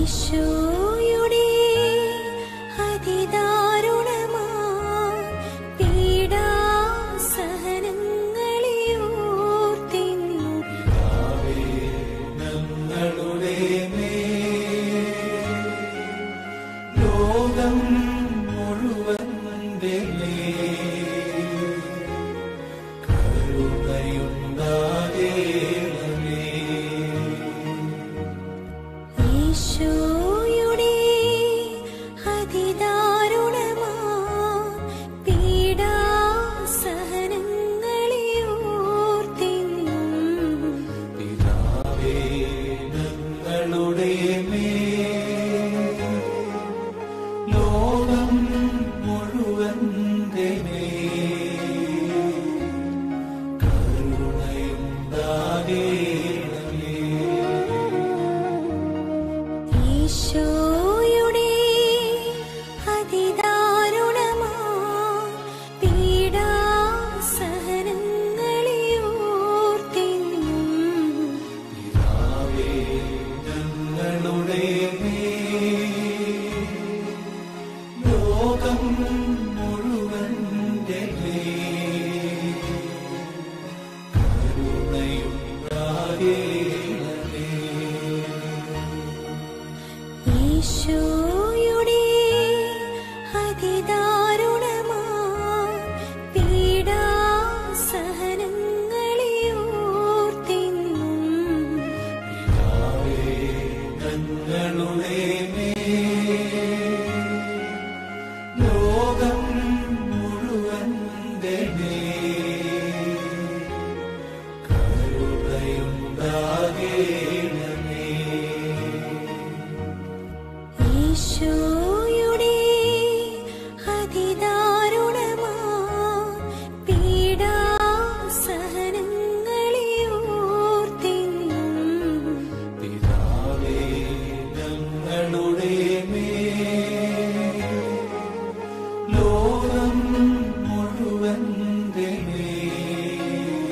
ഈശോയുടെ അതിദാരുണമാ പീഡാസഹനങ്ങളെ ഓർത്തിന്നു ഞങ്ങളുടെ മേൽ ലോകം മുഴുവന്റെ മേൽ കരുണയുണ്ടാകേണമേ ഈശോയുടെ അതിദാരുണമാ പീഡാസഹനങ്ങളെ ഓർത്തിന്നു പിതാവേ ഞങ്ങളുടെ മേൽ ലോകം മുഴുവന്റെ മേൽ കരുണയുണ്ടാകേണമേ ഈശോയുടെ അതിദാരുണമാ പീഡാസഹനങ്ങളെ ഓർത്തിന്നു പിതാവേ ഞങ്ങളുടെ മേൽ ലോകം മുഴുവന്റെ മേൽ കരുണയുണ്ടാകേണമേ ഈശോയുടെ അതിദാരുണമാ പീഡാസഹനങ്ങളെ ഓർത്തിന്നു പിതാവേ ഞങ്ങളുടെ മേൽ ലോകം മുഴുവന്റെ മേൽ കരുണയുണ്ടാകേണമേ ഈശോയുടെ അതിദാരുണമാ പീഡാസഹനങ്ങളെ ഓർത്തിന്നു പിതാവേ ഞങ്ങളുടെ മേൽ ലോകം മുഴുവന്റെ മേൽ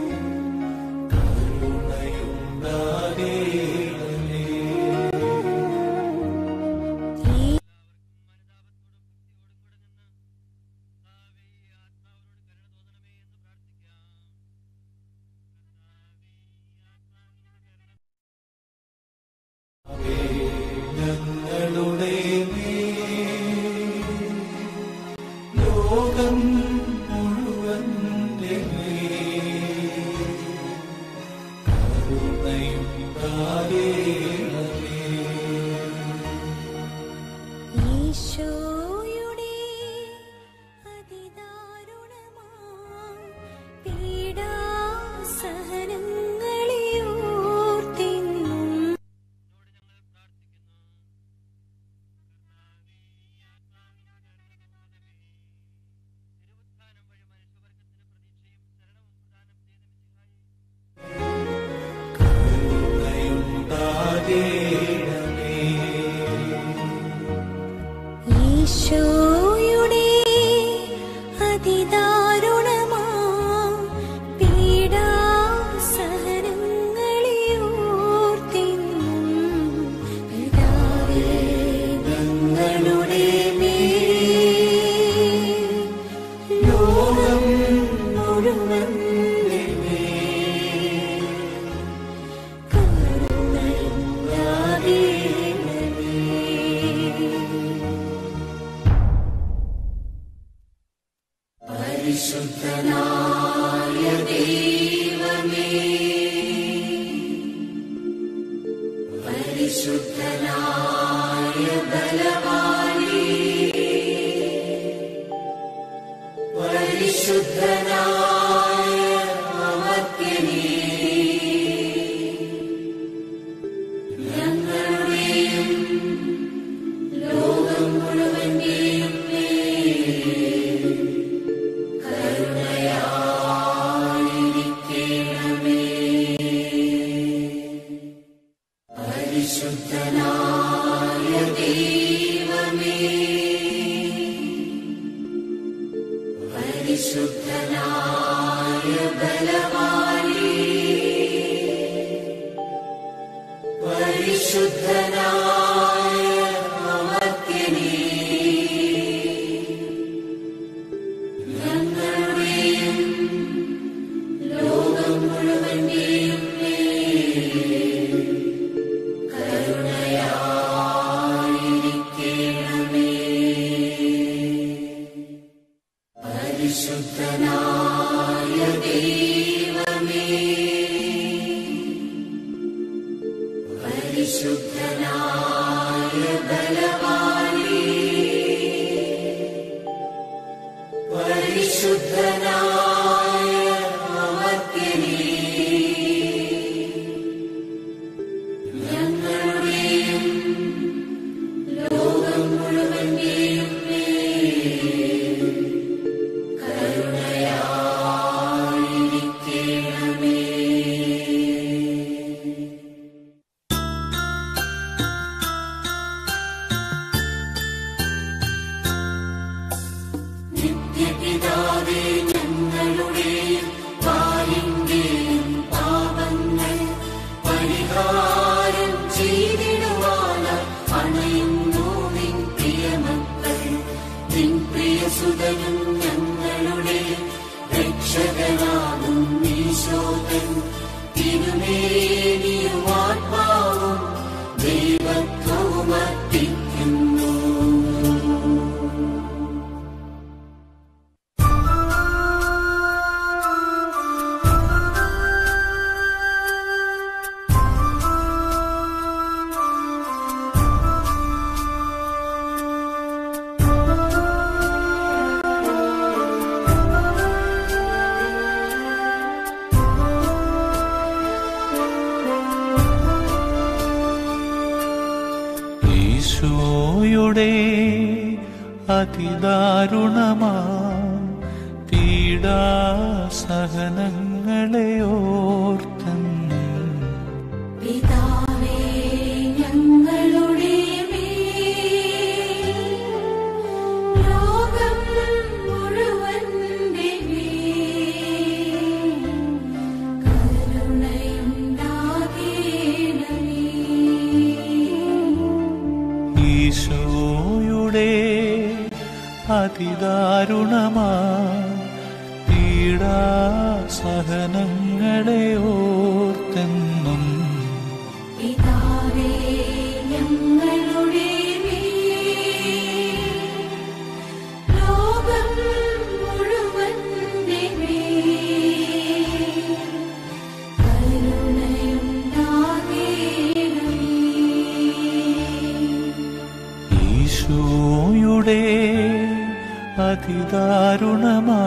കരുണയുണ്ടാകേണമേ ഞങ്ങളുടെ മേൽ ലോകം മുഴുവന്റെ മേൽ കരുണയുണ്ടാകേണമേ ഈശോയുടെ അതിദാരുണമാ പീഡാസഹനങ്ങളെ ഓർത്തിന്നു കരുണയുണ്ടാകേണമേ ഈശോയുടെ അതിദാരുണമാ പീഡാസഹനങ്ങളെ ഓർത്തിന്നു പിതാവേ ഞങ്ങളുടെ മേൽ ലോകം മുഴുവന്റെ മേൽ കരുണയുണ്ടാകേണമേ പരിശുദ്ധനായ നിത്യപിതാവേ ഞങ്ങളുടെയും പാലിന്റെയും പാപങ്ങൾ പരിഹാരം ചെയ്തിടുവാനായി അണയുന്നു നിൻ പ്രിയമക്കൾ നിൻ പ്രിയസുതനും ഞങ്ങളുടെ രക്ഷകനാകും ഈശോകൻ തിരുമേനിയും ആത്മാവും ദൈവത്വവും അർപ്പിക്കുന്നു ഈശോയുടെ അതിദാരുണമാ പീഡാസഹനങ്ങളെ ഓർത്തെന്ന് പിതാവേ ഞങ്ങളുടെ ലോകം മുഴുവന്റെ കരുണയുണ്ടാകേണമേ ഈശോയുടെ അതിദാരുണമാ പീഡാസഹനങ്ങളെ ഓർത്തെന്നും പിതാവേ ഞങ്ങളുടെ ലോകം മുഴുവന്റെ കരുണയുണ്ടാകേണമേ ഈശോയുടെ അതിദാരുണമാ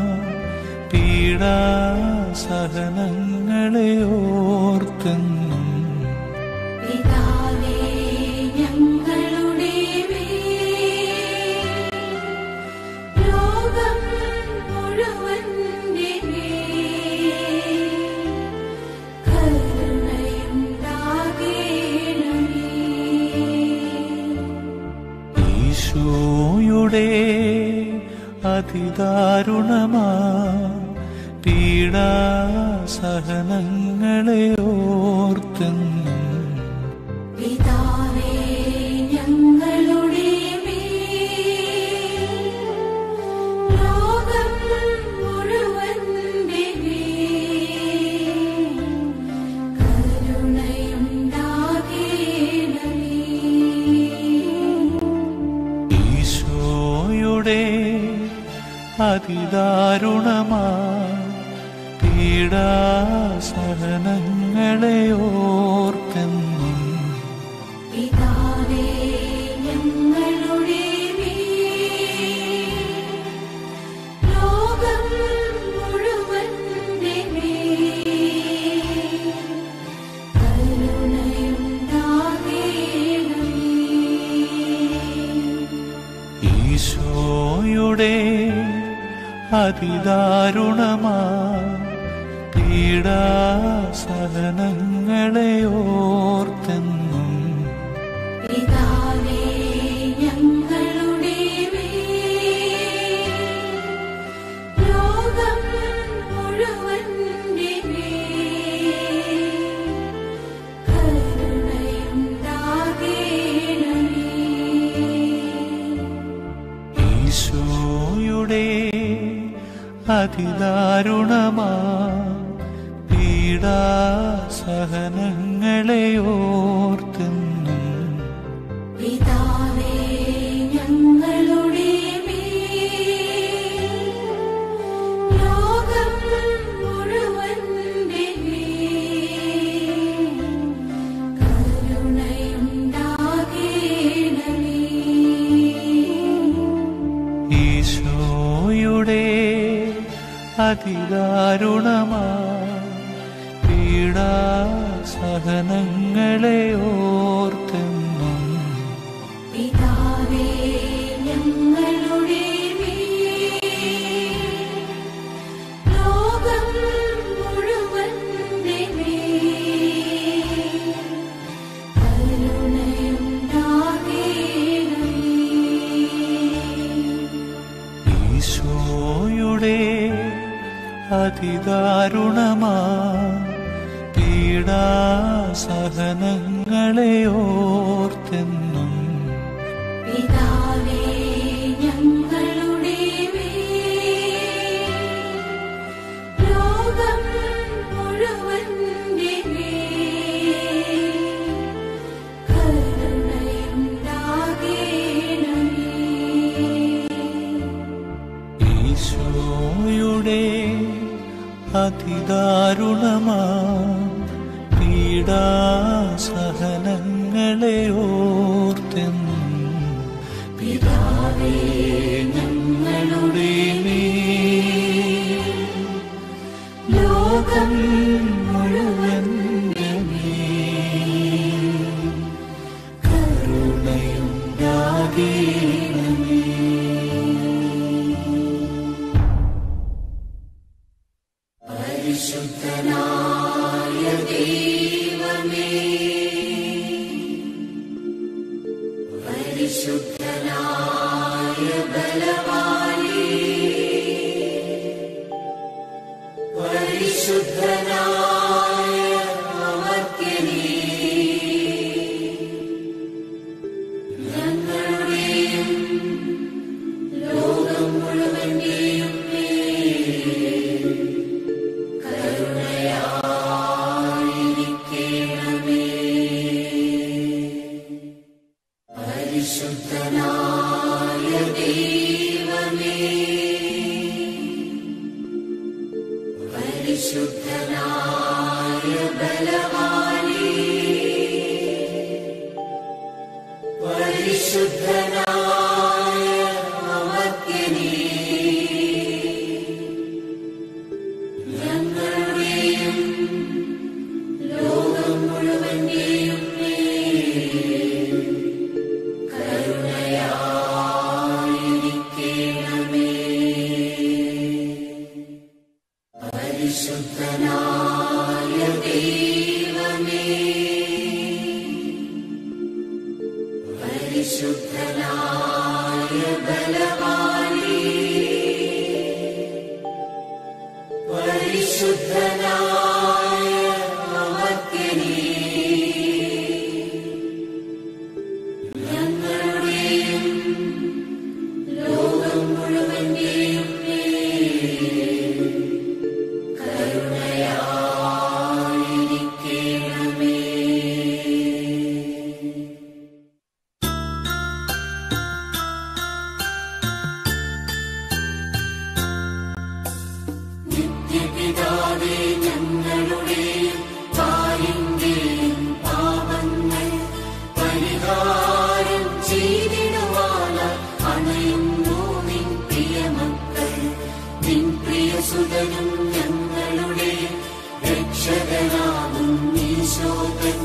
പീഡാസഹനങ്ങളെ ഓർത്തെന്നും പിതാവേ ഞങ്ങളുടെ ലോകം മുഴുവന്റെ കരുണയുണ്ടാകേണമേ ഈശോയുടെ അതിദാരുണമാ പീഡാസഹനങ്ങളെ ഓർത്തെന്നും പിതാവേ ഞങ്ങളുടെ ലോകം മുഴുവന്റെ കരുണയുണ്ടാകേണമേ ഈശോയുടെ അതിദാരുണമാ പീഡാസഹനങ്ങളെ ഓർത്തെന്നും പിതാവേ ഞങ്ങളുടെ ലോകം മുഴുവന്റെ കരുണയുണ്ടാകേണമേ ഈശോയുടെ അതിദാരുണമാ പീഡാസഹനങ്ങളെ ഓർത്തെന്നും പിതാവേ ഞങ്ങളുടെ ലോകം മുഴുവന്റെ കരുണയുണ്ടാകേണമേ ഈശോയുടെ അതിദാരുണമാ പീഡാസഹനങ്ങളെ ഓർത്തെന്നും പിതാവേ ഞങ്ങളുടെ ലോകം മുഴുവന്റെ അതിദാരുണമാ പീഡാ സഹനങ്ങളെ ഓർത്തെന്നും പിതാവേ ഞങ്ങളുടെ മേൽ ലോകം മുഴുവന്റെ മേൽ കരുണയുണ്ടാകേണമേ ഈശോയുടെ അതിദാരുണമാ പീഡാ സഹനങ്ങളെ ഓർത്തെന്നും പിതാവേ ഞങ്ങളുടെ മേൽ ലോകം മുഴുവന്റെ മേൽ കരുണയുണ്ടാകേണമേ ഈശോയുടെ അതിദാരുണമാ പീഡാ സഹനങ്ങളെ ഓർത്തെന്നും പിതാവേ ഞങ്ങളുടെ മേൽ ലോകം മുഴുവൻ കരുണയുണ്ടാകേണമേ നിത്യപിതാവേ ഞങ്ങളുടെയും പാലിന്റെയും പാപങ്ങൾ പരിഹാരം ചെയ്തിടുവാന അണയുന്നു നിൻ പ്രിയമക്കൾ നിൻ പ്രിയസുതനും ഞങ്ങളുടെ രക്ഷകനാകും ഈശോകൻ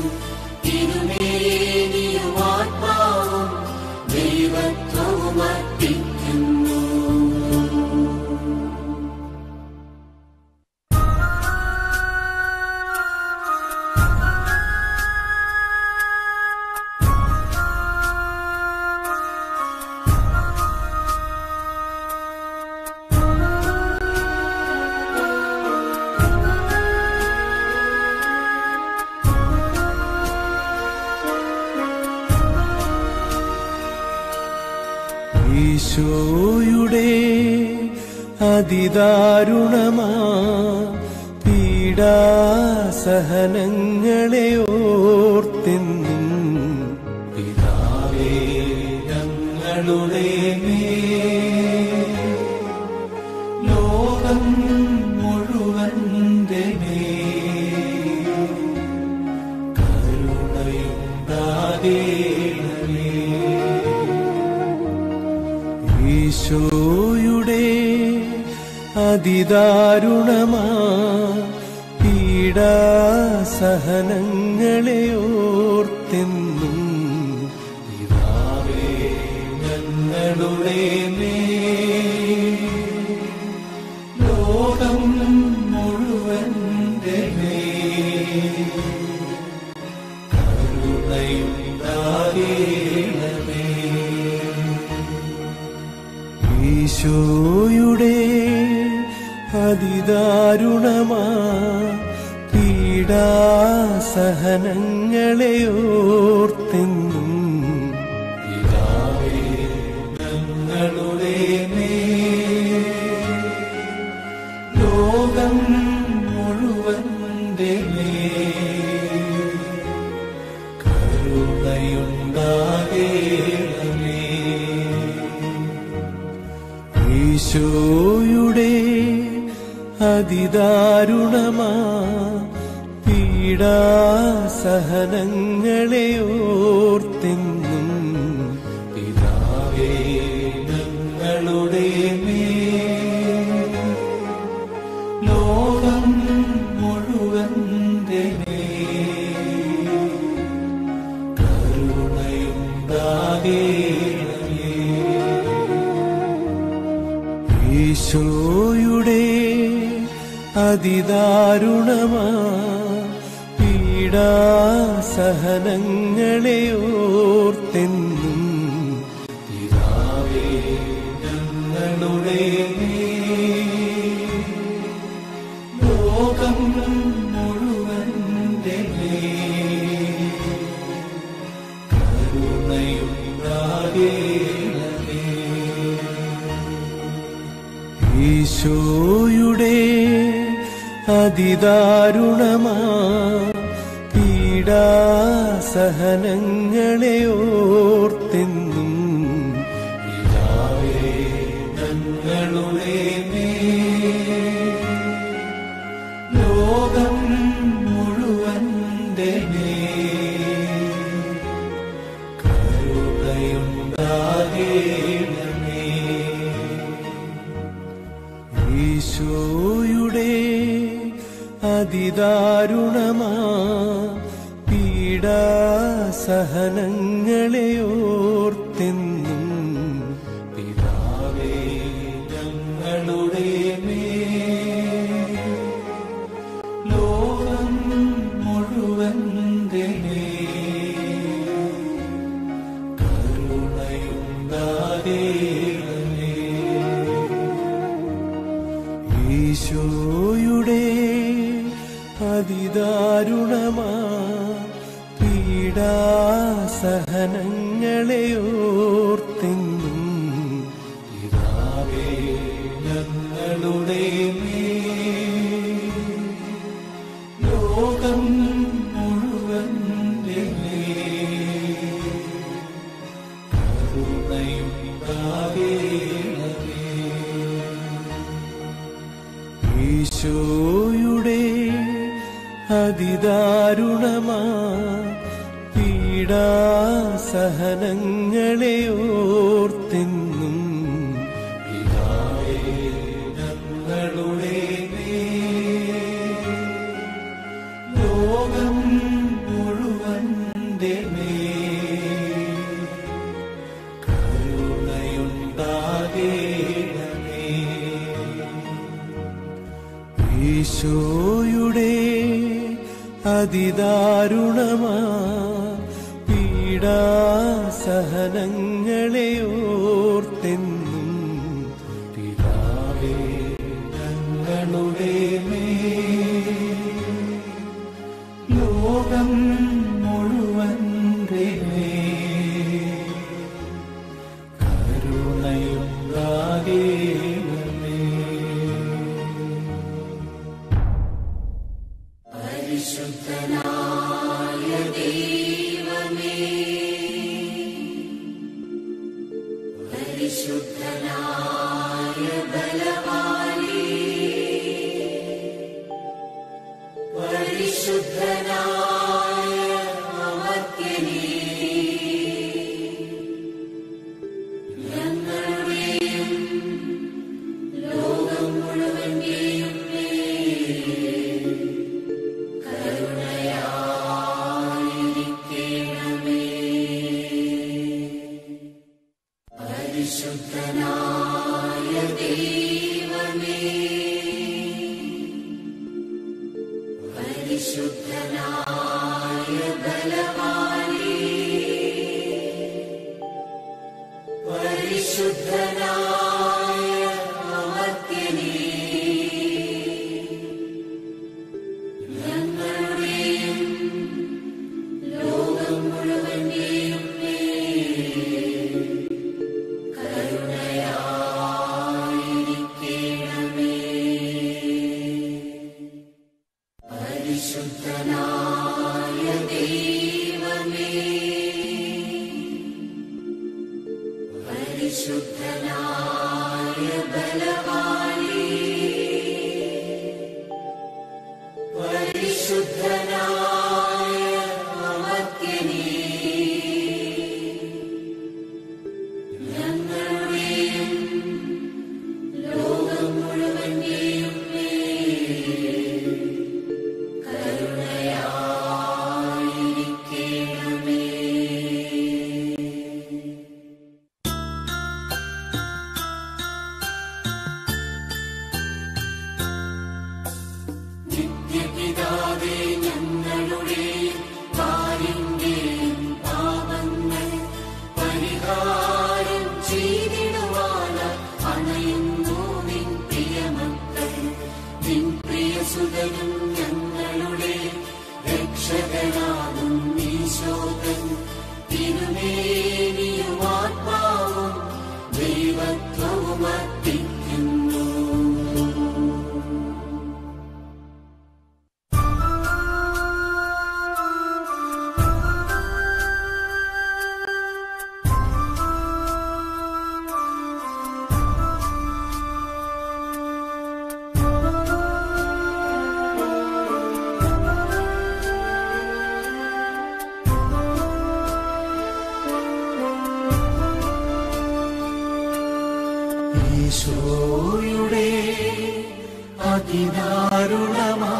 തിരുമേനിയും ആത്മാവും ദൈവത്വവും അർപ്പിക്കുന്നു ഈശോയുടെ അതിദാരുണമാ പീഡാസഹനങ്ങളെ ഓർത്തെന്നും പിതാവേ ഞങ്ങളുടെ മേൽ ലോകം മുഴുവന്റെ മേൽ കരുണയുണ്ടാകേണമേ ഈശോയുടെ അതിദാരുണമാ പീഡാസഹനങ്ങളെ ഓർത്തെന്നും പിതാവേ ഞങ്ങളുടെ മേൽ ലോകം മുഴുവന്റെ മേൽ കരുണയുണ്ടാകേണമേ ഈശോയുടെ അതിദാരുണമാ പീഡാസഹനങ്ങളെ ഓർത്തെന്നും പിതാവേ ഞങ്ങളുടെ മേൽ ലോകം മുഴുവന്റെ മേൽ കരുണയുണ്ടാകേണമേ ഈശോയുടെ അതിദാരുണമാ പീഡാസഹനങ്ങളെ ഓർത്തെന്നും പിതാവേ ഞങ്ങളുടെ മേൽ ലോകം മുഴുവന്റെ മേൽ കരുണയുണ്ടാകേണമേ ഈശോയുടെ അതിദാരുണമാ പീഡാസഹനങ്ങളെ ഓർത്തെന്നും പിതാവേ ഞങ്ങളുടെ മേൽ ലോകം മുഴുവന്റെ മേൽ കരുണയുണ്ടാകേണമേ ഈശോയുടെ അതിദാരുണമാ പീഡാസഹനങ്ങളെ ഓർത്തെന്നും പിതാവേ ഞങ്ങളുടെ മേൽ ലോകം മുഴുവന്റെ മേൽ കരുണയുണ്ടാകേണമേ ഈശോയുടെ അതിദാരുണമാ പീഡാസഹനങ്ങളെ ഓർത്തെന്നും പിതാവേ ഞങ്ങളുടെ മേൽ ലോകം മുഴുവന്റെ മേൽ കരുണയുണ്ടാകേണമേ ഈശോയുടെ അതിദാരുണമാ പീഡാസഹനങ്ങളെ ഓർത്തെന്നും പിതാവേ ഞങ്ങളുടെ മേൽ ലോകം മുഴുവന്റെ മേൽ കരുണയുണ്ടാകേണമേ ഈശോയുടെ അതിദാരുണമാ പീഡാസഹനങ്ങളെ ഓർത്തെന്നും പിതാവേ ഞങ്ങളുടെ മേൽ ലോകം മുഴുവന്റെ മേൽ കരുണയുണ്ടാകേണമേ ഈശോയുടെ അതിദാരുണമാ പീഡാസഹനങ്ങളെ ഓർത്തെന്നും പിതാവേ ഞങ്ങളുടെ മേൽ ലോകം മുഴുവന്റെ മേൽ കരുണയുണ്ടാകേണമേ പരിശുദ്ധനായ അമർത്യനേ പരിശുദ്ധനായ ദൈവമേ പരിശുദ്ധനായ ബലവാനേ പരിശുദ്ധനായ അമർത്യനേ ഞങ്ങളുടെയും ലോകം മുഴുവന്റെയും കരുണയായിരിക്കണമേ പരിശുദ്ധനായ ദൈവമേ പരിശുദ്ധനായ ബലവാനേ പരിശുദ്ധനായ അമർത്യനേ ഞങ്ങളുടെയും ലോകം മുഴുവന്റെയും കരുണയായിരിക്കണമേ നിത്യപിതാവേ ഞങ്ങളുടെ കാലിന്റെയും പാപങ്ങൾ പരിഹാരം ചെയ്തിടുവാന അണയുന്നു നിൻ പ്രിയമക്കൾ നിൻ പ്രിയസുതനും ഞങ്ങളുടെ രക്ഷകനാകും ഈശോകൻ തിരുമേനിയും ആത്മാവും ദൈവത്വവും അർപ്പിക്കുന്നു ഈശോയുടെ അതിദാരുണമാ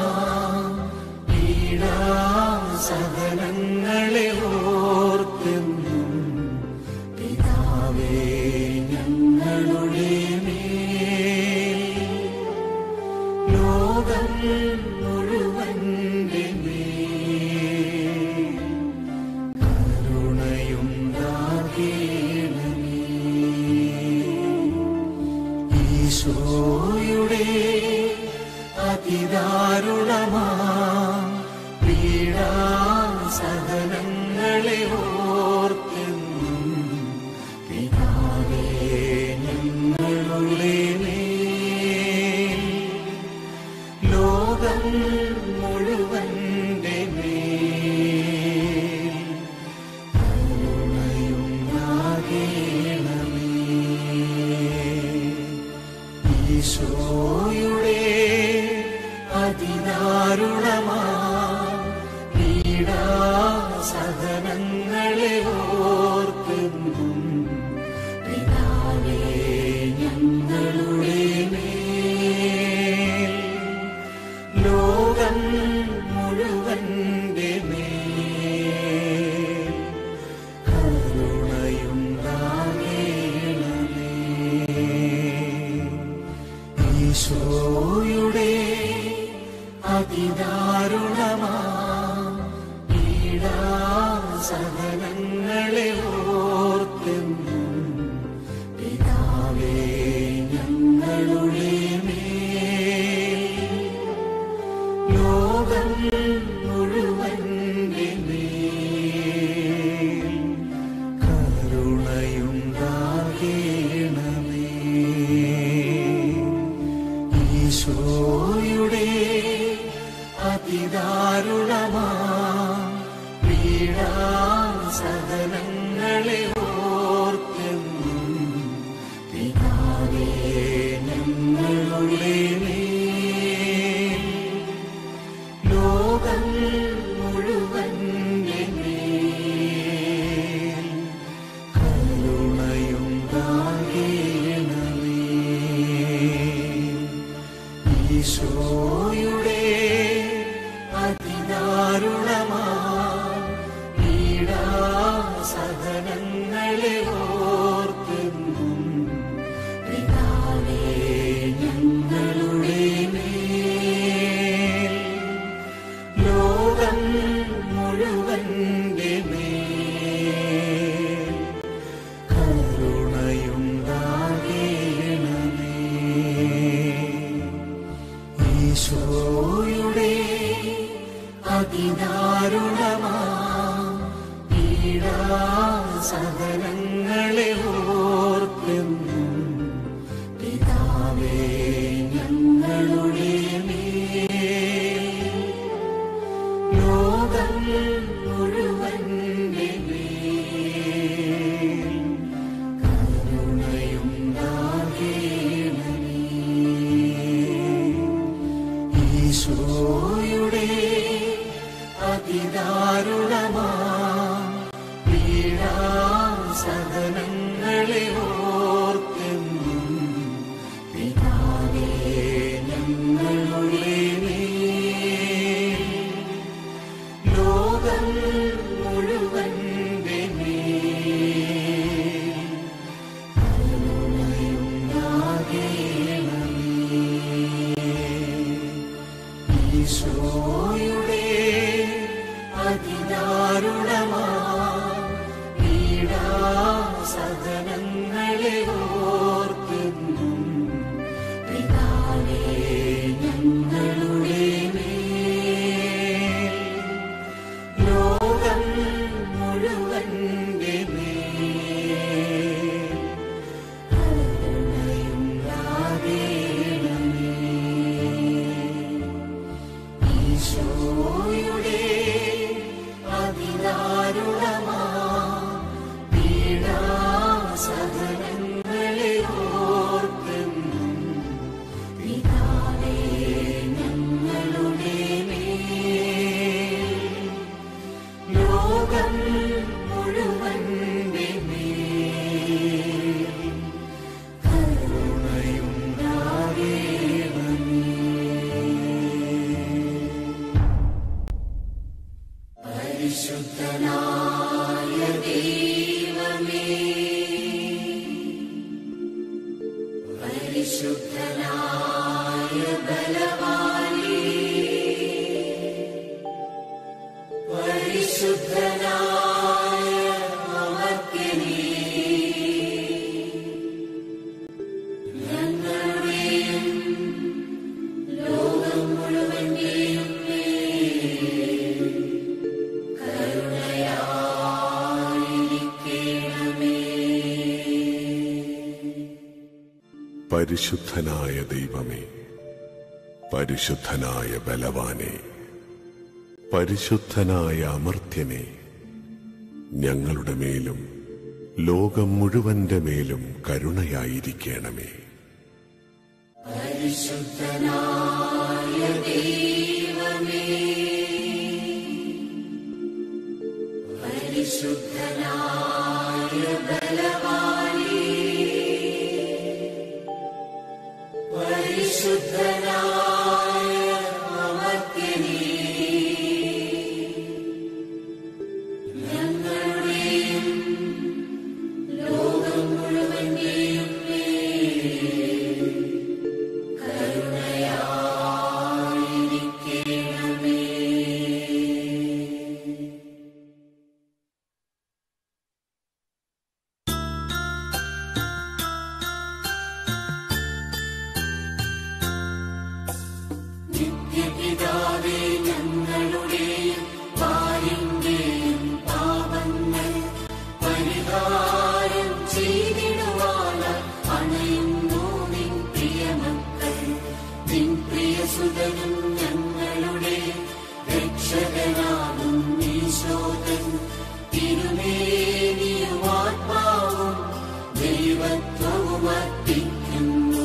പീഡാസഹനങ്ങളെ ഓർത്തെന്നും പിതാവേ ഞങ്ങളുടെ മേൽ ലോകം മുഴുവന്റെ മേൽ കരുണയുണ്ടാകേണമേ ഈശോയുടെ അതിദാരുണമാ പീഡാസഹനങ്ങളെ ഓർത്തെന്നും പിതാവേ ഞങ്ങളുടെ മേൽ ലോകം മുഴുവന്റെ മേൽ കരുണയുണ്ടാകേണമേ ഈശോയുടെ അതിദാരുണമാ പീഡാസഹനങ്ങളെ ഓർത്തെന്നും പിതാവേ ഞങ്ങളുടെ മേൽ ലോകം മുഴുവന്റെ മേൽ കരുണയുണ്ടാകേണമേ ഈശോയുടെ അതിദാരുണമാ പീഡാസഹനങ്ങളെ ഓർത്തെന്നും പിതാവേ ഞങ്ങളുടെ മേൽ ലോകം മുഴുവന്റെ മേൽ കരുണയുണ്ടാകേണമേ ഈശോയുടെ അതിദാരുണമാ പീഡാസഹനങ്ങളെ ഓർത്തെന്നും പിതാവേ ഞങ്ങളുടെ മേൽ ലോകം മുഴുവന്റെ മേൽ കരുണയുണ്ടാകേണമേ ഈശോയുടെ അതിദാരുണമാ പീഡാസഹനങ്ങളെ ഓർത്തെന്നും പീഡാസഹനങ്ങളെ ഓർത്തെന്നും പിതാവേ ഞങ്ങളുടെ മേൽ ലോകം മുഴുവന്റെ മേൽ കരുണയുണ്ടാകേണമേ ഈശോയുടെ അതിദാരുണമാ പീഡാസഹനങ്ങളെ ഓർത്തെന്നും പിതാവേ ഞങ്ങളുടെ മേൽ ലോകം മുഴുവന്റെ മേൽ കരുണയുണ്ടാകേണമേ ഈശോയുടെ അതിദാരുണമാ പീഡാസഹനങ്ങളെ ഓർത്തെന്നും പിതാവേ ഞങ്ങളുടെ മേൽ ലോകം മുഴുവന്റെ മേൽ കരുണയുണ്ടാകേണമേ ഈശോയുടെ അതിദാരുണമാ പീഡാസഹനങ്ങളെ ഓർത്തെന്നും പിതാവേ ഞങ്ങളുടെ മേൽ ലോകം മുഴുവന്റെ മേൽ കരുണയുണ്ടാകേണമേ പരിശുദ്ധനായ ദൈവമേ പരിശുദ്ധനായ ബലവാനേ പരിശുദ്ധനായ അമർത്യനേ ഞങ്ങളുടെയും ലോകം മുഴുവന്റെയും പരിശുദ്ധനായ ദൈവമേ പരിശുദ്ധനായ ബലവാനെ പരിശുദ്ധനായ അമർത്യനെ ഞങ്ങളുടെ മേലും ലോകം മുഴുവന്റെ മേലും കരുണയായിരിക്കണമേ നിത്യപിതാവേ ഞങ്ങളുടെയും പാലിന്റെയും പാപങ്ങൾ പരിഹാരം ചെയ്തിടുവാന അണയുന്നു നിൻ പ്രിയമക്കൾ നിൻ പ്രിയസുതനും ഞങ്ങളുടെ രക്ഷകനാകും ഈശോകൻ തിരുമേനിയും ആത്മാവും ദൈവത്വവും അർപ്പിക്കുന്നു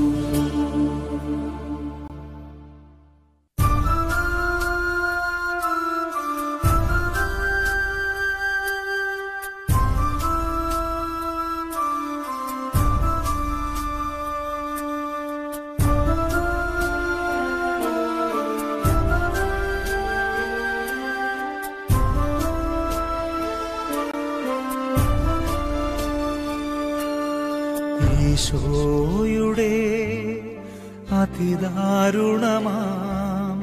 ഈശോയുടെ അതിദാരുണമാം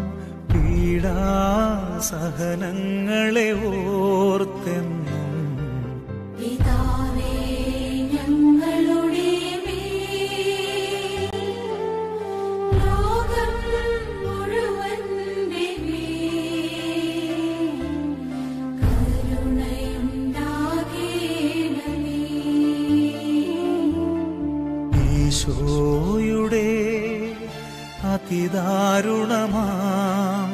പീഡാസഹനങ്ങളെ ഓർത്തെന്നും പിതാവേ ഞങ്ങളുടെ മേൽ ലോകം മുഴുവന്റെ മേൽ കരുണയുണ്ടാകേണമേ അതിദാരുണമാം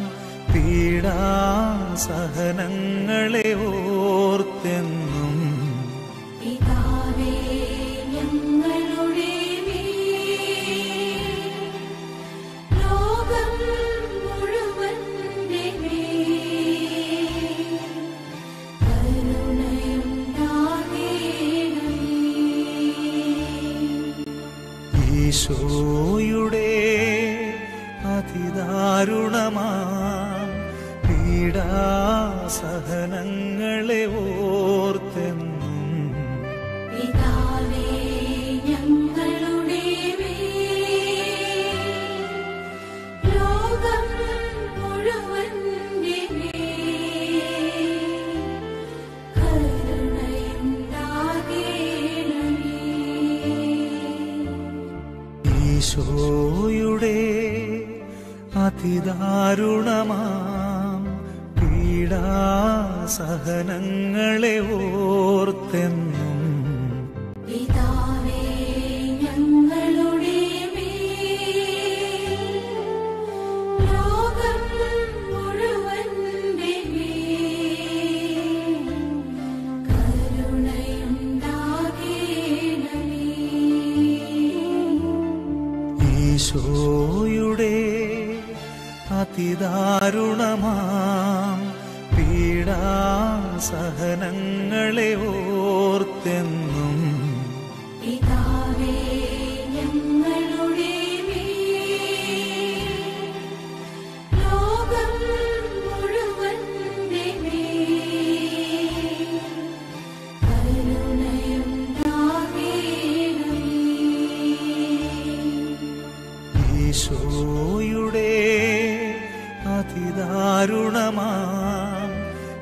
പീഡാസഹനങ്ങളെ ഓർത്തെന്നും പിതാവേ ഞങ്ങളുടെ മേൽ ലോകം മുഴുവന്റെ മേൽ കരുണയുണ്ടാകേണമേ ഈശോയുടെ അതിദാരുണമാം പീഡാസഹനങ്ങളെ ഓർത്തെന്നും പിതാവേ ഞങ്ങളുടെ മേൽ ലോകം മുഴുവന്റെ മേൽ കരുണയുണ്ടാകേണമേ ഈശോയുടെ അതിദാരുണമാം പീഡാസഹനങ്ങളെ ഓർത്തെന്നും പിതാവേ ഞങ്ങളുടെ മേൽ ലോകം മുഴുവന്റെ മേൽ കരുണയുണ്ടാകേണമേ ഈശോയുടെ അതിദാരുണമാം പീഡാസഹനങ്ങളെ ഓർത്തെന്നും പിതാവേ ഞങ്ങളുടെ മേൽ ലോകം മുഴുവന്റെ മേൽ കരുണയുണ്ടാകേണമേ ഈശോയുടെ അതിദാരുണമാം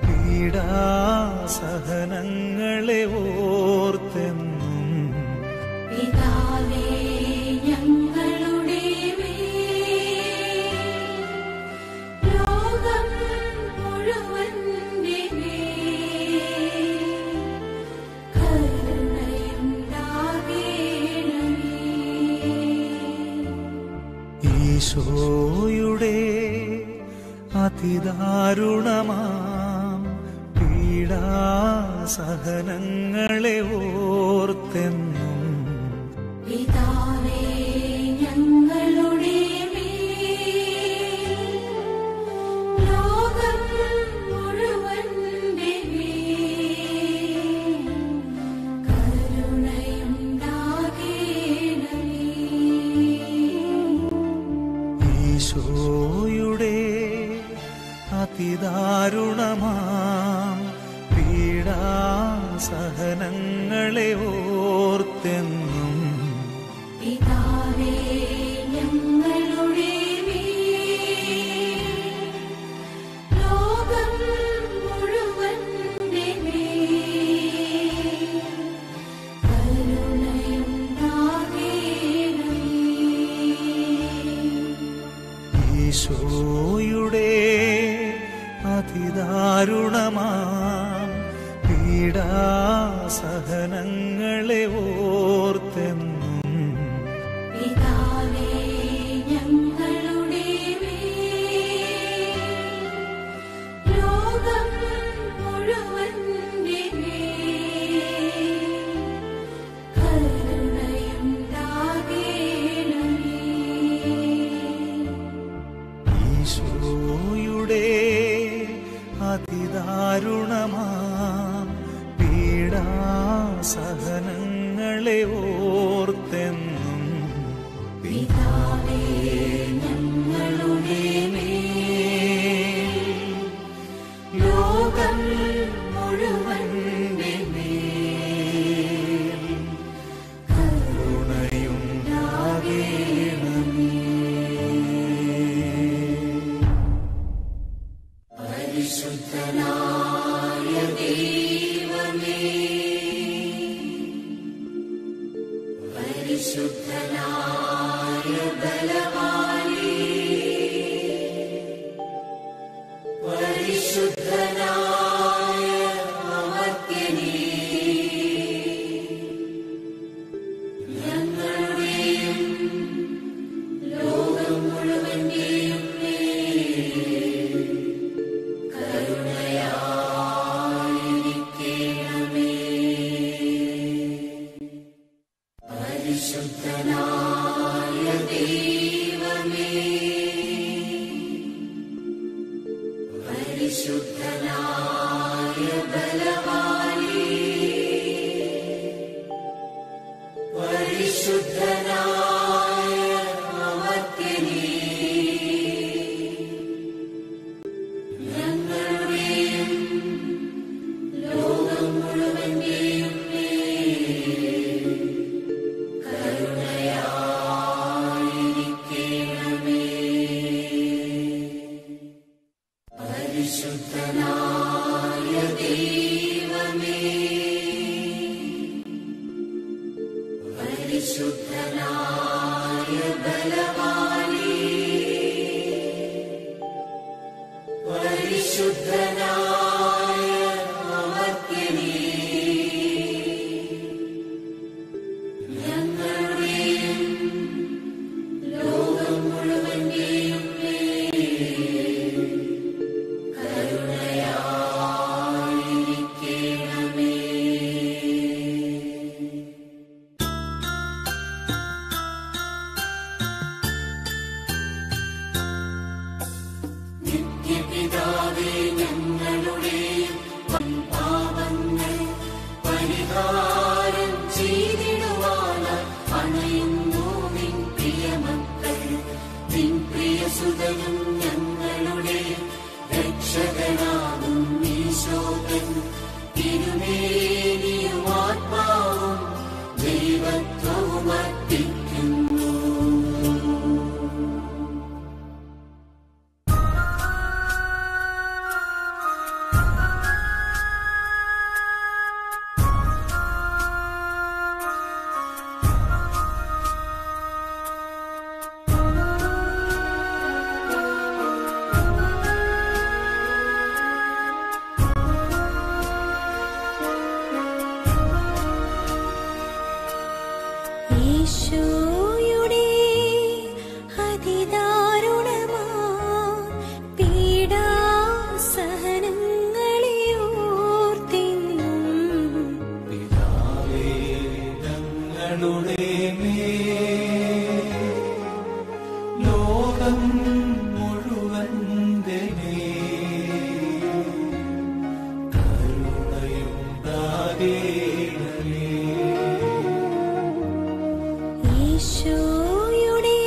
പീഡാസഹനങ്ങളെ ഓർത്തെന്നും പിതാവേ ഞങ്ങളുടെ മേൽ ലോകം മുഴുവന്റെ മേൽ കരുണയുണ്ടാകേണമേ ഈശോയുടെ അതിദാരുണമാം പീഡാസഹനങ്ങളെ ഓർത്തെന്നും പിതാവേ ഞങ്ങളുടെ മേൽ ലോകം മുഴുവന്റെ മേൽ കരുണയുണ്ടാകേണമേ ഈശോയുടെ അതിദാരുണമാം പീഡാസഹനങ്ങളെ ഓർത്തെന്നും പിതാവേ ഞങ്ങളുടെ മേൽ ലോകം മുഴുവന്റെ മേൽ കരുണയുണ്ടാകേണമേ ഈശോയുടെ അതിദാരുണമാം പീഡാസഹനങ്ങളെ ഓർത്തെന്നും പിതാവേ ഞങ്ങളുടെ മേൽ ലോകം മുഴുവന്റെ മേൽ കരുണയുണ്ടാകേണമേ ഈശോയുടെ അതിദാരുണമാം പീഡാസഹനങ്ങളെ ഓർത്തെന്നും പിതാവേ ഞങ്ങളുടെ മേൽ ലോകം മുഴുവന്റെ മേൽ കരുണയുണ്ടാകേണമേ ലോകം മുഴുവന്റെ ഈശോയുടെ അതിദാരുണമാ പീഡാസഹനങ്ങളെ ഓർത്തിന്നും പിതാവേ ഞങ്ങളുടെ മേൽ ലോകം മുഴുവന്റെ മേൽ കരുണയുണ്ടാകേണമേ ഈശോയുടെ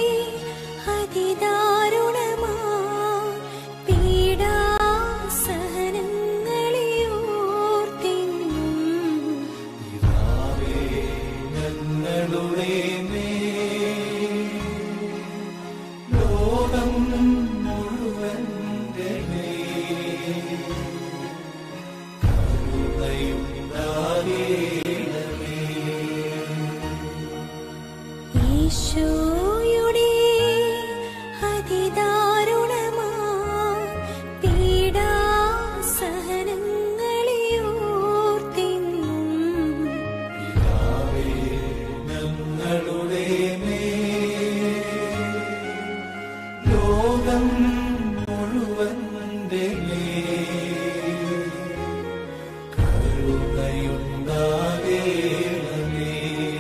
അതിദാരുണമാ പീഡാസഹനങ്ങളെ ഓർത്തിന്നും പിതാവേ ഞങ്ങളുടെ മേൽ ലോകം മുഴുവന്റെ മേൽ കരുണയുണ്ടാകേണമേ ഈശോയുടെ അതിദാരുണമാ പീഡാസഹനങ്ങളെ ഓർത്തിന്നും പിതാവേ ഞങ്ങളുടെ മേൽ ലോകം മുഴുവന്റെ മേൽ കരുണയുണ്ടാകേണമേ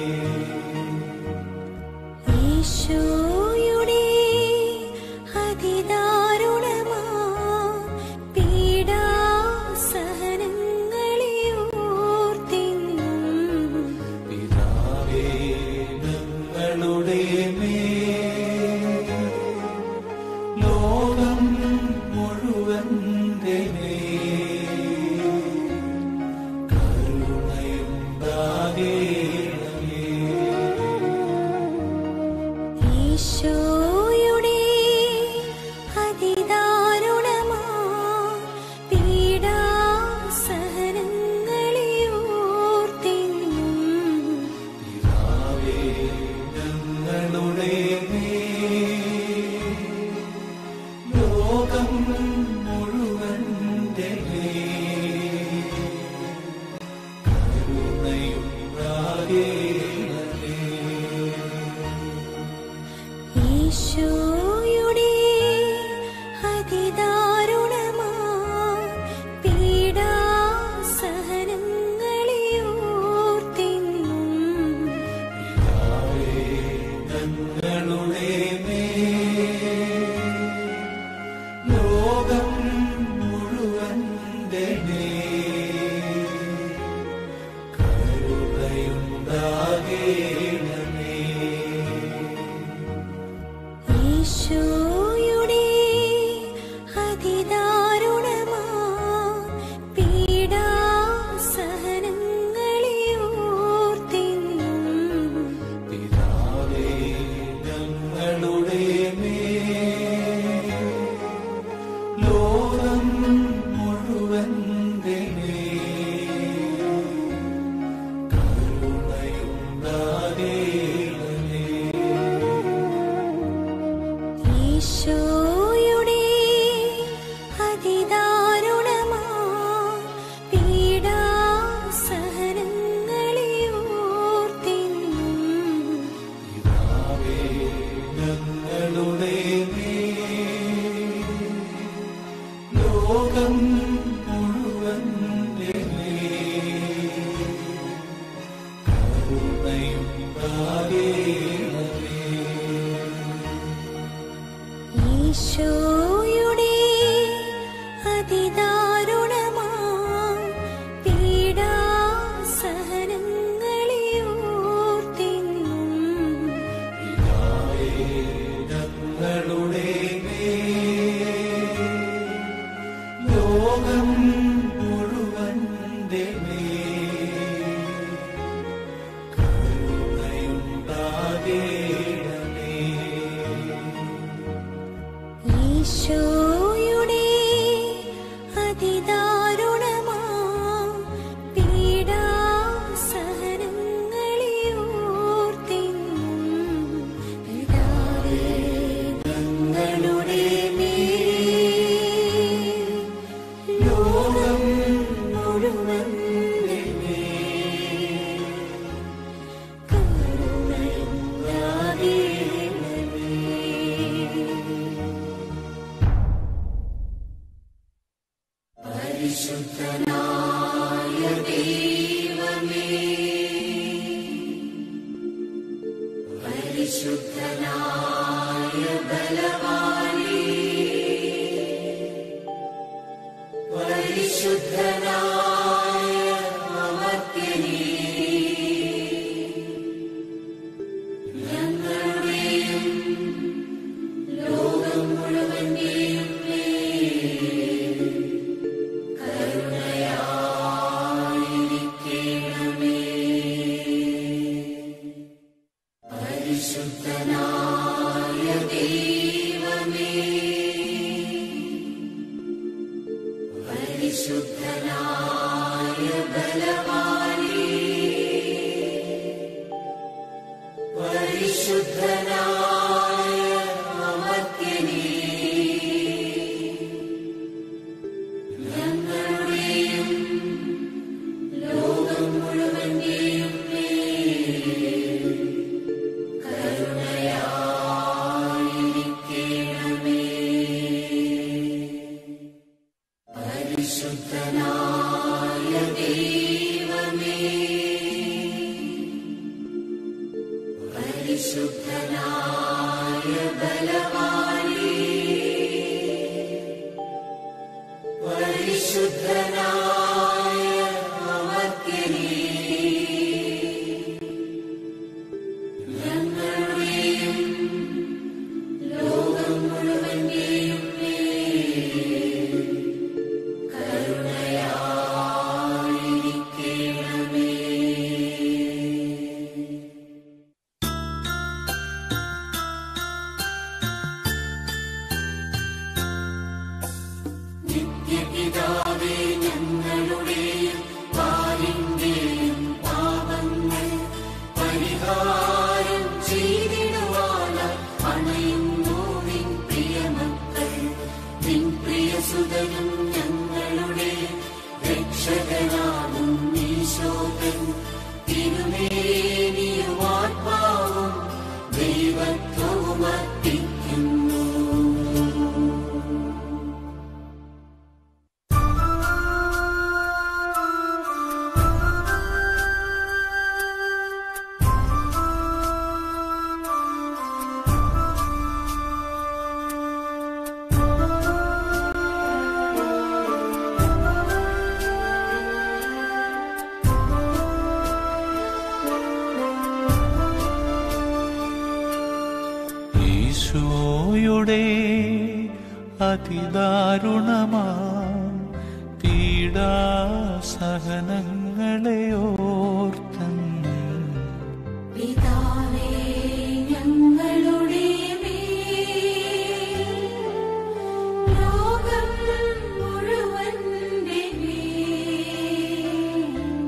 ഈശോയുടെ അതിദാരുണമാ പീഡാസഹനങ്ങളെ ഓർത്തിന്നും പിതാവേ ഞങ്ങളുടെ മേൽ ലോകം മുഴുവന്റെ മേൽ കരുണയുണ്ടാകേണമേ ഈശോയുടെ അതിദാരുണമാ പീഡാസഹനങ്ങളെ ഓർത്തിന്നും പിതാവേ ഞങ്ങളുടെ മേൽ ലോകം മുഴുവന്റെ മേൽ കരുണയുണ്ടാകേണമേ ഈശോയുടെ അതിദാരുണമാ പീഡാസഹനങ്ങളെ ഓർത്തിന്നും പിതാവേ ഞങ്ങളുടെ മേൽ ലോകം മുഴുവന്റെ മേൽ കരുണയുണ്ടാകേണമേ ഈശോയുടെ അതിദാരുണമാ പീഡാസഹനങ്ങളെ ഓർത്തന്ന് പിതാവേ ഞങ്ങളുടെ മേൽ ലോകം മുഴുവന്റെ മേൽ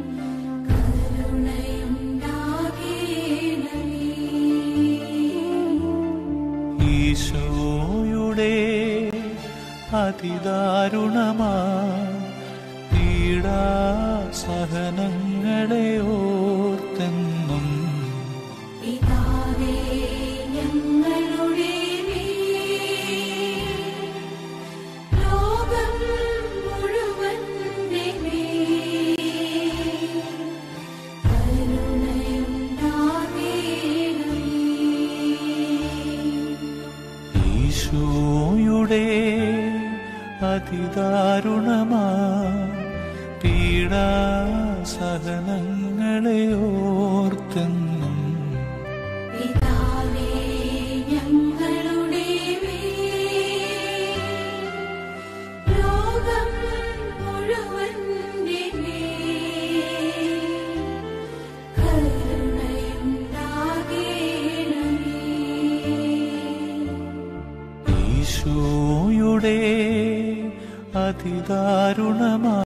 കരുണയുണ്ടാകേണമേ ഈശോയുടെ അതിദാരുണമാ പീഡാസഹനങ്ങളെ ഓർത്തെന്നും പിതാവേ ഞങ്ങളുടെ മേൽ ലോകം മുഴുവന്റെ മേൽ കരുണയുണ്ടാകേണമേ ഈശോയുടെ അതിദാരുണമാ പീഡാസഹനങ്ങളെ ഓർത്തെന്നും പിതാവേ ഞങ്ങളുടെ മേൽ ലോകം മുഴുവന്റെ മേൽ കരുണയുണ്ടാകേണമേ ഈശോയുടെ അതിദാരുണമാ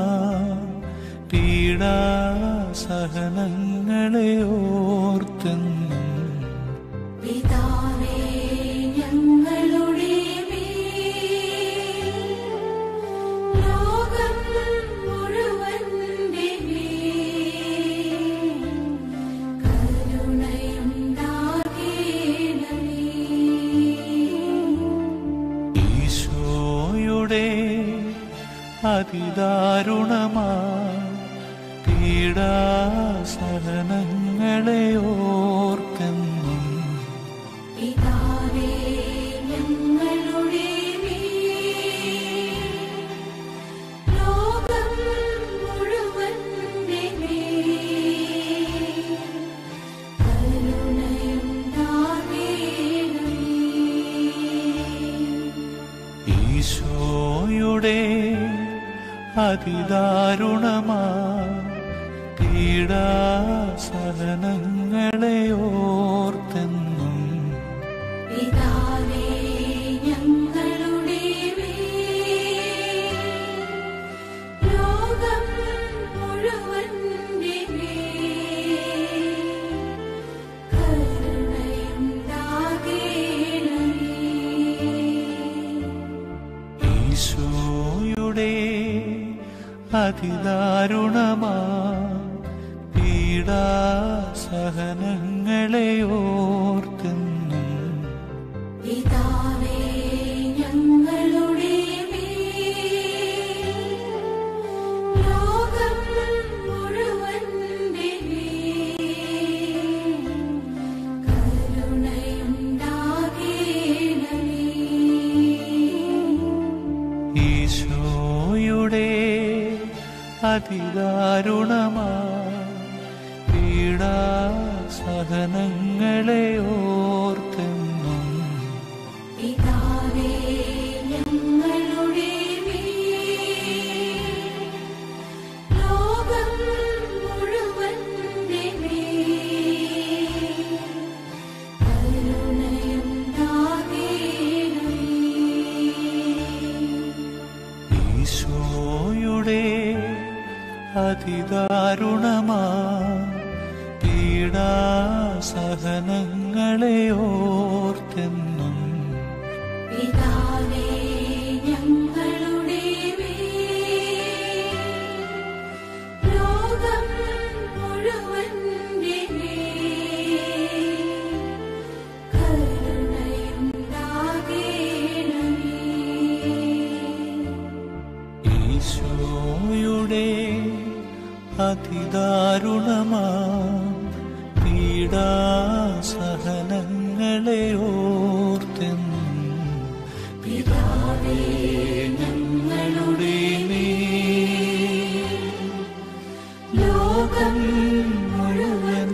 പീഡാസഹനങ്ങളെ ഓർത്തെന്നും പിതാവേ ഞങ്ങളുടെ മേൽ ലോകം മുഴുവന്റെ മേൽ കരുണയുണ്ടാകേണമേ ഈശോയുടെ അതിദാരുണമാ പീഡാസഹനങ്ങളെ ഓർത്തെന്നും അതിദാരുണമാ പീഡാസഹനങ്ങളെ ഓർത്തെന്നും പിതാവേ ഞങ്ങളുടെ മേൽ ലോകം മുഴുവന്റെ മേൽ കരുണയുണ്ടാകേണമേ ഈശോയുടെ അതിദാരുണമാ പീഡാസഹനങ്ങളെ ഓർത്തെന്നും പിതാവേ ഞങ്ങളുടെ മേൽ ലോകം മുഴുവന്റെ മേൽ കരുണയുണ്ടാകേണമേ ഈശോയുടെ അതിദാരുണമാ പീഡാസഹനങ്ങളെ ഓർത്തെന്നും പിതാവേ ഞങ്ങളുടെ മേൽ ലോകം മുഴുവന്റെ മേൽ കരുണയുണ്ടാകേണമേ ഈശോയുടെ അതിദാരുണമാ പീഡാസഹനങ്ങളെ ഓർത്തെന്നും പിതാവേ ഞങ്ങളുടെ മേൽ ലോകം മുഴുവന്റെ മേൽ കരുണയുണ്ടാകേണമേ ഈശോയുടെ അതിദാരുണമാ പീഡാസഹനങ്ങളെ ഓർത്തെന്നും പിതാവേ ഞങ്ങളുടെ മേൽ ലോകം മുഴുവൻ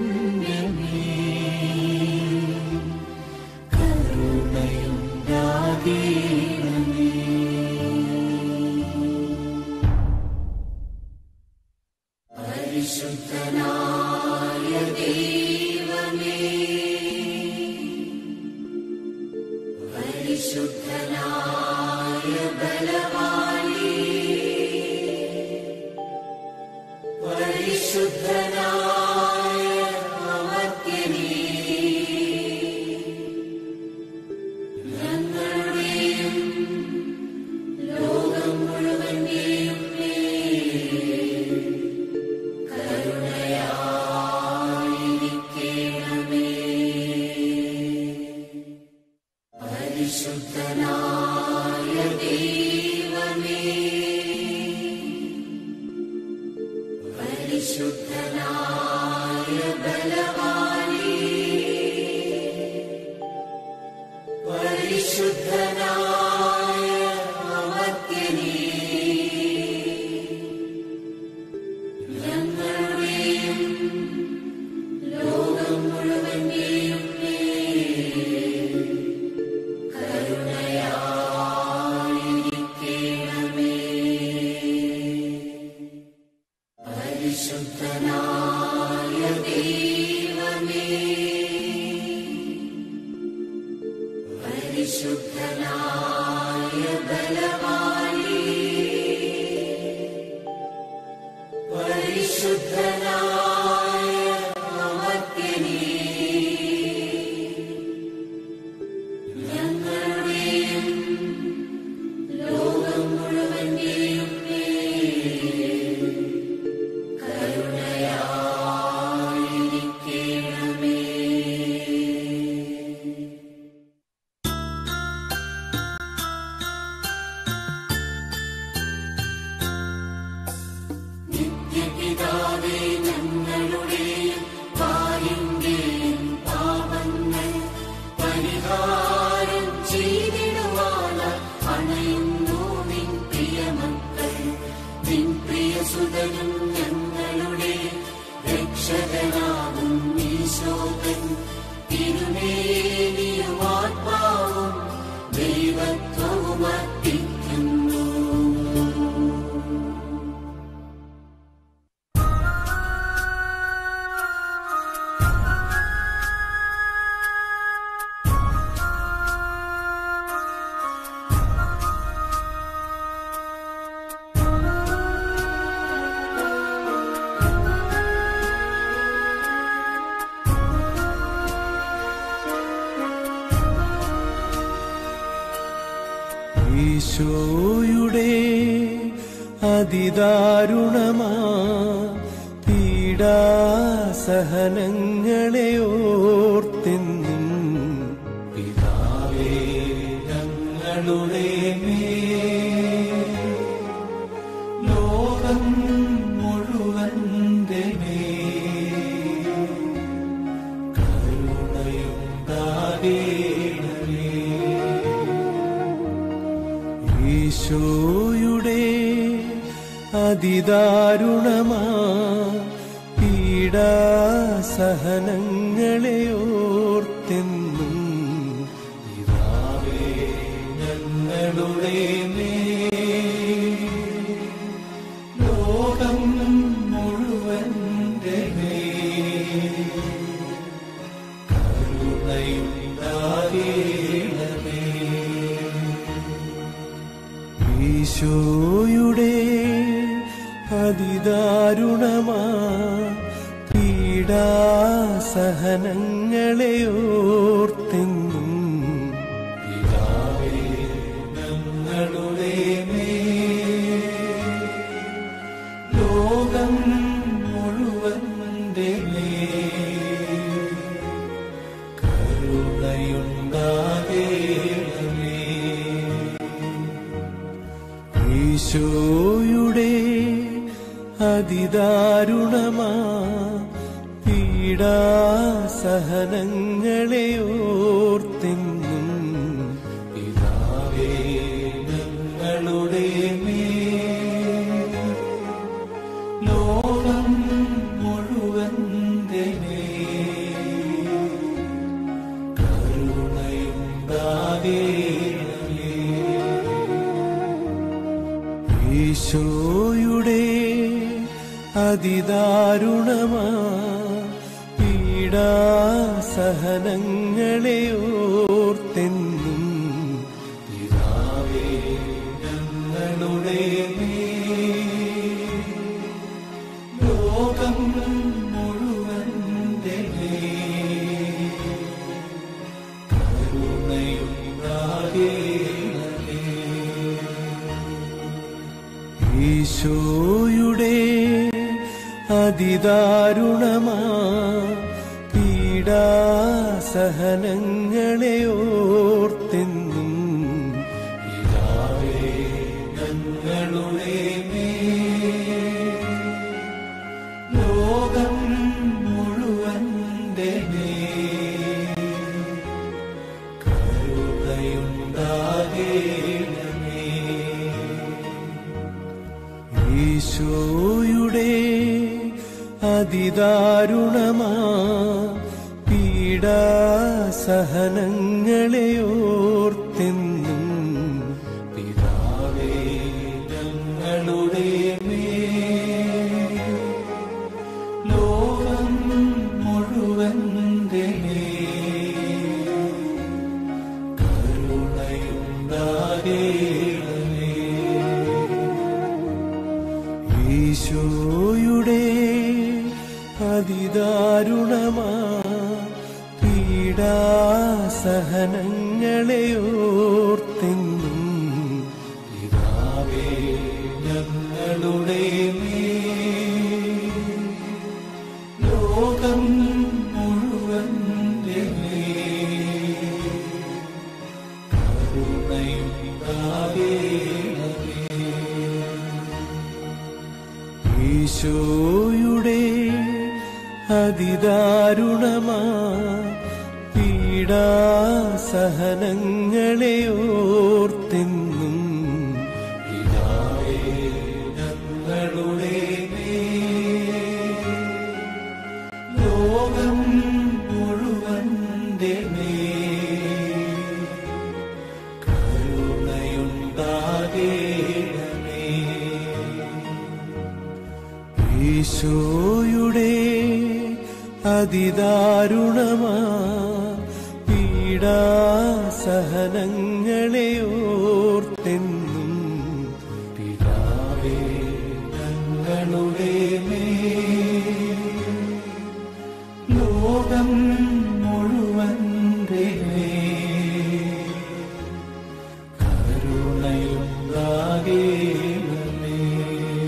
അതിദാരുണമാ പീഡാസഹനങ്ങളെ ഓർത്തെന്നും പിതാവേ ഞങ്ങളുടെ മേൽ ലോകം മുഴുവന്റെ മേൽ കരുണയുണ്ടാകേണമേ ഈശോയുടെ അതിദാരുണമാ പീഡാസഹനങ്ങളെ ഓർത്തെന്നും പിതാവേ ഞങ്ങളുടെ മേൽ ലോകം മുഴുവന്റെ മേൽ കരുണയുണ്ടാകേണമേ ഈശോയുടെ അതിദാരുണമാ പീഡാസഹനങ്ങളെ ഓർത്തെന്നും പിതാവേ ഞങ്ങളുടെ മേൽ ലോകം മുഴുവന്റെ മേൽ കരുണയുണ്ടാകേണമേ ഈശോയുടെ അതിദാരുണമാ പീഡാസഹനങ്ങളെ ഓർത്തെന്നും പിതാവേ ഞങ്ങളുടെ മേൽ ലോകം മുഴുവന്റെ മേൽ കരുണയുണ്ടാകേണമേ ഈശോയുടെ അതിദാരുണമാ പീഡാസഹനങ്ങളെ ഓർത്തെന്നും പിതാവേ ഞങ്ങളുടെ മേൽ ലോകം മുഴുവന്റെ മേൽ കരുണയുണ്ടാകേണമേ ഈശോയുടെ അതിദാരുണമാ പീഡാസഹനങ്ങളെ ഓർത്തെന്നും പിതാവേ ഞങ്ങളുടെ മേൽ ലോകം മുഴുവന്റെ മേൽ കരുണയുണ്ടാകേണമേ ഈശോയുടെ അതിദാരുണമാ പീഡാസഹനങ്ങളെ ഓർത്തെന്നും പിതാവേ ഞങ്ങളുടെ മേൽ ലോകം മുഴുവന്റെ മേൽ കരുണയുണ്ടാകേണമേ ഈശോയുടെ അതിദാരുണമാ പീഡാസഹനങ്ങളെ ഓർത്തെന്നും പിതാവേ ഞങ്ങളുടെ മേൽ ലോകം മുഴുവന്റെ മേൽ കരുണയുണ്ടാകേണമേ ഈശോയുടെ അതിദാരുണമാ പീഡാസഹനങ്ങളെ ഓർത്തെന്നും പിതാവേ ഞങ്ങളുടെ മേൽ ലോകം മുഴുവന്റെ മേൽ കരുണയുണ്ടാകേണമേ ഈശോയുടെ അതിദാരുണമാ പീഡാസഹനങ്ങളെ ഓർത്തെന്നും പിതാവേ ഞങ്ങളുടെ മേൽ ലോകം മുഴുവന്റെ മേൽ കരുണയുണ്ടാകേണമേ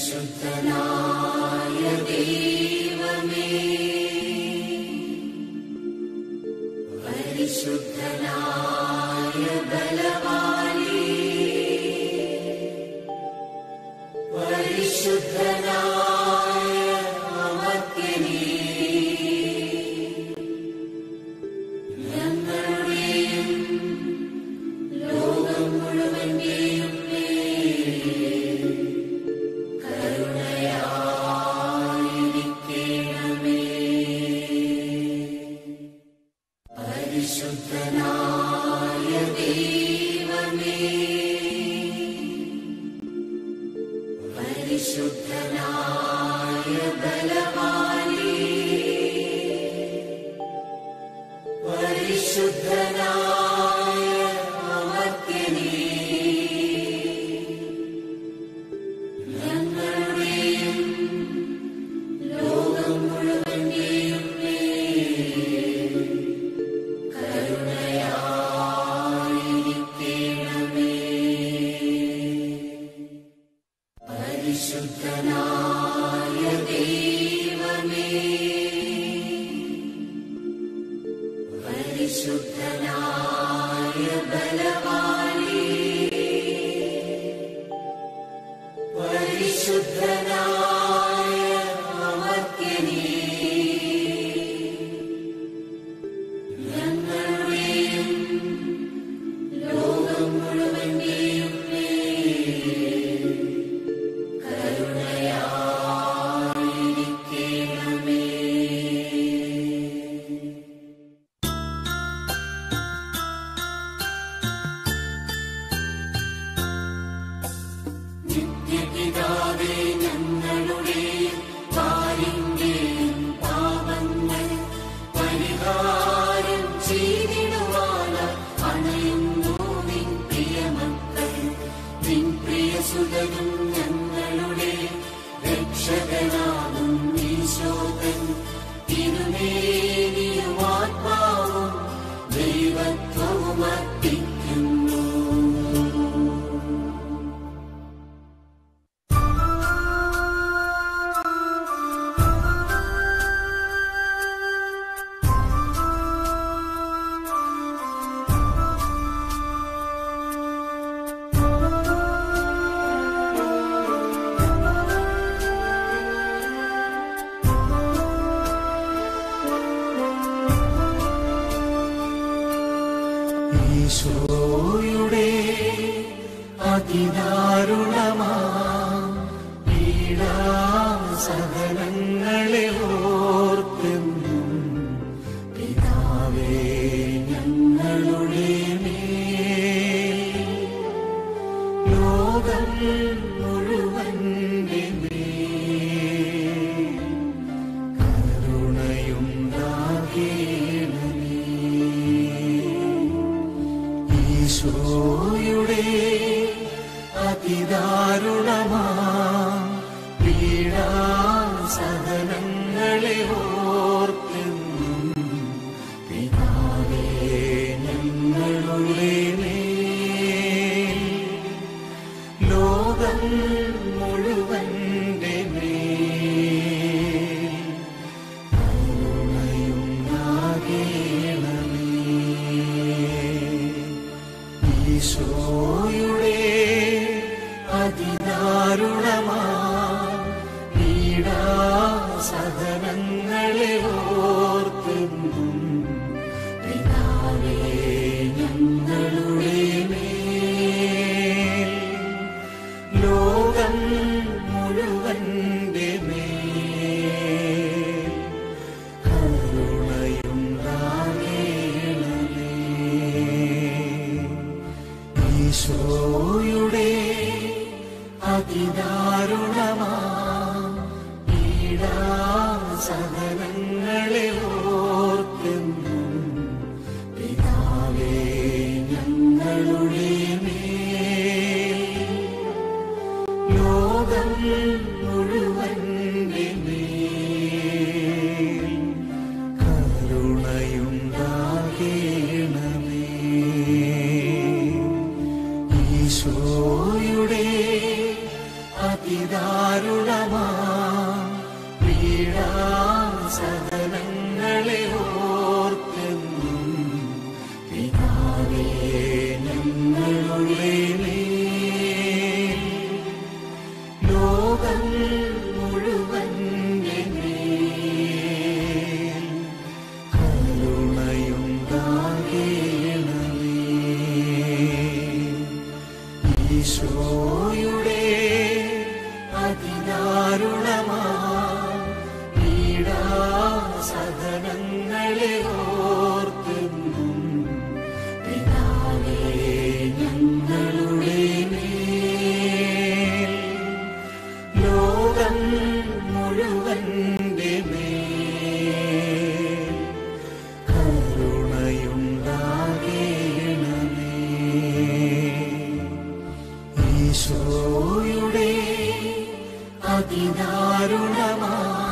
ഈശോയുടെ അതിദാരുണമാ പീഡാസഹനങ്ങളെ ഓർത്തെന്നും പിതാവേ ഞങ്ങളുടെ മേൽ ലോകം മുഴുവന്റെ മേൽ കരുണയുണ്ടാകേണമേ ഈശോയുടെ അതിദാരുണമാ പീഡാസഹനങ്ങളെ ഓർത്തെന്നും പിതാവേ ഞങ്ങളുടെ മേൽ ലോകം മുഴുവന്റെ മേൽ കരുണയുണ്ടാകേണമേ ഈശോയുടെ അതിദാരുണമാ പീഡാസഹനങ്ങളെ ഓർത്തെന്നും പിതാവേ ഞങ്ങളുടെ മേൽ ലോകം മുഴുവന്റെ മേൽ കരുണയുണ്ടാകേണമേ ഈശോയുടെ അതിദാരുണമാ പീഡാസഹനങ്ങളെ ഓർത്തെന്നും പിതാവേ ഞങ്ങളുടെ മേൽ ലോകം മുഴുവന്റെ മേൽ കരുണയുണ്ടാകേണമേ ഈശോയുടെ അതിദാരുണ കരുണയാരുണമാ പീഡാസഹനങ്ങളെ ഓർത്തെന്നും പിതാവേ ഞങ്ങളുടെ മേൽ ലോകം മുഴുവൻ്റെ മേൽ കരുണയുണ്ടാകേണമേ ഈശോയുടെ അതിദാരുണമാ പീഡാസഹനങ്ങളെ ഓർത്തെന്നും പിതാവേ ഞങ്ങളുടെ മേൽ ലോകം മുഴുവൻ്റെ മേൽ കരുണയുണ്ടാകേണമേ ഈശോയുടെ അതിദാരുണമാ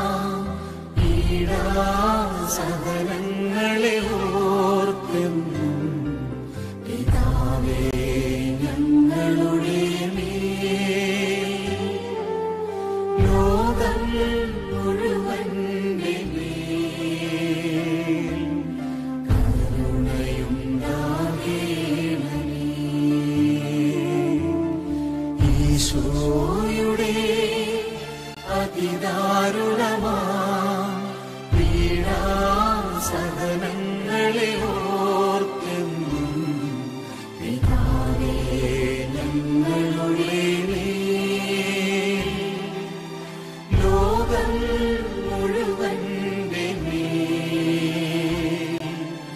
പീഡാസഹനങ്ങളെ ഓർത്തെന്നും പിതാവേ ഞങ്ങളുടെ മേൽ ലോകം മുഴുവൻ്റെ മേൽ കരുണയുണ്ടാകേണമേ ഈശോയുടെ അതിദാരുണമാ പീഡാസഹനങ്ങളെ ഓർത്തെന്നും പിതാവേ ഞങ്ങളുടെ മേൽ ലോകം മുഴുവൻ്റെ മേൽ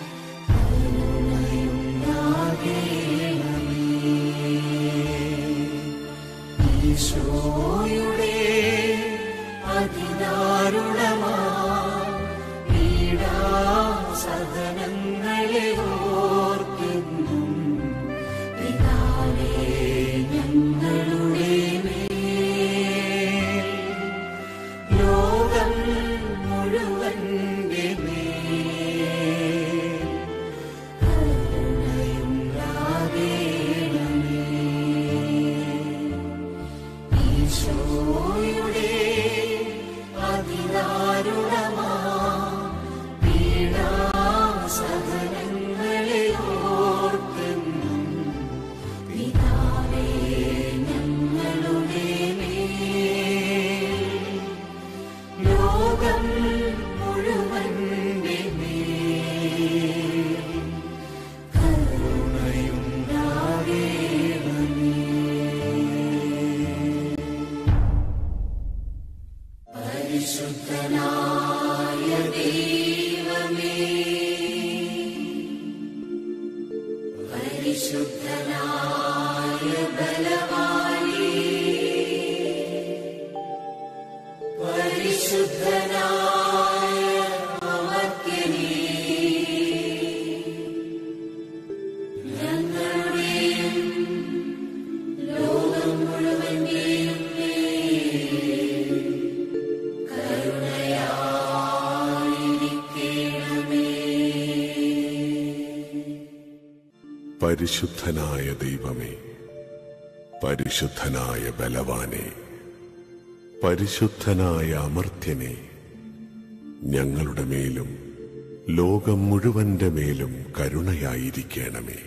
കരുണയുണ്ടാകേണമേ ഈശോയുടെ അതിദാരുണമാ പീഡാസഹനങ്ങളെ ഓർത്തെന്നും പിതാവേ ഞങ്ങളുടെ മേൽ ലോകം മുഴുവൻ്റെ മേൽ കരുണയുണ്ടാകേണമേ ഈശോയുടെ അതിദാരുണമാ പീഡാസഹനങ്ങളെ ഓർത്തെന്നും പിതാവേ ഞങ്ങളുടെ മേൽ ലോകം മുഴുവൻ്റെ മേൽ കരുണയുണ്ടാകേണമേ പരിശുദ്ധനായ ദൈവമേ പരിശുദ്ധനായ ബലവാനേ പരിശുദ്ധനായ അമർത്യനേ ഞങ്ങളുടെയും ലോകം മുഴുവന്റെയും പരിശുദ്ധനായ ദൈവമേ പരിശുദ്ധനായ ബലവാനെ പരിശുദ്ധനായ അമർത്യനെ ഞങ്ങളുടെ മേലും ലോകം മുഴുവന്റെ മേലും കരുണയായിരിക്കണമേ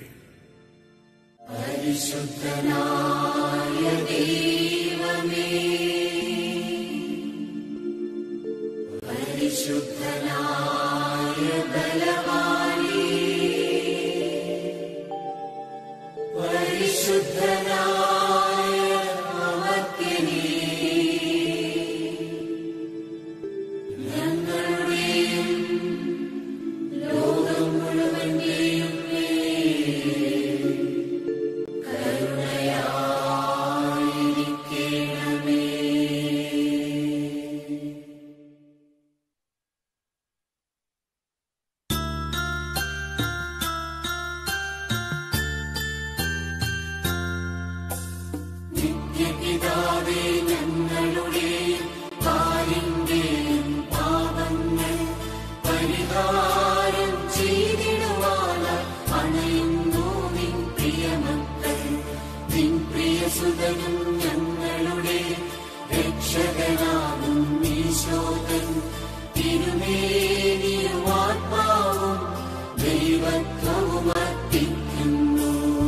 നാഥനാകും ഈശോകൻ തിരുമേനിയും ആത്മാവും ദൈവത്വവും അർപ്പിക്കുന്നു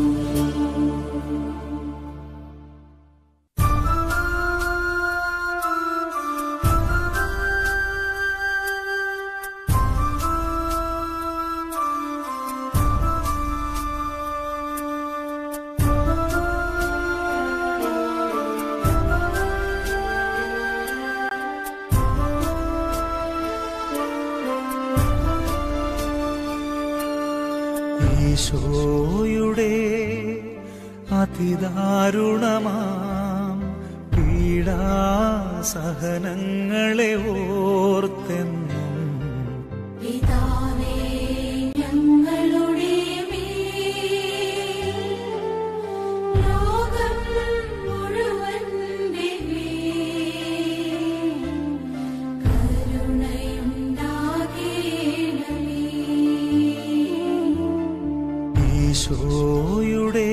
ഈശോയുടെ അതിദാരുണമാം പീഡാസഹനങ്ങളെ ഓർത്തെന്നും പിതാവേ ഞങ്ങളുടെ മേൽ ലോകം മുഴുവന്റെ മേൽ കരുണയുണ്ടാകേണമേ ഈശോയുടെ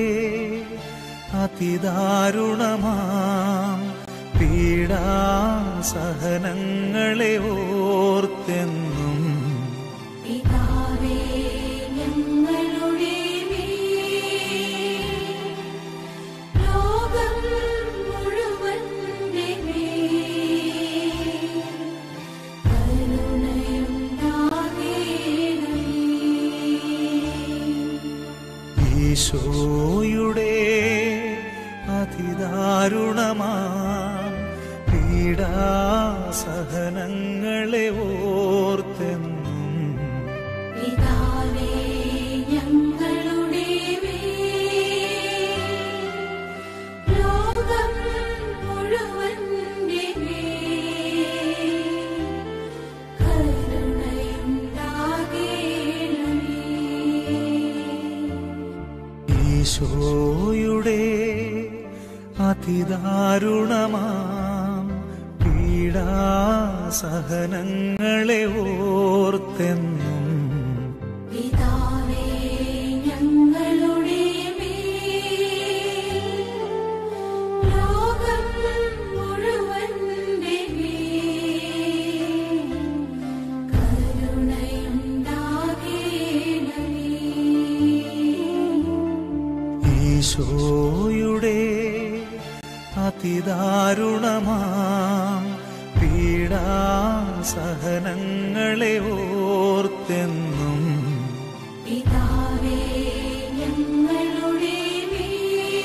അതിദാരുണമാം പീഡാസഹനങ്ങളെ ഓർത്തെന്നും പിതാവേ ഞങ്ങളുടെ മേൽ ലോകം മുഴുവന്റെ മേൽ കരുണയുണ്ടാകേണമേ ഈശോയുടെ അതിദാരുണമാം പീഡാസഹനങ്ങളെ ഓർത്തെന്നും പിതാവേ ഞങ്ങളുടെ മേൽ ലോകം മുഴുവന്റെ മേൽ കരുണയുണ്ടാകേണമേ ഈശോയുടെ അതിദാരുണമാം പീഡാസഹനങ്ങളെ ഓർത്തെന്നും പിതാവേ ഞങ്ങളുടെ മേൽ ലോകം മുഴുവന്റെ മേൽ കരുണയുണ്ടാകേണമേ ഈശോയുടെ അതിദാരുണമാം പീഡാസഹനങ്ങളെ ഓർത്തെന്നും പിതാവേ ഞങ്ങളുടെ മേൽ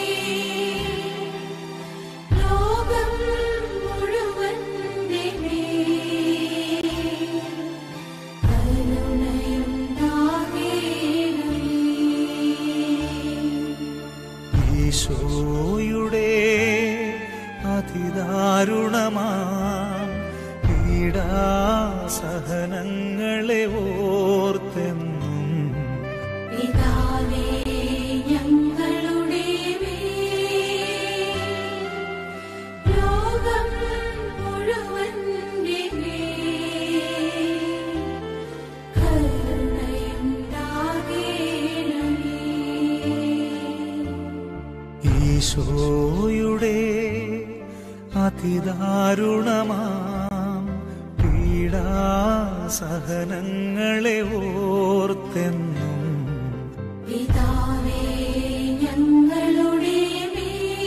ലോകം മുഴുവന്റെ മേൽ കരുണയുണ്ടാകേണമേ ഈശോയുടെ അതിദാരുണമാം പീഡാസഹനങ്ങളെ ഓർത്തെന്നും പിതാവേ ഞങ്ങളുടെ മേൽ ലോകം മുഴുവന്റെ മേൽ കരുണയുണ്ടാകേണമേ ഈശോയുടെ അതിദാരുണമാം പീഡാസഹനങ്ങളെ ഓർത്തെന്നും പിതാവേ ഞങ്ങളുടെ മേൽ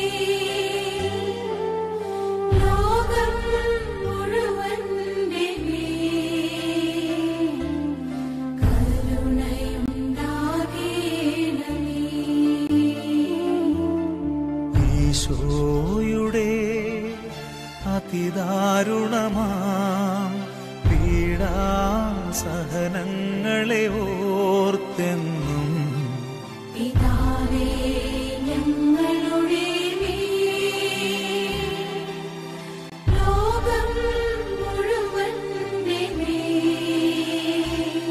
ലോകം മുഴുവന്റെ മേൽ കരുണയുണ്ടാകേണമേ ഈശോയുടെ അതിദാരുണമാം പീഡാസഹനങ്ങളെ ഓർത്തെന്നും പിതാവേ ഞങ്ങളുടെ മേൽ ലോകം മുഴുവന്റെ മേൽ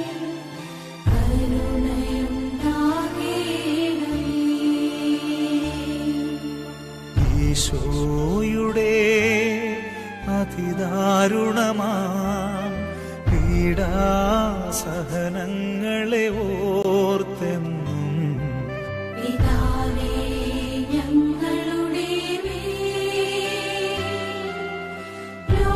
കരുണയുണ്ടാകേണമേ ഈശോയുടെ അതിദാരുണമാം പീഡാസഹനങ്ങളെ ഓർത്തെന്നും പിതാവേ ഞങ്ങളുടെ മേൽ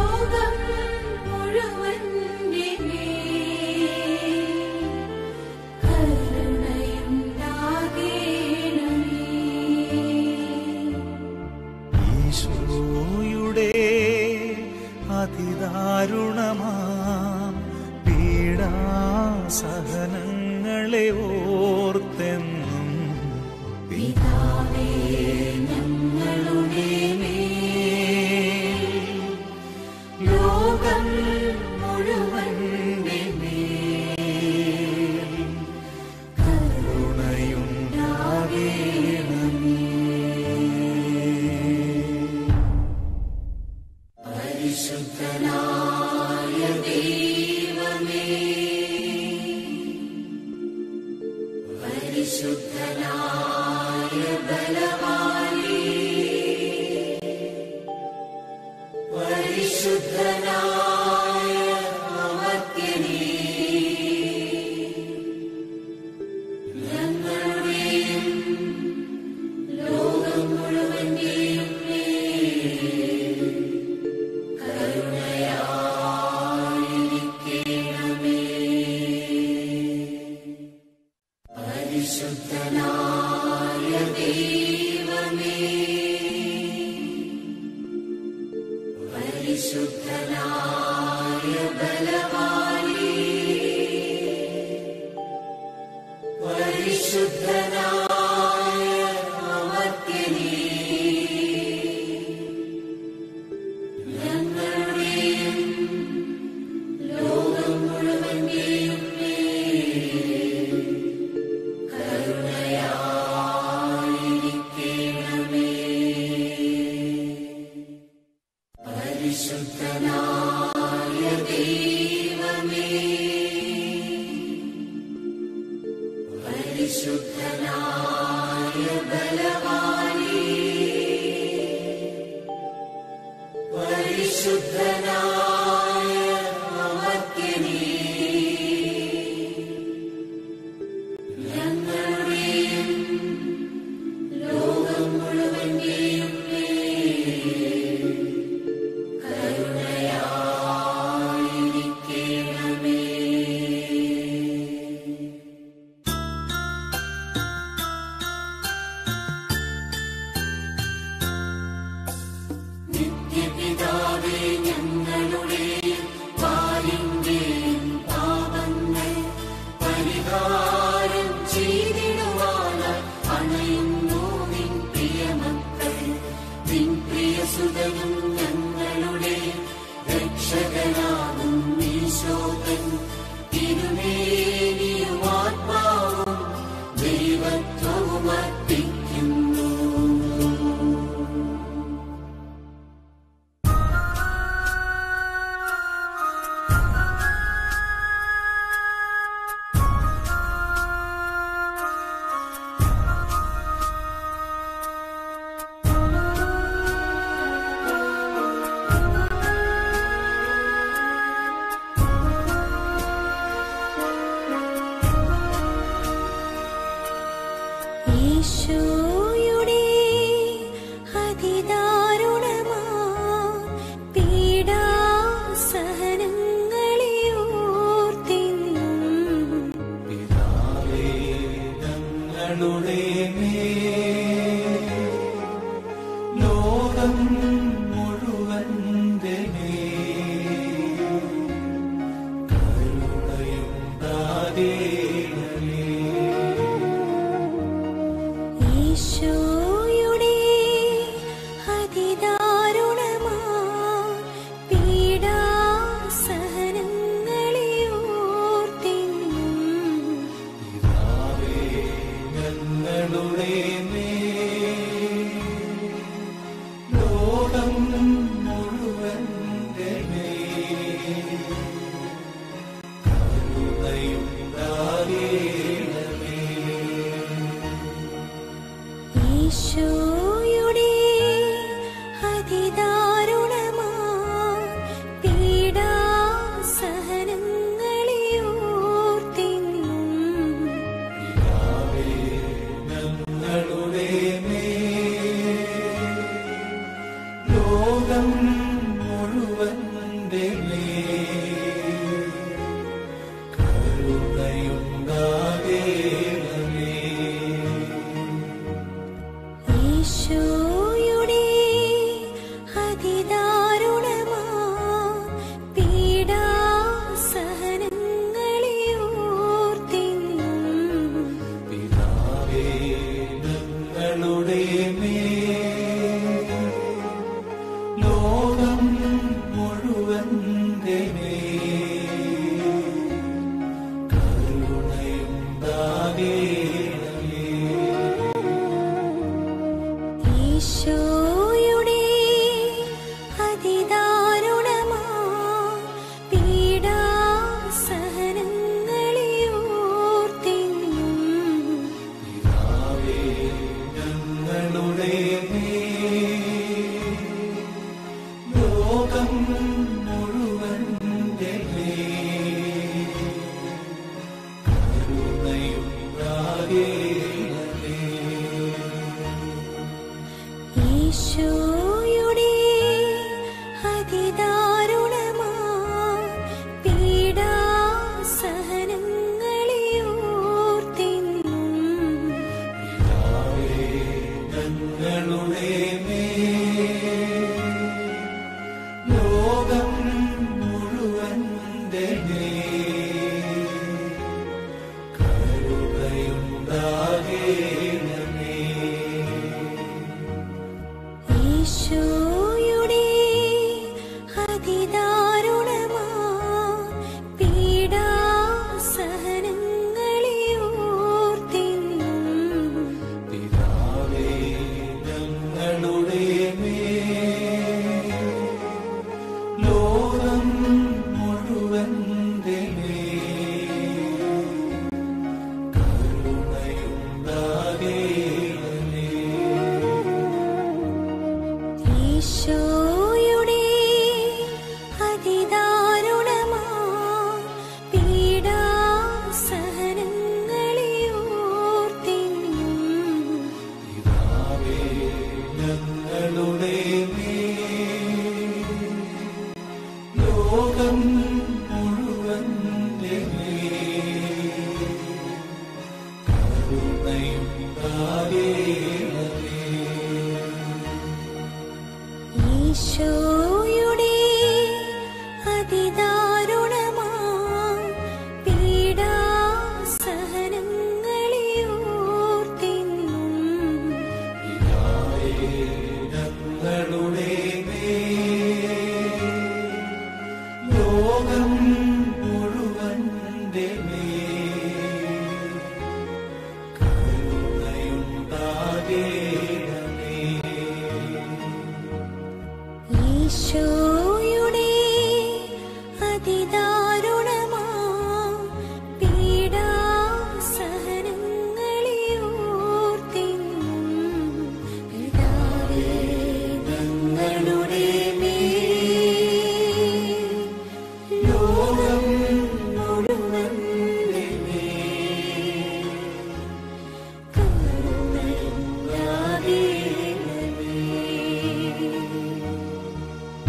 അതിദാരുണമാം പീഡാസഹനങ്ങളെ ഓർത്തെന്നും പിതാവേ ഞങ്ങളുടെ മേൽ ലോകം മുഴുവന്റെ മേൽ കരുണയുണ്ടാകേണമേ പരിശുദ്ധനായ ദൈവമേ പരിശുദ്ധനായ ബലവാനേ പരിശുദ്ധനായ അമർത്യനേ ഞങ്ങളുടെയും ലോകം മുഴുവന്റെയും മേൽ കരുണയായിരിക്കണമേ പരിശുദ്ധനായ ദൈവമേ പരിശുദ്ധനായ ബലവാനേ പരിശുദ്ധനായ അമർത്യനേ ഞങ്ങളുടെയും ലോകം മുഴുവന്റെയും മേൽ കരുണയായിരിക്കണമേ പരിശുദ്ധനായ ദൈവമേ പരിശുദ്ധനായ ബലവാനേ പരിശുദ്ധനായ അമർത്യനേ ഞങ്ങളുടെയും ലോകം മുഴുവന്റെയും മേൽ കരുണയായിരിക്കണമേ നിത്യപിതാവേ ഞങ്ങളുടെ പാലിന്റെയും പാപങ്ങൾ പരിഹാരം ചെയ്തിടുവാനായി അണയുന്നു നിൻ പ്രിയമക്കൾ നിൻ പ്രിയസുതനും ഞങ്ങളുടെ രക്ഷകനാകും ഈശോകൻ തിരുമേനിയും ആത്മാവും ദൈവത്വവും അർപ്പിക്കുന്നു ഈശോയുടെ അതിദാരുണമാ പീഡാസഹനങ്ങളെ ഓർത്തിന്നും പിതാവേ ഞങ്ങളുടെ മേൽ ലോകം മുഴുവന്റെ മേൽ കരുണയുണ്ടാകേണമേ ഈശോയുടെ അതിദാരുണമാ പീഡാസഹനങ്ങളെ ഓർത്തിന്നും പിതാവേ ഞങ്ങളുടെ മേൽ ലോകം മുഴുവന്റെ മേൽ കരുണയുണ്ടാകേണമേ ഈശോയുടെ അതിദാരുണമാ പീഡാസഹനങ്ങളെ ഓർത്തിന്നും പിതാവേ ഞങ്ങളുടെ മേൽ ലോകം മുഴുവന്റെ മേൽ കരുണയുണ്ടാകേണമേ ഈശോയുടെ അതിദാരുണമാ അതിദാരുണമാ പീഡാസഹനങ്ങളെ ഓർത്തെന്നും പിതാവേ, ഞങ്ങളുടെ മേൽ ലോകം മുഴുവന്റെ മേൽ കരുണയുണ്ടാകേണമേ ഈശോയുടെ അതിദാരുണമാ പീഡാസഹനങ്ങളെ ഓർത്തെന്നും പിതാവേ ഞങ്ങളുടെ മേൽ ലോകം മുഴുവന്റെ മേൽ കരുണയുണ്ടാകേണമേ ഈശോയുടെ അതിദാരുണമാ പീഡാസഹനങ്ങളെ ഓർത്തെന്നും പിതാവേ ഞങ്ങളുടെ മേൽ ലോകം മുഴുവന്റെ മേൽ കരുണയുണ്ടാകേണമേ ഈശോയുടെ അതിദാരുണമാ പീഡാസഹനങ്ങളെ ഓർത്തെന്നും പിതാവേ ഞങ്ങളുടെ മേൽ ലോകം മുഴുവന്റെ മേൽ കരുണയുണ്ടാകേണമേ ഈശോയുടെ അതിദാരുണമാ പീഡാസഹനങ്ങളെ ഓർത്തെന്നും പിതാവേ ഞങ്ങളുടെ മേൽ ലോകം മുഴുവന്റെ മേൽ കരുണയുണ്ടാകേണമേ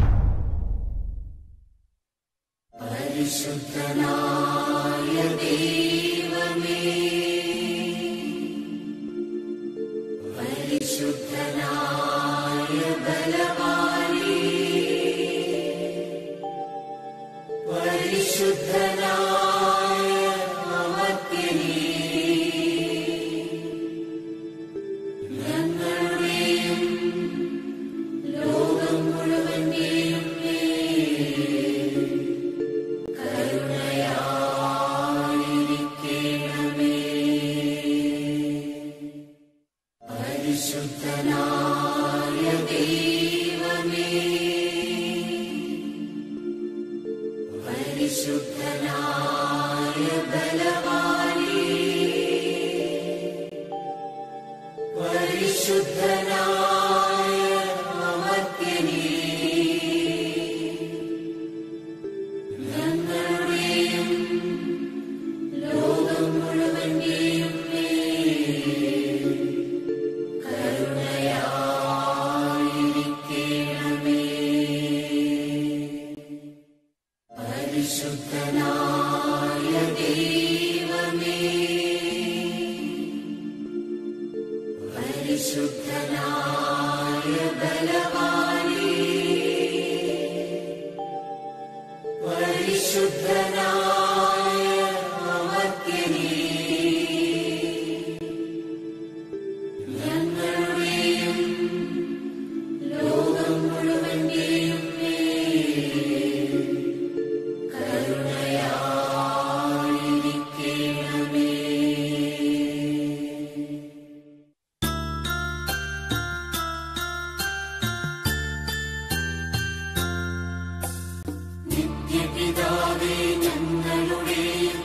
നിത്യപിതാവേ ഞങ്ങളുടെയും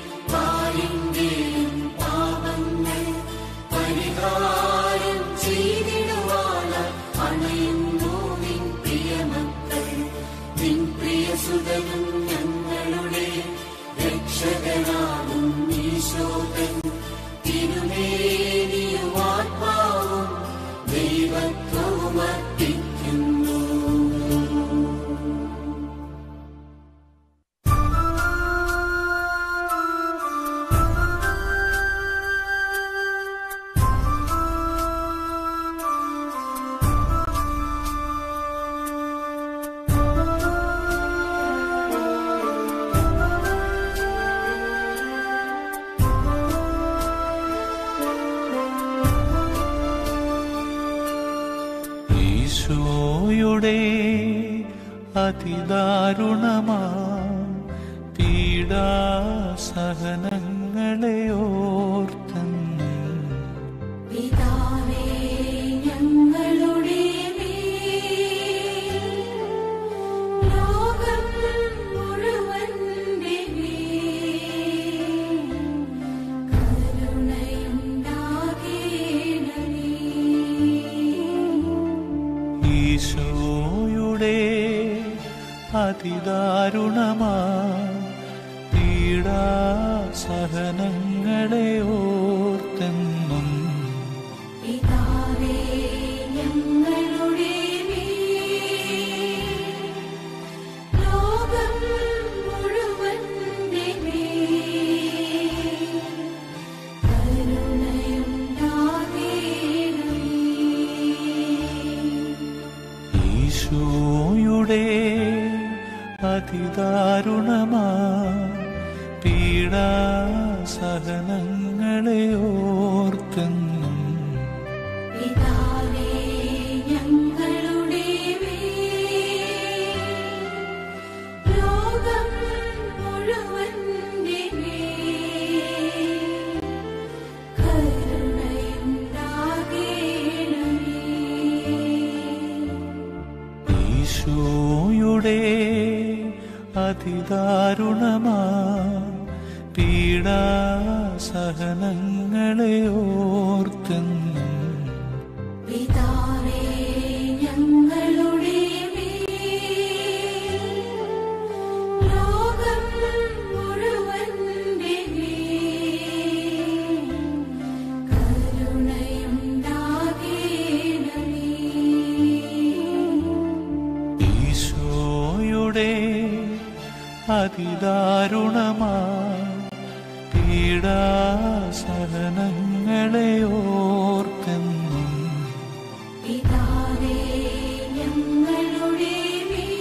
പാലിന്റെയും പാപങ്ങൾ പരിഹാരം ചെയ്തിടുവാനായി അണയുന്നു നിൻ പ്രിയമക്കൾ നിൻ പ്രിയസുതനും ഞങ്ങളുടെ രക്ഷകനാകും ഈശോകൻ തിരുമേനിയും ആത്മാവും ദൈവത്വവും അർപ്പിക്കുന്നു അതിദാരുണമാ പീഡാസഹനങ്ങളെ ഓർത്തെന്നും പിതാവേ ഞങ്ങളുടെ മേൽ ലോകം മുഴുവന്റെ മേൽ കരുണയുണ്ടാകേണമേ ഈശോയുടെ അതിദാരുണമാ പീഡാസഹനങ്ങളെ ഓർത്തെന്നും പിതാവേ ഞങ്ങളുടെ മേൽ ലോകം മുഴുവന്റെ മേൽ കരുണയുണ്ടാകേണമേ ഈശോയുടെ അതിദാരുണമാ പീഡാസഹനങ്ങളെ ഓർത്തെന്നും പിതാവേ ഞങ്ങളുടെ മേൽ ലോകം മുഴുവന്റെ മേൽ കരുണയുണ്ടാകേണമേ ഈശോയുടെ അതിദാരുണമാ പീഡാസഹനങ്ങളെ ഓർത്തെന്നും പിതാവേ ഞങ്ങളുടെ മേൽ ലോകം മുഴുവന്റെ മേൽ കരുണയുണ്ടാകേണമേ ഈശോയുടെ അതിദാരുണമാ പീഡാസഹനങ്ങളെ ഓർത്തെന്നും പിതാവേ ഞങ്ങളുടെ മേൽ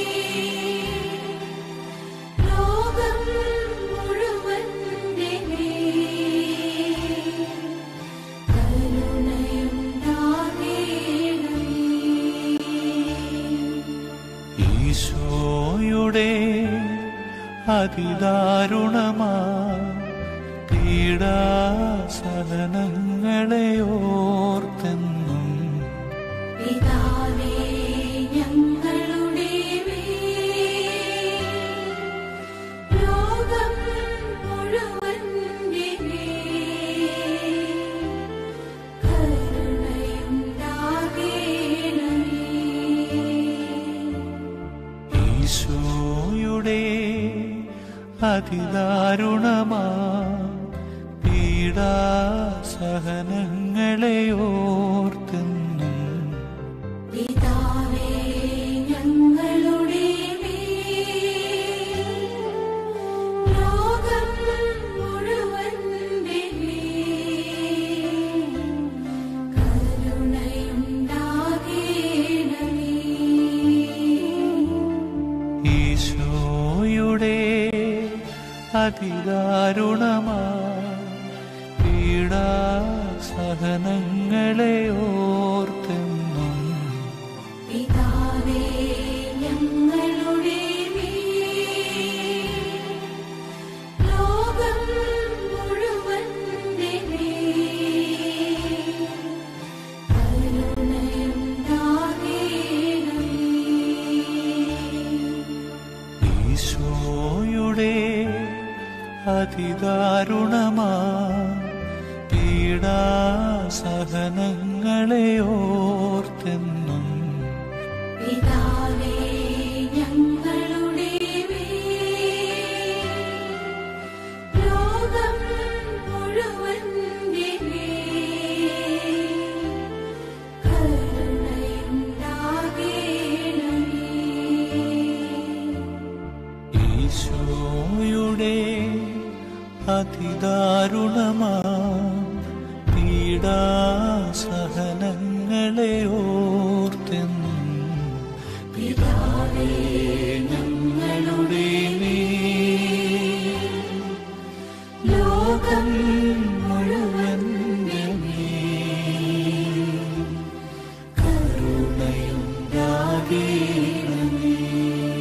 ലോകം മുഴുവന്റെ മേൽ കരുണയുണ്ടാകേണമേ ഈശോയുടെ അതിദാരുണമാ പീഡാസഹനങ്ങളെ ഓർത്തെന്നും പിതാവേ ഞങ്ങളുടെ മേൽ ലോകം മുഴുവന്റെ മേൽ കരുണയുണ്ടാകേണമേ ഈശോയുടെ അതിദാരുണമാ പീഡാസഹനങ്ങളെ ഓർത്തെന്നും പിതാവേ ഞങ്ങളുടെ മേൽ ലോകം മുഴുവന്റെ മേൽ കരുണയുണ്ടാകേണമേ ഈശോയുടെ അതിദാരുണമാ പീഡാസഹനങ്ങളെ ഓർത്തെന്നും പിതാവേ ഞങ്ങളുടെ മേൽ ലോകം മുഴുവന്റെ മേൽ കരുണയുണ്ടാകേണമേ ഈശോയുടെ അതിദാരുണമാ പീഡാസഹനങ്ങളെ ഓർത്തെന്നും പിതാവേ ഞങ്ങളുടെ മേൽ ലോകം മുഴുവന്റെ മേൽ കരുണയുണ്ടാകേണമേ ഈശോയുടെ അതിദാരുണമാ പീഡാസഹനങ്ങളെ ഓർത്തെന്നും പിതാവേ ഞങ്ങളുടെ മേൽ ലോകം മുഴുവൻ കരുണയുണ്ടാകേണമേ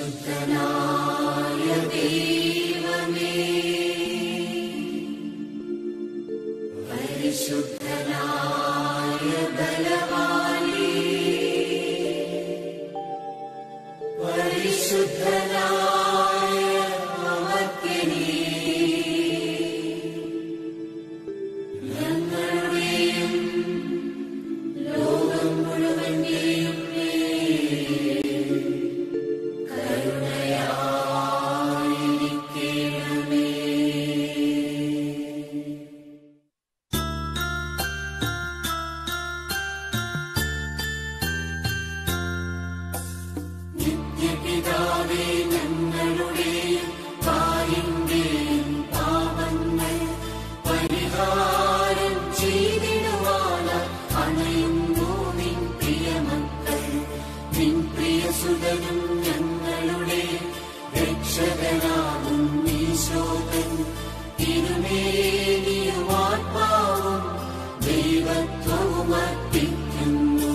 നിത്യപിതാവേ ഞങ്ങളുടെയും പാലിന്റെയും പാപങ്ങൾ പരിഹാരം ചെയ്തിടുവാന അണയുന്നു നിൻ പ്രിയമക്കൾ നിൻ പ്രിയസുതനും ഞങ്ങളുടെ രക്ഷകനാകും ഈശോകൻ തിരുമേനിയും ആത്മാവും ദൈവത്വവും അർപ്പിക്കുന്നു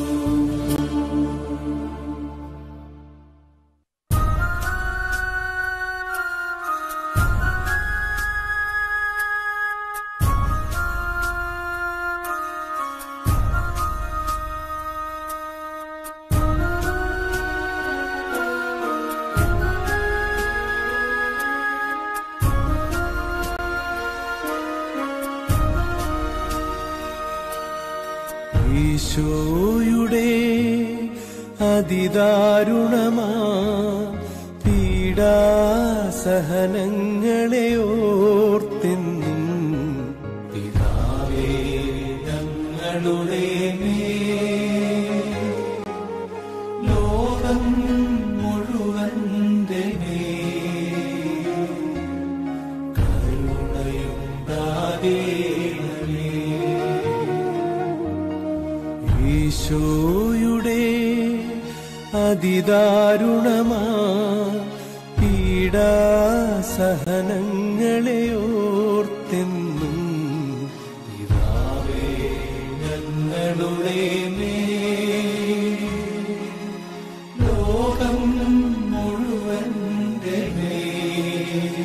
ഈശോയുടെ അതിദാരുണമാ പീഡാസഹനങ്ങളെ ഓർത്തെന്നും പിതാവേ ഞങ്ങളുടെ മേൽ ലോകം മുഴുവന്റെ മേൽ കരുണയുണ്ടാകേണമേ ഈശോയുടെ അതിദാരുണമാ പീഡാസഹനങ്ങളെ ഓർത്തെന്നും പിതാവേ ഞങ്ങളുടെ മേൽ ലോകം മുഴുവന്റെ മേൽ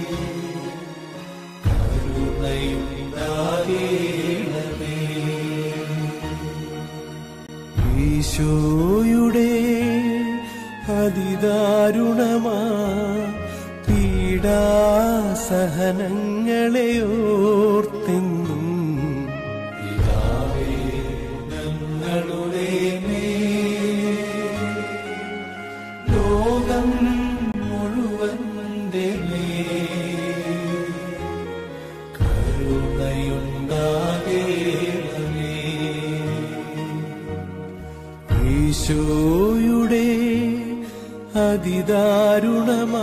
കരുണയുണ്ടാകേണമേ ഈശോയുടെ അതിദാരുണമാ പീഡാസഹനങ്ങളെ ഓർത്തെന്നും പിതാവേ ഞങ്ങളുടെ മേൽ ലോകം മുഴുവന്റെ മേൽ കരുണയുണ്ടാകേണമേ ഈശോയുടെ അതിദാരുണമാ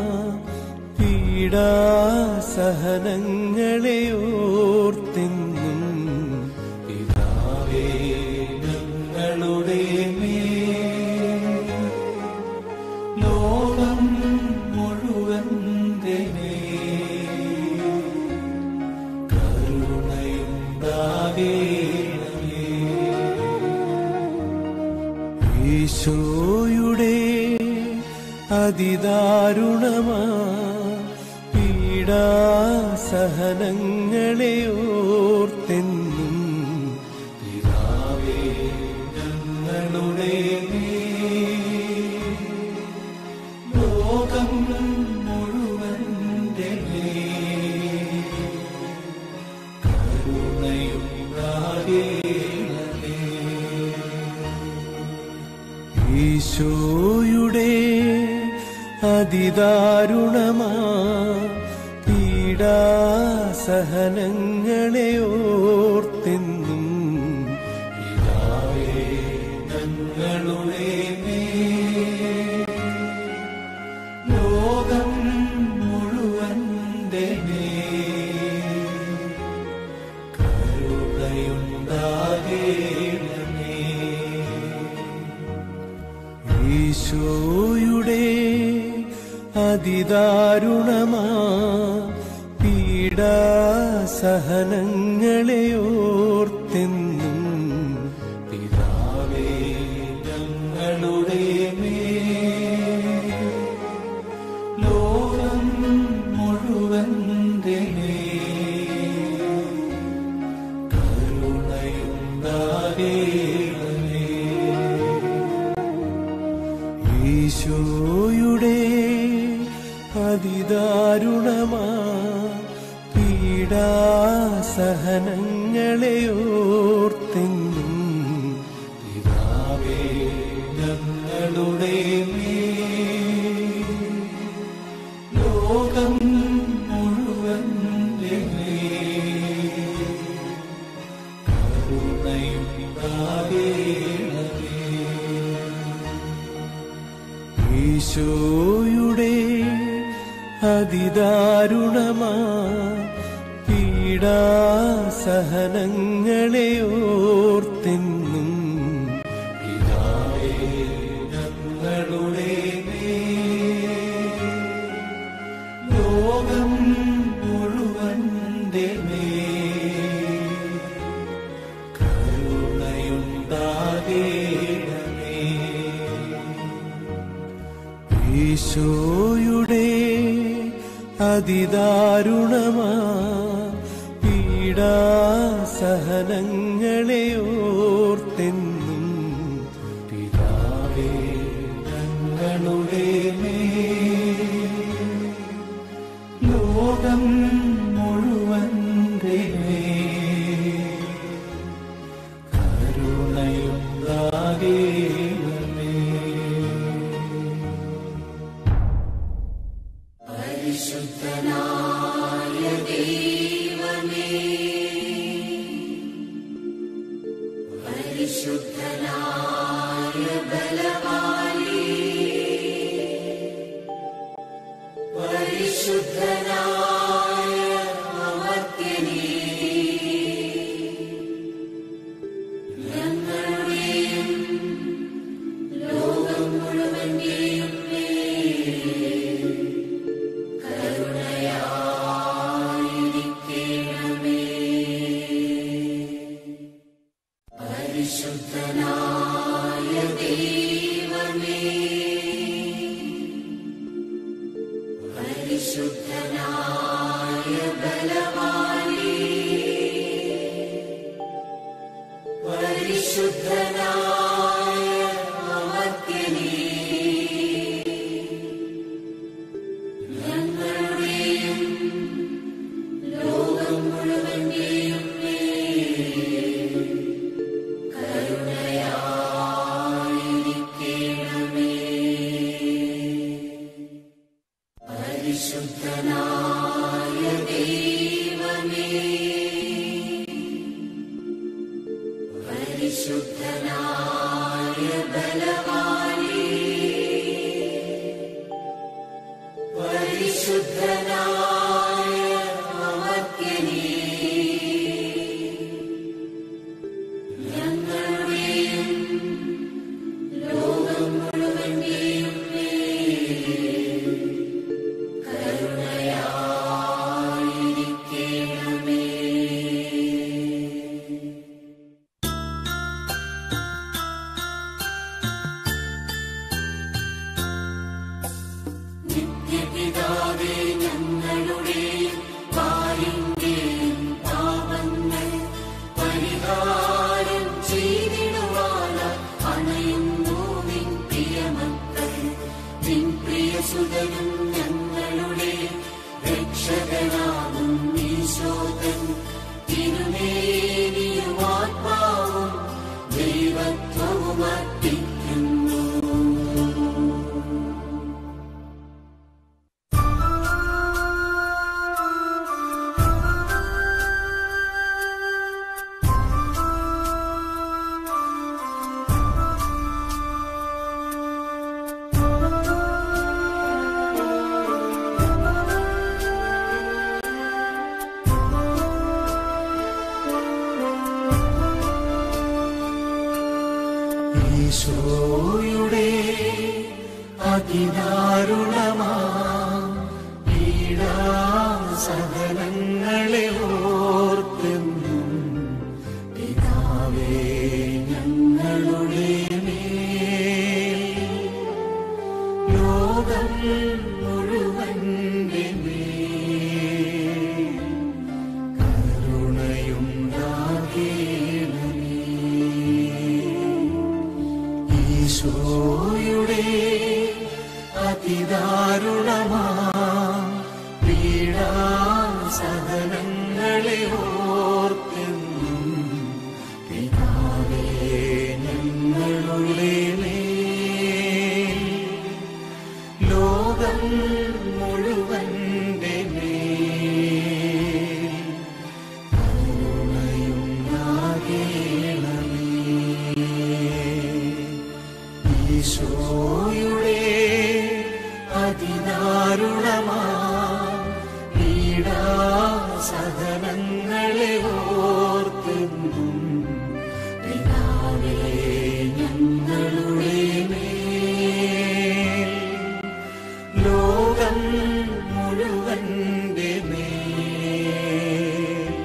പീഡാസഹനങ്ങളെ ഓർത്തെന്നും പിതാവേ ഞങ്ങളുടെ മേൽ ലോകം മുഴുവന്റെ മേൽ കരുണയുണ്ടാകേണമേ ഈശോയുടെ അതിദാരുണമാ പീഡാസഹനങ്ങളെ ഓർത്തെന്നും പിതാവേ ഞങ്ങളുടെ മേൽ ലോകം മുഴുവന്റെ മേൽ കരുണയുണ്ടാകേണമേ ഈശോയുടെ അതിദാരുണമാ പീഡാസഹനങ്ങളെ ഓർത്തെന്നും പിതാവേ ഞങ്ങളുടെ മേൽ ലോകം മുഴുവന്റെ മേൽ കരുണയുണ്ടാകേണമേ ഈശോയുടെ അതിദാരുണമാ പീഡാസഹനങ്ങളെ ഓർത്തെന്നും പിതാവേ ഞങ്ങളുടെ മേൽ ഈശോയുടെ അതിദാരുണമാ പീഡാസഹനങ്ങളെ ഓർത്തെന്നും പിതാവേ ഞങ്ങളുടെ മേൽ, ലോകം മുഴുവൻ ഈശോയുടെ അതിദാരുണമാ പീഡാസഹനങ്ങളെ ഓർത്തെന്നും പിതാവേ ഞങ്ങളുടെ മേൽ, ലോകം മുഴുവൻ കരുണയുണ്ടാകേണമേ ഈശോയുടെ അതിദാരുണമാ പീഡാസഹനങ്ങളെ ഓർത്തെന്നും പിതാവേ ഞങ്ങളുടെ മേൽ, ലോകം മുഴുവൻ കരുണയുണ്ടാകേണമേ നിത്യപിതാവേ ഞങ്ങളുടെ പാലിന്റെയും പാപങ്ങൾ പരിഹാരം ചെയ്തിടുവാന അണയുന്നു നിൻ പ്രിയമക്കൾ നിൻ പ്രിയസുതനും ഞങ്ങളുടെ രക്ഷകനാകും ഈശോകൻ തിരുമേനിയും ആത്മാവും ദൈവത്വവും അർപ്പിക്കുന്നു ഈശോയുടെ അതിദാരുണമാ പീഡാസഹനങ്ങളെ ഓർത്തെന്നും പിതാവേ ഞങ്ങളുടെ മേൽ ലോകം മുഴുവൻ കരുണയുണ്ടാകേണമേ ഈശോയുടെ അതിദാരുണമാ പീഡാസഹനങ്ങളെ ഓർത്തെന്നും പിതാവേ ഞങ്ങളുടെ മേൽ ലോകം മുഴുവന്റെ മേൽ കരുണയുണ്ടാകേണമേ ഈശോയുടെ അതിദാരുണമാ പീഡാസഹനങ്ങളെ ഓർത്തെന്നും പിതാവേ ഞങ്ങളുടെ മേൽ ലോകം മുഴുവന്റെ മേൽ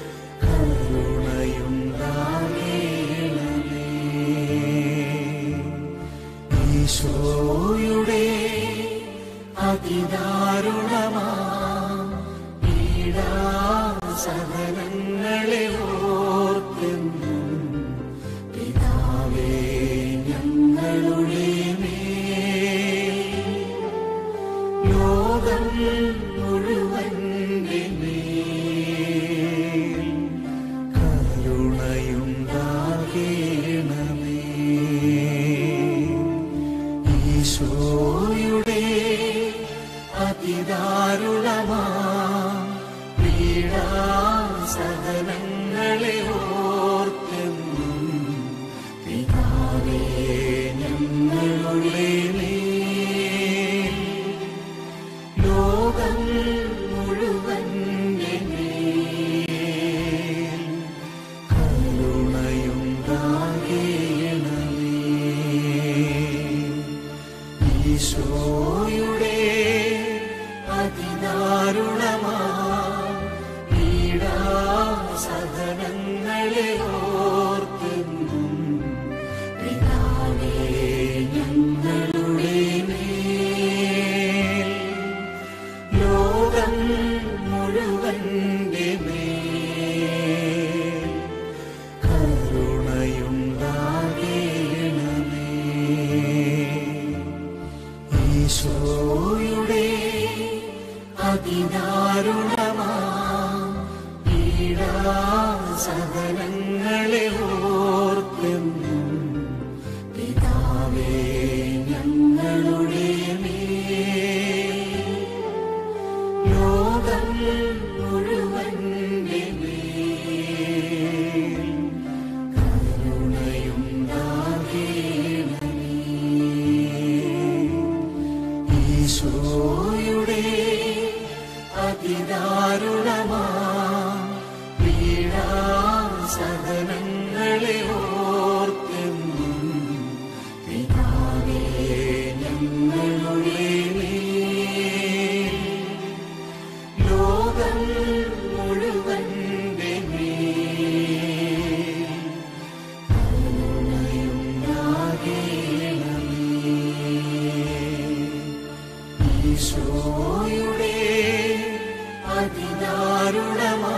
കരുണയുണ്ടാകേണമേ ഈശോയുടെ അതിദാരുണമാ പീഡാസഹനങ്ങളെ ഓർത്തെന്നും പിതാവേ ഞങ്ങളുടെ മേൽ ലോകം മുഴുവന്റെ മേൽ കരുണയുണ്ടാകേണമേ ഈശോയുടെ അതിദാരുണമാ പീഡാസഹനങ്ങളെ ഓർത്തെന്നും പിതാവേ ഞങ്ങളുടെ മേൽ ലോകം മുഴുവന്റെ മേൽ കരുണയുണ്ടാകേണമേ ഈശോയുടെ അതിദാരുണമാ പീഡാസഹനങ്ങളെ ഓർത്തെന്നും പിതാവേ ഞങ്ങളുടെ മേൽ ലോകം മുഴുവന്റെ മേൽ കരുണയുണ്ടാകേണമേ ഈശോയുടെ അതിദാരുണമാ പീഡാസഹനങ്ങളെ ഓർത്തെന്നും പിതാവേ ഞങ്ങളുടെ മേൽ ലോകം മുഴുവന്റെ മേൽ കരുണയുണ്ടാകേണമേ ഈശോയുടെ അതിദാരുണമാ പീഡാസഹനങ്ങളെ ഓർത്തെന്നും പിതാവേ ഞങ്ങളുടെ മേൽ ലോകം മുഴുവന്റെ മേൽ കരുണയുണ്ടാകേണമേ ഈശോയുടെ അതിദാരുണമാ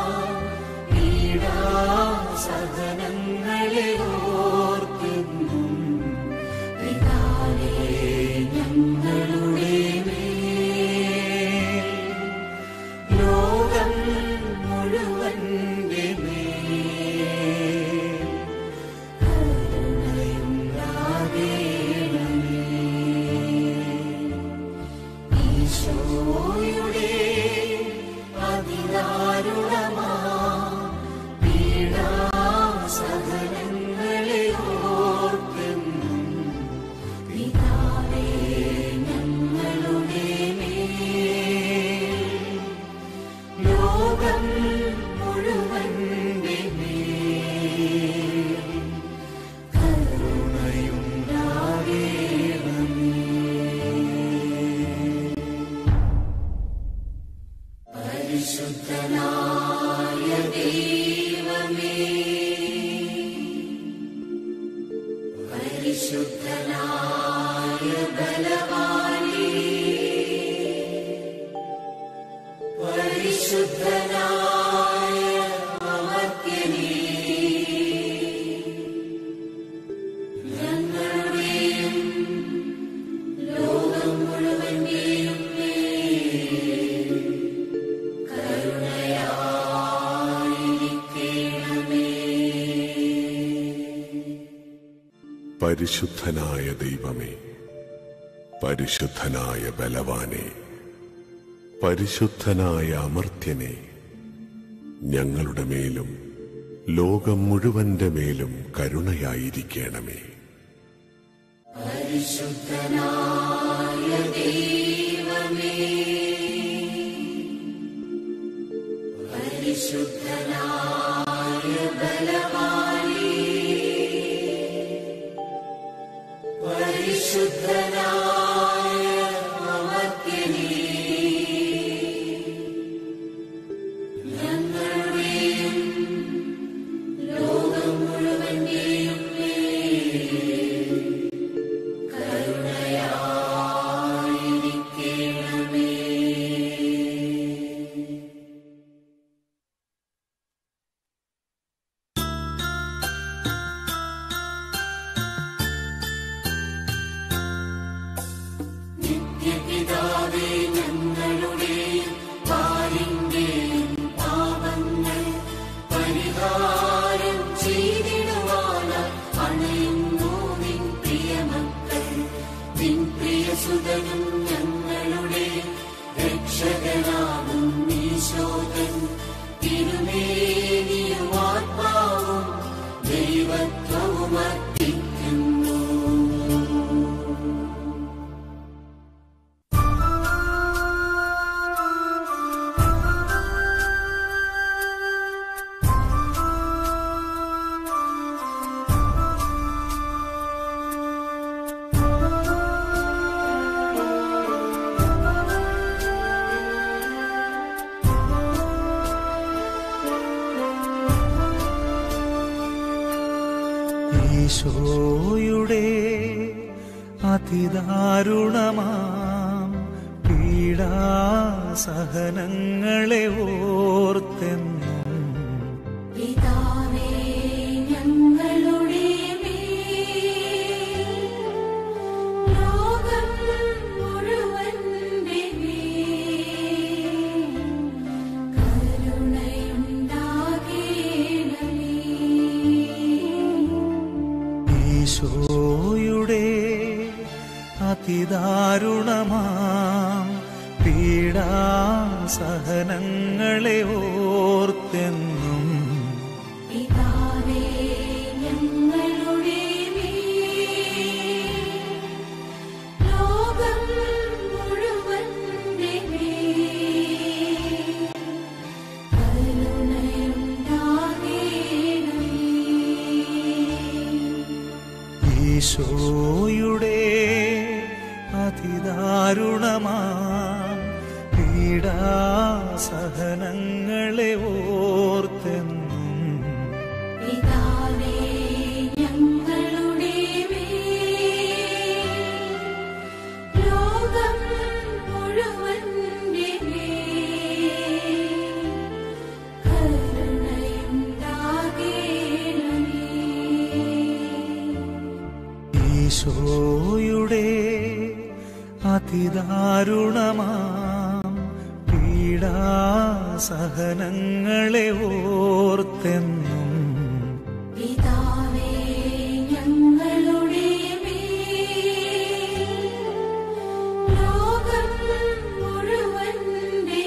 പീഡാസഹനങ്ങളെ ഓർത്തെന്നും പിതാവേ ഞങ്ങളുടെ മേൽ ലോകം മുഴുവന്റെ മേൽ കരുണയുണ്ടാകേണമേ ഈശോയുടെ അതിദാരുണമാ പീഡാസഹനങ്ങളെ ഓർത്തെന്നും പിതാവേ ഞങ്ങളുടെ മേൽ ലോകം മുഴുവന്റെ മേൽ കരുണയുണ്ടാകേണമേ ഞങ്ങളുടെയും ലോകം പരിശുദ്ധനായ ദൈവമേ പരിശുദ്ധനായ ബലവാനെ പരിശുദ്ധനായ അമർത്യനെ ഞങ്ങളുടെ മേലും ലോകം മുഴുവന്റെ മേലും കരുണയായിരിക്കണമേ നിത്യപിതാവേ ഞങ്ങളുടെയും പാലിന്റെയും പാപങ്ങൾ പരിഹാരം ചെയ്തിടുവാനായി അണയുന്നു നിൻ പ്രിയമക്കൾ നിൻ പ്രിയസുതനും ഞങ്ങളുടെ രക്ഷകനാകും ഈശോകൻ തിരുമേനിയും ആത്മാവും ദൈവത്വവും അർപ്പിക്കുന്നു ഈശോയുടെ അതിദാരുണമാം പീഡാസഹനങ്ങളെ ഓർത്തെന്നും പിതാവേ ഞങ്ങളുടെ മേൽ ലോകം മുഴുവന്റെ മേൽ കരുണയുണ്ടാകേണമേ ഈശോയുടെ അതിദാരുണമാം പീഡാസഹനങ്ങളെ ഓർത്തെന്നും പിതാവേ ഞങ്ങളുടെ മേൽ ലോകം മുഴുവന്റെ മേൽ കരുണയുണ്ടാകേണമേ ഈശോയുടെ അതിദാരുണമാം പീഡാസഹനങ്ങളെ ഓർത്തെന്നും പിതാവേ ഞങ്ങളുടെ മേൽ ലോകം മുഴുവന്റെ മേൽ കരുണയുണ്ടാകേണമേ ഈശോയുടെ അതിദാരുണമാം പീഡാസഹനങ്ങളെ ഓർത്തെന്നും പിതാവേ ഞങ്ങളുടെ മേൽ ലോകം മുഴുവന്റെ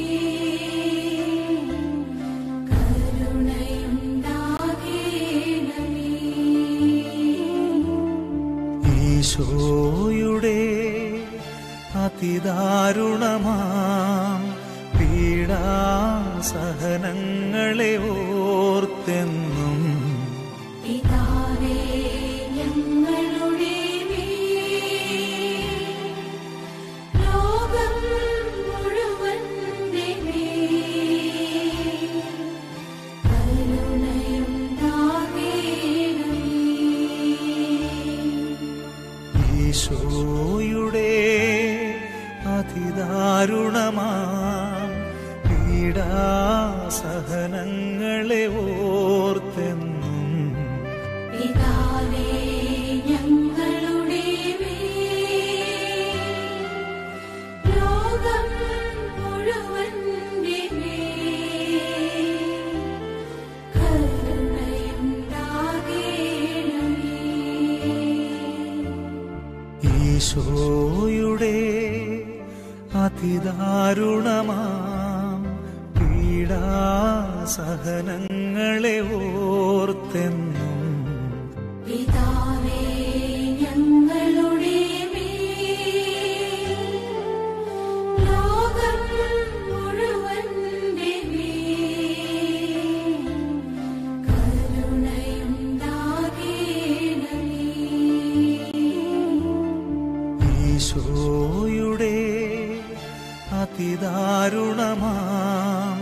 മേൽ കരുണയുണ്ടാകേണമേ ഈശോയുടെ അതിദാരുണമാം പീഡാസഹനങ്ങളെ ഓർത്തെന്നും പിതാവേ ഞങ്ങളുടെ മേൽ ലോകം മുഴുവന്റെ മേൽ കരുണയുണ്ടാകേണമേ ഈശോയുടെ അതിദാരുണമാം പീഡാസഹനങ്ങളെ ഓർത്തെന്നും പിതാവേ ഞങ്ങളുടെ മേൽ ലോകം മുഴുവന്റെ മേൽ കരുണയുണ്ടാകേണമേ ഈശോയുടെ അതിദാരുണമാം പീഡാസഹനങ്ങളെ ഓർത്തെന്നും പിതാവേ ഞങ്ങളുടെ മേൽ ലോകം മുഴുവന്റെ മേൽ കരുണയുണ്ടാകേണമേ ഈശോയുടെ അതിദാരുണമാം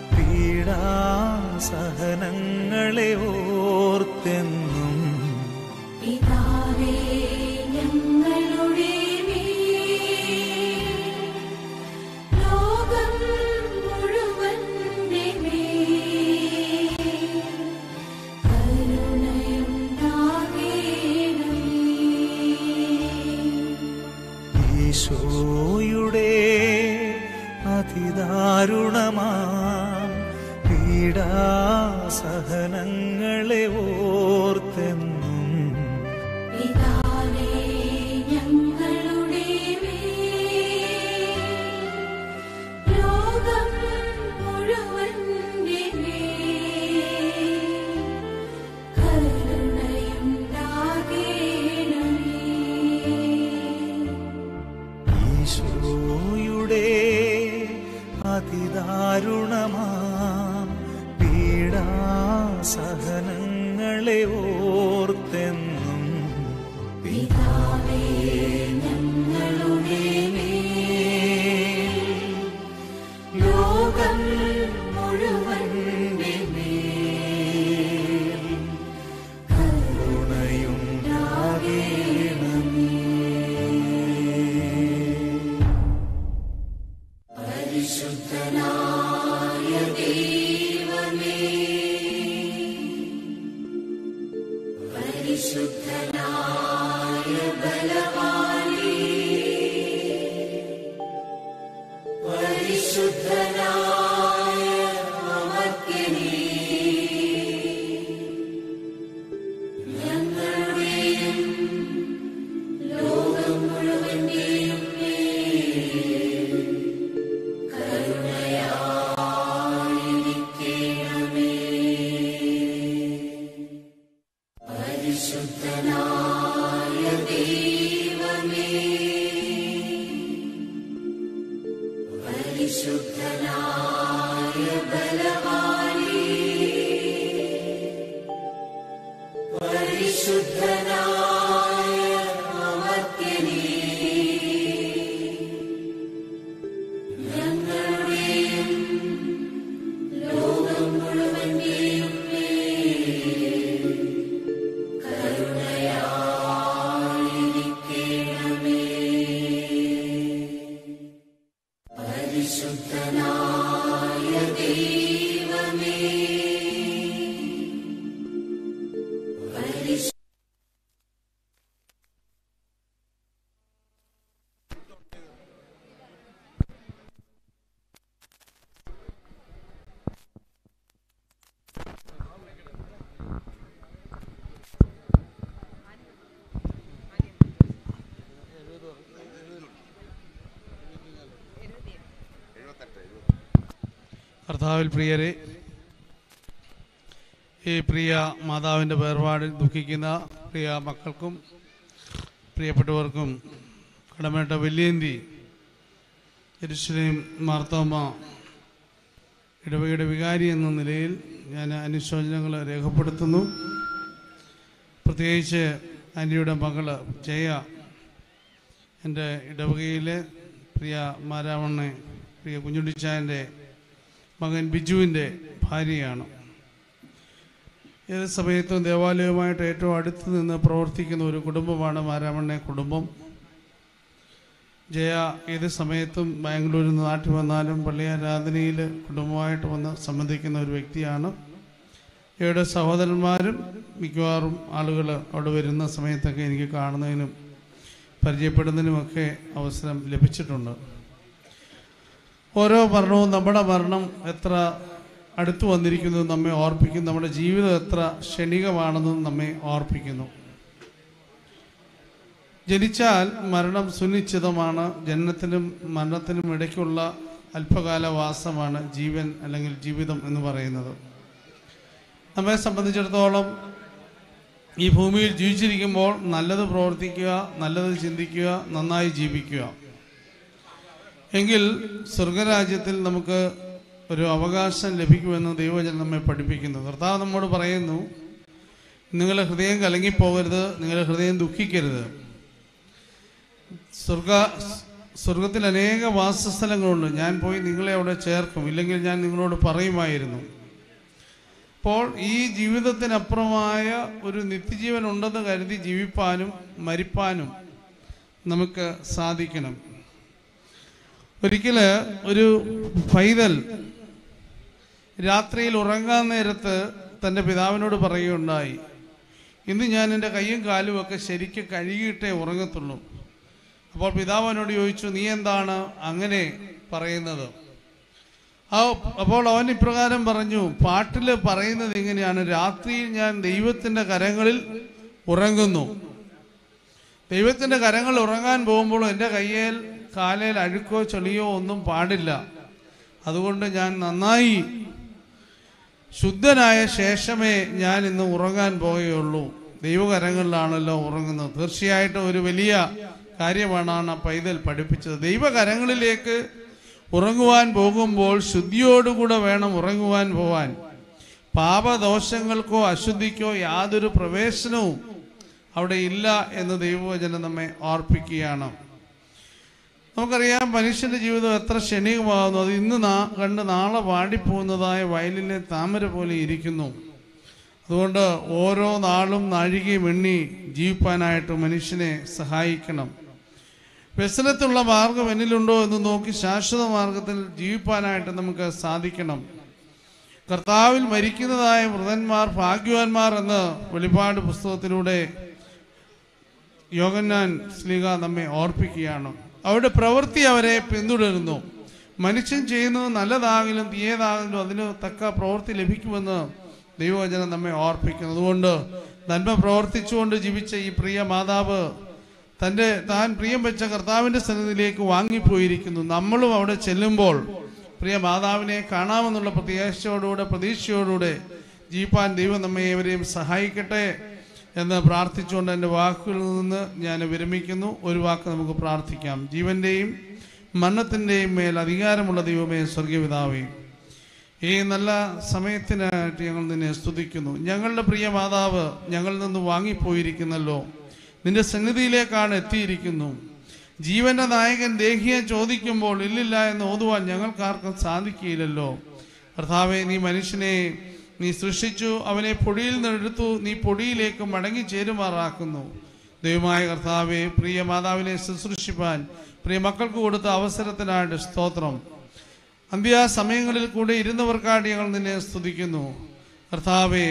പീഡാസഹനങ്ങളെ ഓർത്തെന്നും പിതാവേ ഞങ്ങളുടെ മേൽ ലോകം മുഴുവന്റെ മേൽ കരുണയുണ്ടാകേണമേ ഈശോയുടെ അതിദാരുണമാം പീഡാസഹനങ്ങളെ ഓർത്തെന്നും പിതാവേ ഞങ്ങളുടെ മേൽ ലോകം മുഴുവന്റെ മേൽ കരുണയുണ്ടാകേണമേ ഈശോയുടെ അതിദാരുണമാം പീഡാസഹനങ്ങളെ ഓർത്തെന്നും പിതാവേ ഞങ്ങളുടെ മേൽ ലോകം മുഴുവന്റെ മേൽ കരുണയുണ്ടാകേണമേ കർത്താവിൽ പ്രിയരെ ഈ പ്രിയ മാതാവിൻ്റെ വേർപാടിൽ ദുഃഖിക്കുന്ന പ്രിയ മക്കൾക്കും പ്രിയപ്പെട്ടവർക്കും കടമേട്ട വെല്ലിയന്തി എരുസലേം മാർത്തോമ ഇടവകയുടെ വികാരി എന്ന നിലയിൽ ഞാൻ അനുശോചനങ്ങൾ രേഖപ്പെടുത്തുന്നു പ്രത്യേകിച്ച് ആൻറ്റിയുടെ മകള് ജയ എൻ്റെ ഇടവകയിലെ പ്രിയ മാരാവണ്ണെ പ്രിയ കുഞ്ഞുണ്ടിച്ചായൻ്റെ മകൻ ബിജുവിൻ്റെ ഭാര്യയാണ് ഏത് സമയത്തും ദേവാലയവുമായിട്ട് ഏറ്റവും അടുത്ത് നിന്ന് പ്രവർത്തിക്കുന്ന ഒരു കുടുംബമാണ് മാരാമണ്ണെ കുടുംബം ജയ ഏത് സമയത്തും ബാംഗ്ലൂരിൽ നിന്ന് നാട്ടിൽ വന്നാലും പള്ളിയാരാധനയിൽ കുടുംബമായിട്ട് വന്ന് സംബന്ധിക്കുന്ന ഒരു വ്യക്തിയാണ് ജയയുടെ സഹോദരന്മാരും മിക്കവാറും ആളുകൾ അവിടെ വരുന്ന സമയത്തൊക്കെ എനിക്ക് കാണുന്നതിനും പരിചയപ്പെടുന്നതിനുമൊക്കെ അവസരം ലഭിച്ചിട്ടുണ്ട് ഓരോ മരണവും നമ്മുടെ മരണം എത്ര അടുത്തു വന്നിരിക്കുന്നത് നമ്മെ ഓർപ്പിക്കുന്നു നമ്മുടെ ജീവിതം എത്ര ക്ഷണികമാണെന്നും നമ്മെ ഓർപ്പിക്കുന്നു ജനിച്ചാൽ മരണം സുനിശ്ചിതമാണ് ജനനത്തിനും മരണത്തിനും ഇടയ്ക്കുള്ള അല്പകാല വാസമാണ് ജീവൻ അല്ലെങ്കിൽ ജീവിതം എന്ന് പറയുന്നത് നമ്മെ സംബന്ധിച്ചിടത്തോളം ഈ ഭൂമിയിൽ ജീവിച്ചിരിക്കുമ്പോൾ നല്ലത് പ്രവർത്തിക്കുക നല്ലത് ചിന്തിക്കുക നന്നായി ജീവിക്കുക എങ്കിൽ സ്വർഗരാജ്യത്തിൽ നമുക്ക് ഒരു അവകാശം ലഭിക്കുമെന്ന് ദൈവജനം നമ്മെ പഠിപ്പിക്കുന്നു കർത്താവ് നമ്മോട് പറയുന്നു നിങ്ങളുടെ ഹൃദയം കലങ്ങിപ്പോകരുത് നിങ്ങളുടെ ഹൃദയം ദുഃഖിക്കരുത് സ്വർഗ സ്വർഗത്തിൽ അനേക വാസസ്ഥലങ്ങളുണ്ട് ഞാൻ പോയി നിങ്ങളെ അവിടെ ചേർക്കും ഇല്ലെങ്കിൽ ഞാൻ നിങ്ങളോട് പറയുമായിരുന്നു അപ്പോൾ ഈ ജീവിതത്തിനപ്പുറമായ ഒരു നിത്യജീവൻ ഉണ്ടെന്ന് കരുതി ജീവിപ്പാനും മരിപ്പാനും നമുക്ക് സാധിക്കണം ഒരിക്കൽ ഒരു പൈതൽ രാത്രിയിൽ ഉറങ്ങാൻ നേരത്ത് തൻ്റെ പിതാവിനോട് പറയുകയുണ്ടായി ഇന്ന് ഞാൻ എൻ്റെ കൈയും കാലും ഒക്കെ ശരിക്ക് കഴുകിയിട്ടേ ഉറങ്ങത്തുള്ളൂ അപ്പോൾ പിതാവ് അവനോട് ചോദിച്ചു നീ എന്താണ് അങ്ങനെ പറയുന്നത് ആ അപ്പോൾ അവൻ ഇപ്രകാരം പറഞ്ഞു പാട്ടിൽ പറയുന്നത് ഇങ്ങനെയാണ് രാത്രിയിൽ ഞാൻ ദൈവത്തിൻ്റെ കരങ്ങളിൽ ഉറങ്ങുന്നു ദൈവത്തിൻ്റെ കരങ്ങൾ ഉറങ്ങാൻ പോകുമ്പോൾ എൻ്റെ കയ്യേൽ കാലേൽ അഴുക്കോ ചെളിയോ ഒന്നും പാടില്ല അതുകൊണ്ട് ഞാൻ നന്നായി ശുദ്ധനായ ശേഷമേ ഞാൻ ഇന്ന് ഉറങ്ങാൻ പോവുകയുള്ളൂ ദൈവകരങ്ങളിലാണല്ലോ ഉറങ്ങുന്നത് തീർച്ചയായിട്ടും ഒരു വലിയ കാര്യമാണ് ആ പൈതൽ പഠിപ്പിച്ചത് ദൈവകരങ്ങളിലേക്ക് ഉറങ്ങുവാൻ പോകുമ്പോൾ ശുദ്ധിയോടുകൂടെ വേണം ഉറങ്ങുവാൻ പോവാൻ പാപദോഷങ്ങൾക്കോ അശുദ്ധിക്കോ യാതൊരു പ്രവേശനവും അവിടെ ഇല്ല എന്ന് ദൈവവചനം നമ്മെ ഓർപ്പിക്കുകയാണ് നമുക്കറിയാം മനുഷ്യന്റെ ജീവിതം എത്ര ക്ഷണികമാകുന്നു അത് ഇന്ന് നാ കണ്ട് നാളെ വാടിപ്പോകുന്നതായ വയലിലെ താമര പോലെ ഇരിക്കുന്നു അതുകൊണ്ട് ഓരോ നാളും നാഴികയും എണ്ണി ജീവിപ്പാനായിട്ട് മനുഷ്യനെ സഹായിക്കണം വ്യസനത്തുള്ള മാർഗം എന്നിലുണ്ടോ എന്ന് നോക്കി ശാശ്വത മാർഗത്തിൽ ജീവിപ്പാനായിട്ട് നമുക്ക് സാധിക്കണം കർത്താവിൽ മരിക്കുന്നതായ മൃതന്മാർ ഭാഗ്യവാന്മാർ എന്ന് വെളിപാട് പുസ്തകത്തിലൂടെ യോഗന്നാൻ സ്ലീഗ നമ്മെ ഓർപ്പിക്കുകയാണ് അവരുടെ പ്രവൃത്തി അവരെ പിന്തുടരുന്നു മനുഷ്യൻ ചെയ്യുന്നത് നല്ലതാകിലും തീയതാകിലും അതിന് തക്ക പ്രവൃത്തി ലഭിക്കുമെന്ന് ദൈവവചനം നമ്മെ ഓർപ്പിക്കുന്നു അതുകൊണ്ട് നന്മ പ്രവർത്തിച്ചുകൊണ്ട് ജീവിച്ച ഈ പ്രിയ മാതാവ് തൻ്റെ താൻ പ്രിയം വെച്ച കർത്താവിൻ്റെ സന്നിധിയിലേക്ക് വാങ്ങിപ്പോയിരിക്കുന്നു നമ്മളും അവിടെ ചെല്ലുമ്പോൾ പ്രിയ മാതാവിനെ കാണാമെന്നുള്ള പ്രത്യാശയോടുകൂടെ പ്രതീക്ഷയോടുകൂടെ ജീവിപ്പാൻ ദൈവം നമ്മെ ഏവരെയും സഹായിക്കട്ടെ എന്ന് പ്രാർത്ഥിച്ചുകൊണ്ട് എൻ്റെ വാക്കുകളിൽ നിന്ന് ഞാൻ വിരമിക്കുന്നു ഒരു വാക്ക് നമുക്ക് പ്രാർത്ഥിക്കാം ജീവന്റെയും മരണത്തിൻ്റെയും മേൽ അധികാരമുള്ള ദൈവമേ സ്വർഗീയപിതാവേ ഈ നല്ല സമയത്തിനായിട്ട് ഞങ്ങൾ നിന്നെ സ്തുതിക്കുന്നു ഞങ്ങളുടെ പ്രിയ മാതാവ് ഞങ്ങളിൽ നിന്ന് വാങ്ങിപ്പോയിരിക്കുന്നല്ലോ നിന്റെ സന്നിധിയിലേക്കാണ് എത്തിയിരിക്കുന്നു ജീവന്റെ നായകൻ ദേഹിയെ ചോദിക്കുമ്പോൾ ഇല്ലില്ല എന്ന് ഓതുവാൻ ഞങ്ങൾക്കാർക്കും സാധിക്കില്ലല്ലോ കർത്താവെ നീ മനുഷ്യനെ നീ സൃഷ്ടിച്ചു അവനെ പൊടിയിൽ നിന്ന് എടുത്തു നീ പൊടിയിലേക്ക് മടങ്ങി ചേരുമാറാക്കുന്നു ദൈവമായ കർത്താവെ പ്രിയ മാതാവിനെ ശുശ്രൂഷിപ്പാൻ പ്രിയ മക്കൾക്ക് കൊടുത്ത അവസരത്തിനായിട്ട് സ്തോത്രം അന്ത്യ സമയങ്ങളിൽ കൂടെ ഇരുന്നവർക്കായിട്ട് ഞങ്ങൾ നിന്നെ സ്തുതിക്കുന്നു കർത്താവെ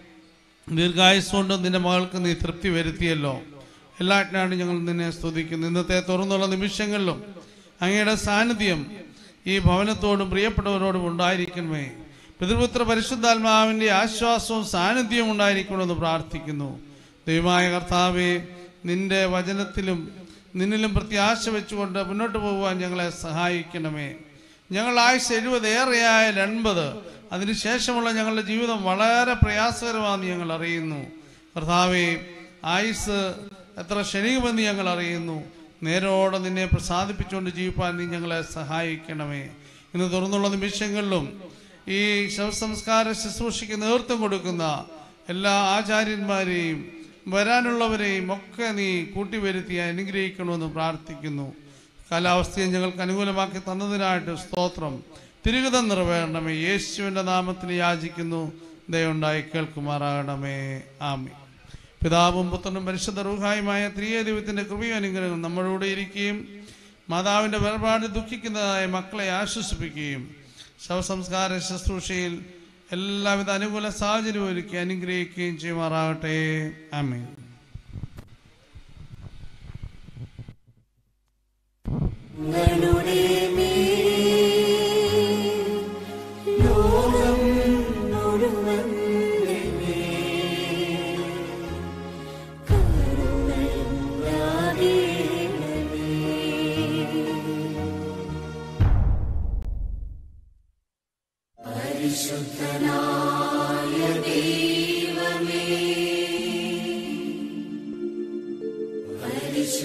ദീർഘായുസ് കൊണ്ട് നിന്റെ മകൾക്ക് നീ തൃപ്തി വരുത്തിയല്ലോ എല്ലാറ്റിനാണ് ഞങ്ങൾ നിന്നെ സ്തുതിക്കുന്നു ഇന്നത്തെ തുറന്നുള്ള നിമിഷങ്ങളിലും അങ്ങയുടെ സാന്നിധ്യം ഈ ഭവനത്തോടും പ്രിയപ്പെട്ടവരോടും ഉണ്ടായിരിക്കണമേ പിതൃപുത്ര പരിശുദ്ധാത്മാവിന്റെ ആശ്വാസവും സാന്നിധ്യവും ഉണ്ടായിരിക്കണമെന്ന് പ്രാർത്ഥിക്കുന്നു ദൈവമായ കർത്താവെ നിന്റെ വചനത്തിലും നിന്നിലും പ്രത്യാശ വെച്ചുകൊണ്ട് മുന്നോട്ട് പോകുവാൻ ഞങ്ങളെ സഹായിക്കണമേ ഞങ്ങൾ ആയുസ് എഴുപത് ഏറെയായാൽ എൺപത് അതിനുശേഷമുള്ള ഞങ്ങളുടെ ജീവിതം വളരെ പ്രയാസകരമാണെന്ന് ഞങ്ങൾ അറിയുന്നു കർത്താവെ ആയുസ് എത്ര ക്ഷണികമെന്ന് ഞങ്ങൾ അറിയുന്നു നേരോടെ നിന്നെ പ്രസാദിപ്പിച്ചുകൊണ്ട് ജീവിപ്പാൻ നീ ഞങ്ങളെ സഹായിക്കണമേ ഇന്ന് തുറന്നുള്ള നിമിഷങ്ങളിലും ഈ ശവസംസ്കാര ശുശ്രൂഷയ്ക്ക് നേതൃത്വം കൊടുക്കുന്ന എല്ലാ ആചാര്യന്മാരെയും വരാനുള്ളവരെയും ഒക്കെ നീ കൂട്ടിവരുത്തി അനുഗ്രഹിക്കണമെന്ന് പ്രാർത്ഥിക്കുന്നു കാലാവസ്ഥയെ ഞങ്ങൾക്ക് അനുകൂലമാക്കി തന്നതിനായിട്ട് സ്തോത്രം തിരുഗതം നിറവേറണമേ യേശുവിൻ്റെ നാമത്തിൽ യാചിക്കുന്നു ദയുണ്ടായി കേൾക്കുമാറാകണമേ ആമി പിതാവും പുത്രനും പരിശുദ്ധ റൂഹായുമായ ത്രിയ ദൈവത്തിൻ്റെ കൃപയും അനുഗ്രഹം നമ്മളോട് ഇരിക്കുകയും മാതാവിൻ്റെ വേർപാട് ദുഃഖിക്കുന്നതായ മക്കളെ ആശ്വസിപ്പിക്കുകയും ശവസംസ്കാര ശുശ്രൂഷയിൽ എല്ലാവിധ അനുകൂല സാഹചര്യം ഒരുക്കി അനുഗ്രഹിക്കുകയും ചെയ്യുമാറാകട്ടെ ആമീൻ ഞങ്ങളുടെ മേൽ ലോകം മുഴുവന്റെ മേൽ കരുണയുണ്ടാകേണമേ.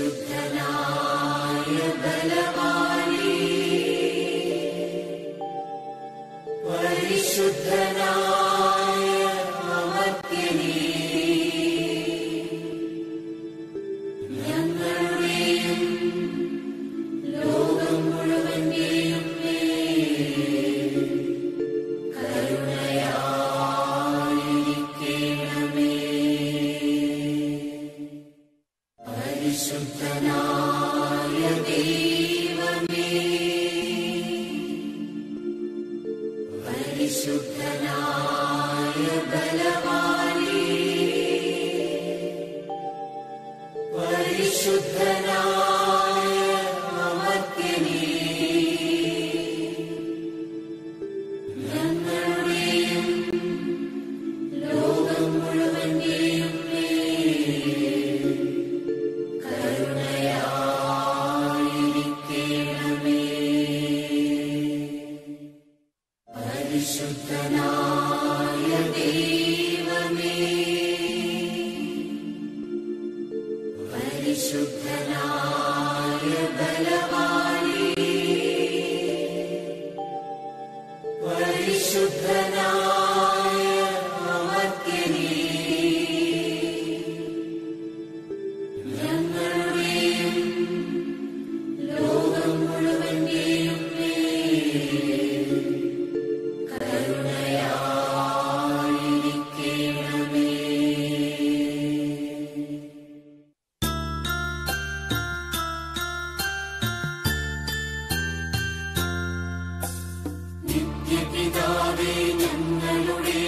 നിത്യപിതാവേ ഞങ്ങളുടെ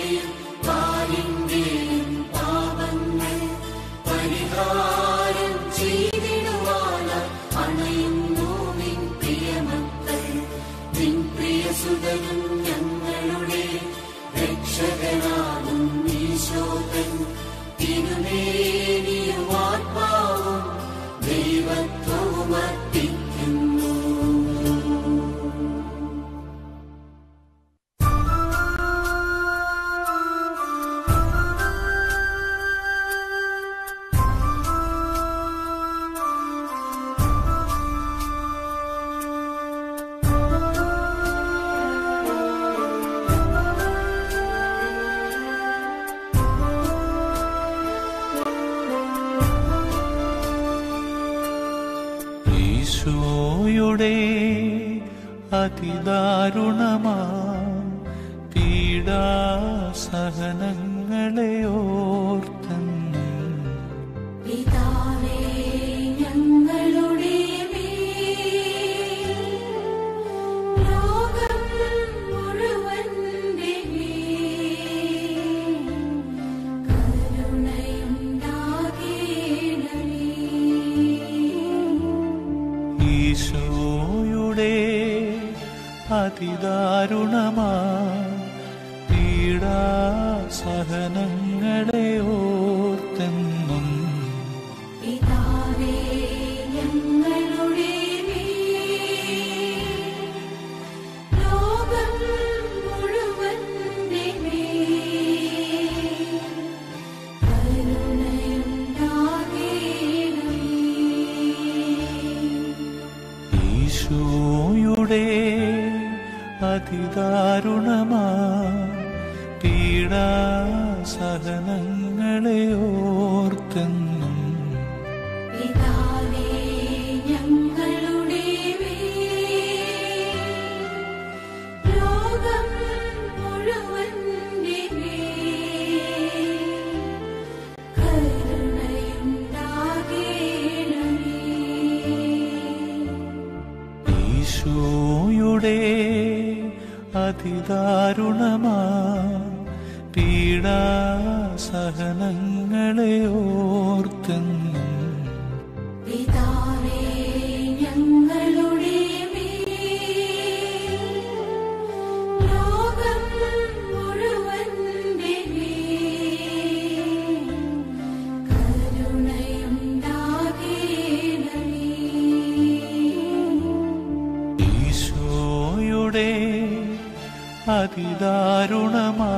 പാലിന്റെയും പാപങ്ങൾ പരിഹാരം ചെയ്തിടുവാന അണയുന്നു നിൻ പ്രിയമക്കൾ നിൻ പ്രിയസുതനും ഞങ്ങളുടെ രക്ഷകനാകും ഈശോകൻ തിരുമേനിയും ആത്മാവും ദൈവത്വവും അർപ്പിക്കുന്നു ഈശോയുടെ അതിദാരുണമാ പീഡാസഹനങ്ങളെ ഓർത്തെന്നും പിതാവേ ഞങ്ങളുടെ മേൽ ലോകം മുഴുവന്റെ മേൽ കരുണയുണ്ടാകേണമേ ഈശോയുടെ അതിദാരുണമാ പീഡാസഹനങ്ങളെ ഓർത്തെന്നും പിതാവേ ഞങ്ങളുടെ മേൽ ലോകം മുഴുവന്റെ മേൽ കരുണയുണ്ടാകേണമേ ഈശോയുടെ അതിദാരുണമാ പീഡാസഹനങ്ങളെ ഓർത്തെന്നും പിതാവേ ഞങ്ങളുടെ മേൽ ലോകം മുഴുവന്റെ മേൽ കരുണയുണ്ടാകേണമേ ഈശോയുടെ അതിദാരുണമാ പീഡാസഹനങ്ങളെ ഓർത്തെന്നും പിതാവേ ഞങ്ങളുടെ മേൽ ലോകം മുഴുവന്റെ മേൽ കരുണയുണ്ടാകേണമേ ഈശോയുടെ അതിദാരുണമാ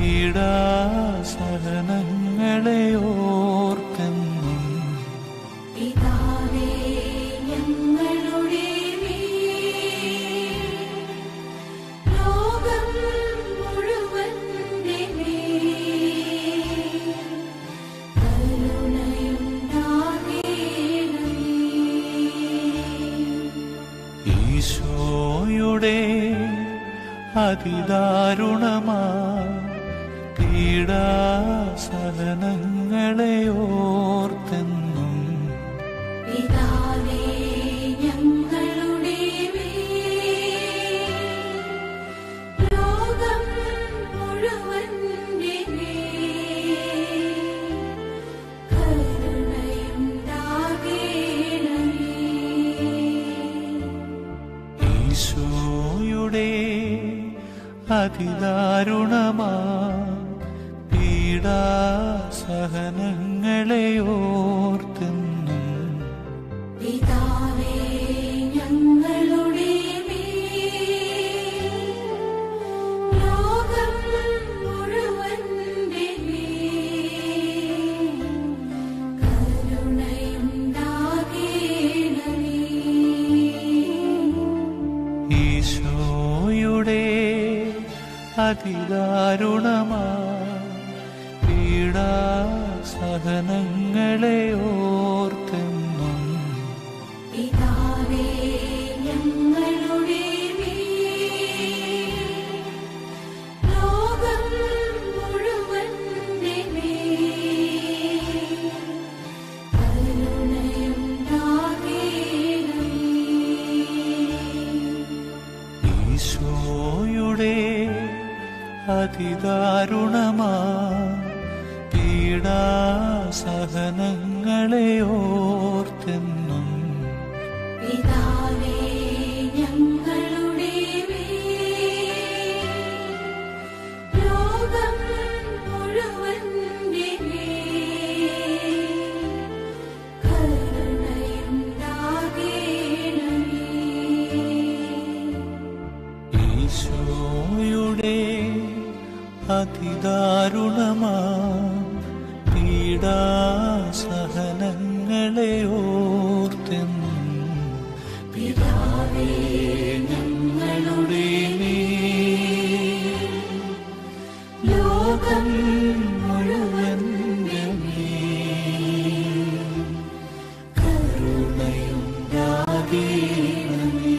പീഡാസഹനങ്ങളെ ഓർത്തെന്നും പിതാവേ ഞങ്ങളുടെ മേൽ ലോകം മുഴുവന്റെ മേൽ കരുണയുണ്ടാകേണമേ ഈശോയുടെ അതിദാരുണമാ പീഡാസഹനങ്ങളെ ഓർത്തെന്നും പിതാവേ ഞങ്ങളുടെ മേൽ ലോകം മുഴുവന്റെ മേൽ കരുണയുണ്ടാകേണമേ ഈശോയുടെ അതിദാരുണമാ പീഡാസഹനങ്ങളെ ഓർത്തെന്നും പിതാവേ ഞങ്ങളുടെ മേൽ ലോകം മുഴുവന്റെ മേൽ കരുണയുണ്ടാകേണമേ ഈശോയുടെ അതിദാരുണമാ പീഡാസഹനങ്ങളെ ഓർത്തെന്നും പിതാവേ ഞങ്ങളുടെ മേൽ ലോകം മുഴുവന്റെ മേൽ കരുണയുണ്ടാകേണമേ ഈശോയുടെ അതിദാരുണമാ പീഡാസഹനങ്ങളെ ഓർത്തെന്നും പിതാവേ ഞങ്ങളുടെ മേൽ ലോകം മുഴുവന്റെ മേൽ കരുണയുണ്ടാകേണമേ ഈശോയുടെ അതിദാരുണമാ പീഡാസഹനങ്ങളെ ഓർത്തെന്നും പിതാവേ ഞങ്ങളുടെ മേൽ ലോകം മുഴുവൻ കരുണയുണ്ടാകേണമേ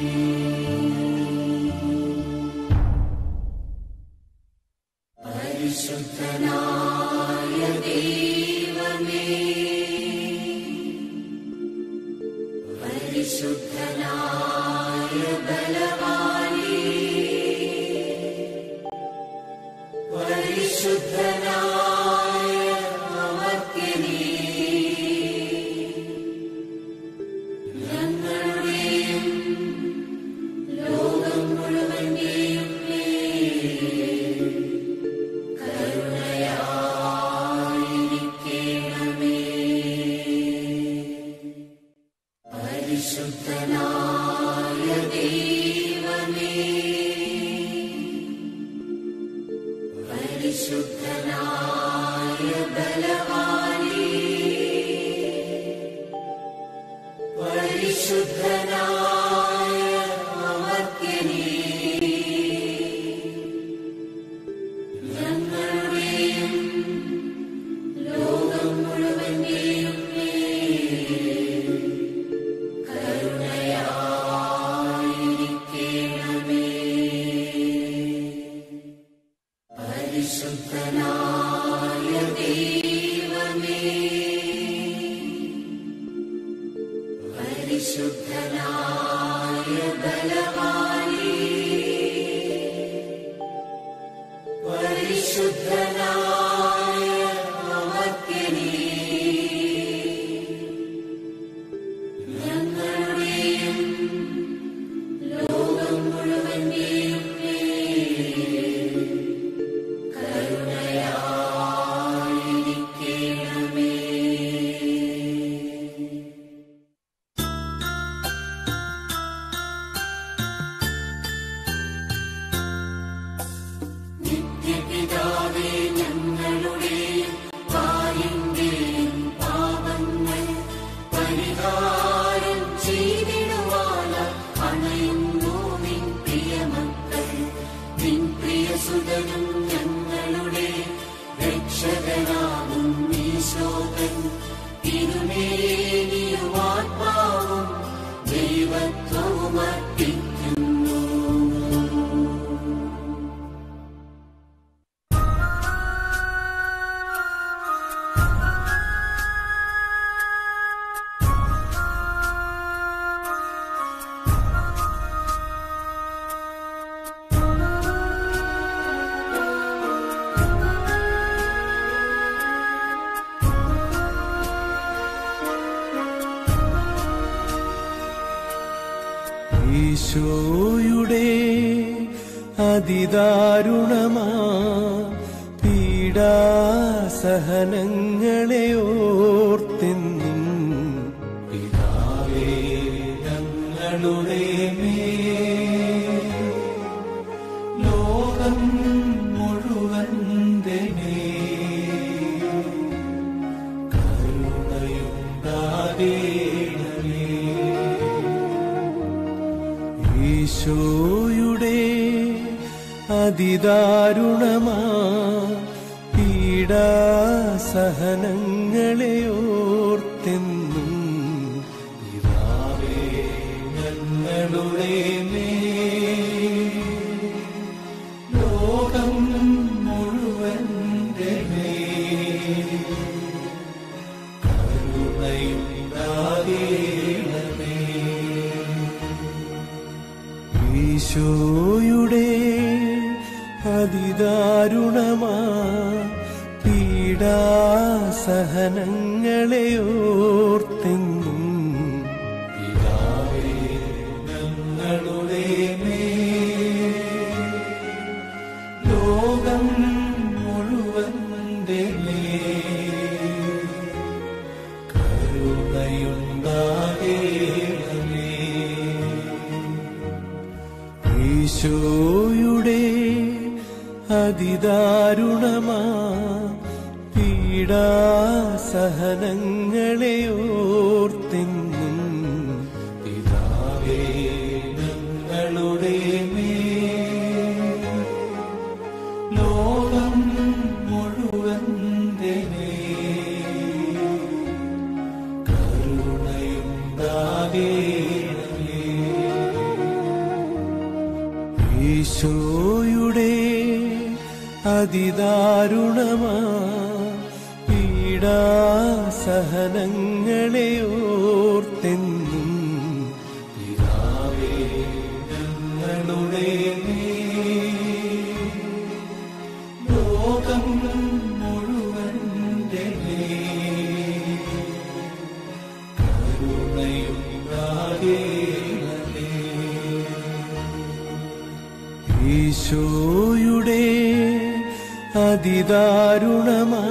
നിത്യപിതാവേ പരിഹാരം ചെയ്തിടുവാന അണയുന്നു നിൻ പ്രിയമക്കൾ നിൻ പ്രിയസുതനും ഞങ്ങളുടെ രക്ഷകനാകും ഈശോകൻ തിരുമേനിയും ആത്മാവും ദൈവത്വവും അർപ്പിക്കുന്നു ഈശോയുടെ അതിദാരുണമാ പീഡാസഹനങ്ങളെ ഓർത്തെന്നും പിതാവേ ഞങ്ങളുടെ മേൽ ലോകം മുഴുവന്റെ മേൽ കരുണയുണ്ടാകേണമേ ഈശോയുടെ അതിദാരുണമാ പീഡാസഹനങ്ങളെ ഓർത്തെന്നും പിതാവേ ഞങ്ങളുടെ മേൽ ലോകം മുഴുവന്റെ മേൽ കരുണയുണ്ടാകേണമേ ഈശോയുടെ അതിദാരുണമാ പീഡാസഹനങ്ങളെ ഓർത്തെന്നും പിതാവേ ഞങ്ങളുടെ മേൽ ലോകം മുഴുവന്റെ മേൽ കരുണയുണ്ടാകേണമേ ഈശോയുടെ അതിദാരുണമാ പീഡാസഹനങ്ങളെ ഓർത്തെന്നും പിതാവേ ഞങ്ങളുടെ മേൽ ലോകം മുഴുവന്റെ മേൽ കരുണയുണ്ടാകേണമേ ഈശോയുടെ അതിദാരുണമാ പീഡാസഹനങ്ങളെ ഓർത്തെന്നും പിതാവേ ഞങ്ങളുടെ മേൽ ലോകം മുഴുവന്റെ മേൽ കരുണയുണ്ടാകേണമേ ഈശോയുടെ അതിദാരുണമാ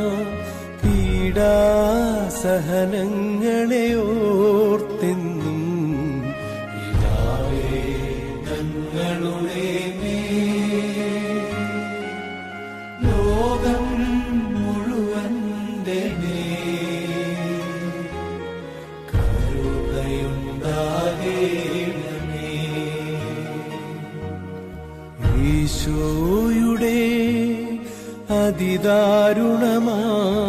പീഡാസഹനങ്ങളെ ഓർത്തെന്നും പിതാവേ ഞങ്ങളുടെ മേൽ ലോകം മുഴുവന്റെ മേൽ കരുണയുണ്ടാകേണമേ ഈശോയുടെ അതിദാരുണമാ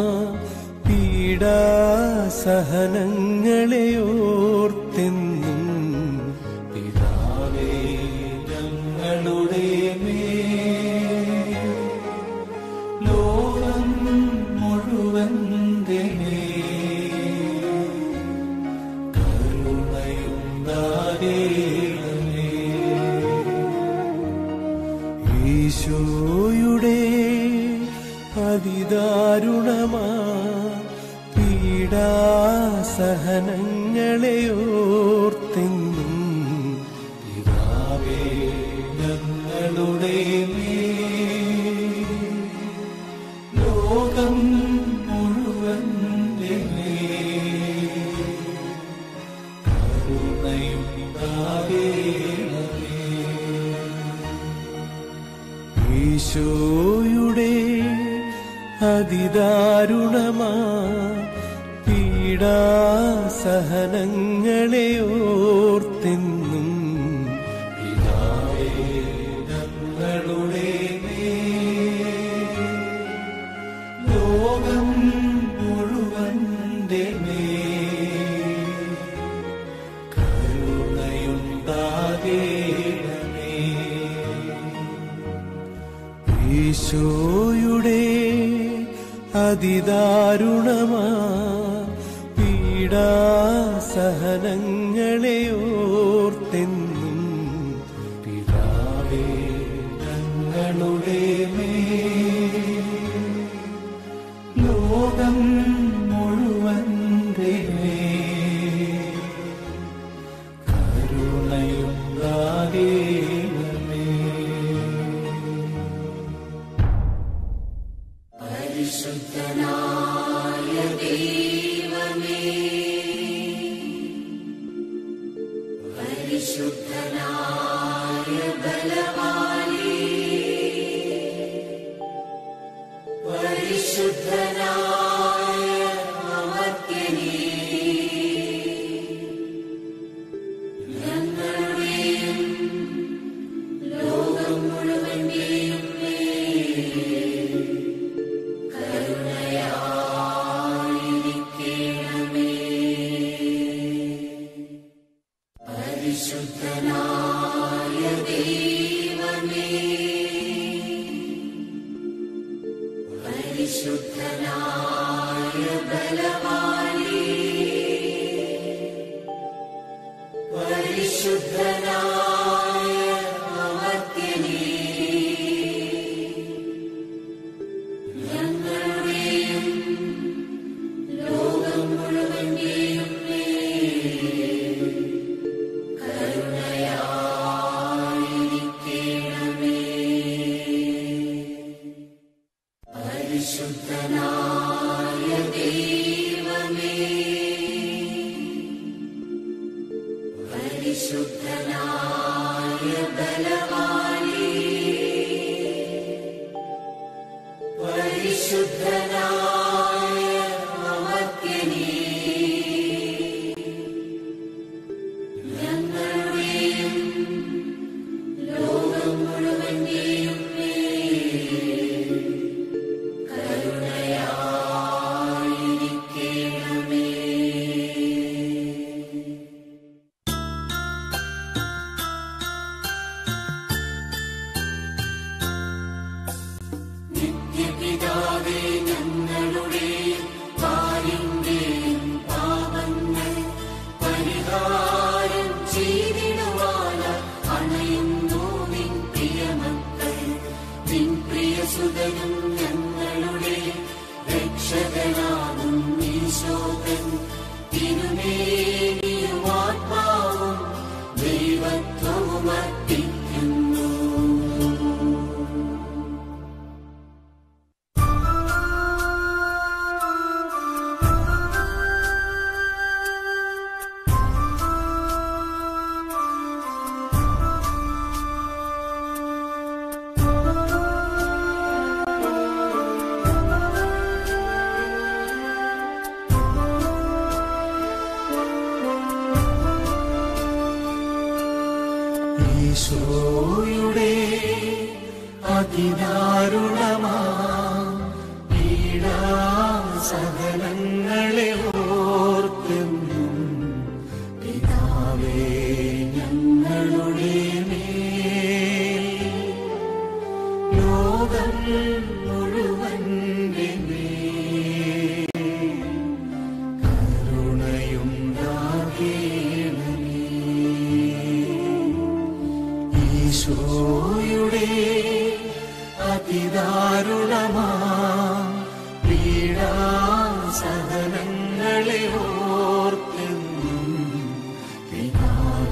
പീഡാസഹനങ്ങളെ ഓർത്തെന്നും പിതാവേ ഞങ്ങളുടെ മേൽ ലോകം മുഴുവന്റെ മേൽ കരുണയുണ്ടാകേണമേ ഈശോയുടെ അതിദാരുണമാ പീഡാസഹനങ്ങളെ ഓർത്തെന്നും പിതാവേ ഞങ്ങളുടെ മേൽ ലോകം മുഴുവന്റെ മേൽ കരുണയുണ്ടാകേണമേ ഈശോയുടെ അതിദാരുണമാ പീഡാസഹനങ്ങളെ പീഡാസഹനങ്ങളെ ഓർത്തെന്നും പിതാവേ ഞങ്ങളുടെ മേൽ ലോകം മുഴുവന്റെ മേൽ കരുണയുണ്ടാകേണമേ ഈശോയുടെ അതിദാരുണമാ പീഡാസഹനങ്ങളെ ഓർത്തെന്നും പിതാവേ ഞങ്ങളുടെ മേൽ ലോകം മുഴുവന്റെ മേൽ കരുണയുണ്ടാകേണമേ നിത്യപിതാവേ ഞങ്ങളുടെ പാലിന്റെയും പാപങ്ങൾ പരിഹാരം ചെയ്തിടുവാന അണയുന്നു നിൻ പ്രിയമക്കൾ നിൻ പ്രിയസുതനും ഞങ്ങളുടെ രക്ഷകനാകും ഈശോകൻ തിരുമേനിയും ആത്മാവും ദൈവത്വവും അർപ്പിക്കുന്നു ഈശോയുടെ അതിദാരുണമാ പീഡാസഹനങ്ങളെ ഓർത്തെന്നും പിതാവേ ഞങ്ങളുടെ മേൽ ലോകം മുഴുവന്റെ മേൽ കരുണയുണ്ടാകേണമേ ഈശോയുടെ അതിദാരുണമാ പീഡാസഹനങ്ങളെ ഓർത്തെന്നും പിതാവേ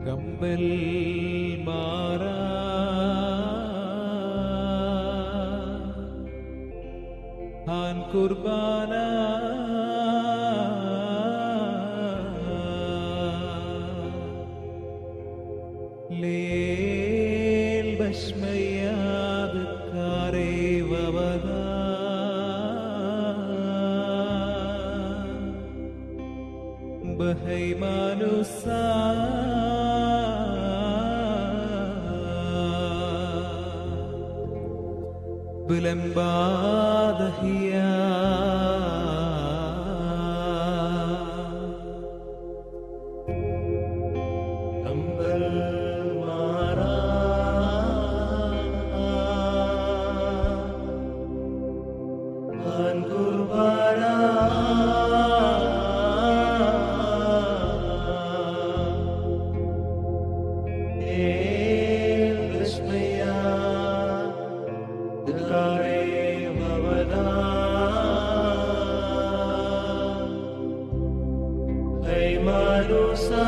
കമ്പൽ മാറാ ഹാൻ കുർബാന ലേൽ ഭസ്മയാത് കാരേവവദാ ബഹൈമാനുസാ ബുലംബാദഹിയ കമ്പൽ മാറാ ഹാൻ കുർബാന ഏൽ വിസ്മയ ദുഃഖാരേ ഭവനാ ഹൈമാനുസാ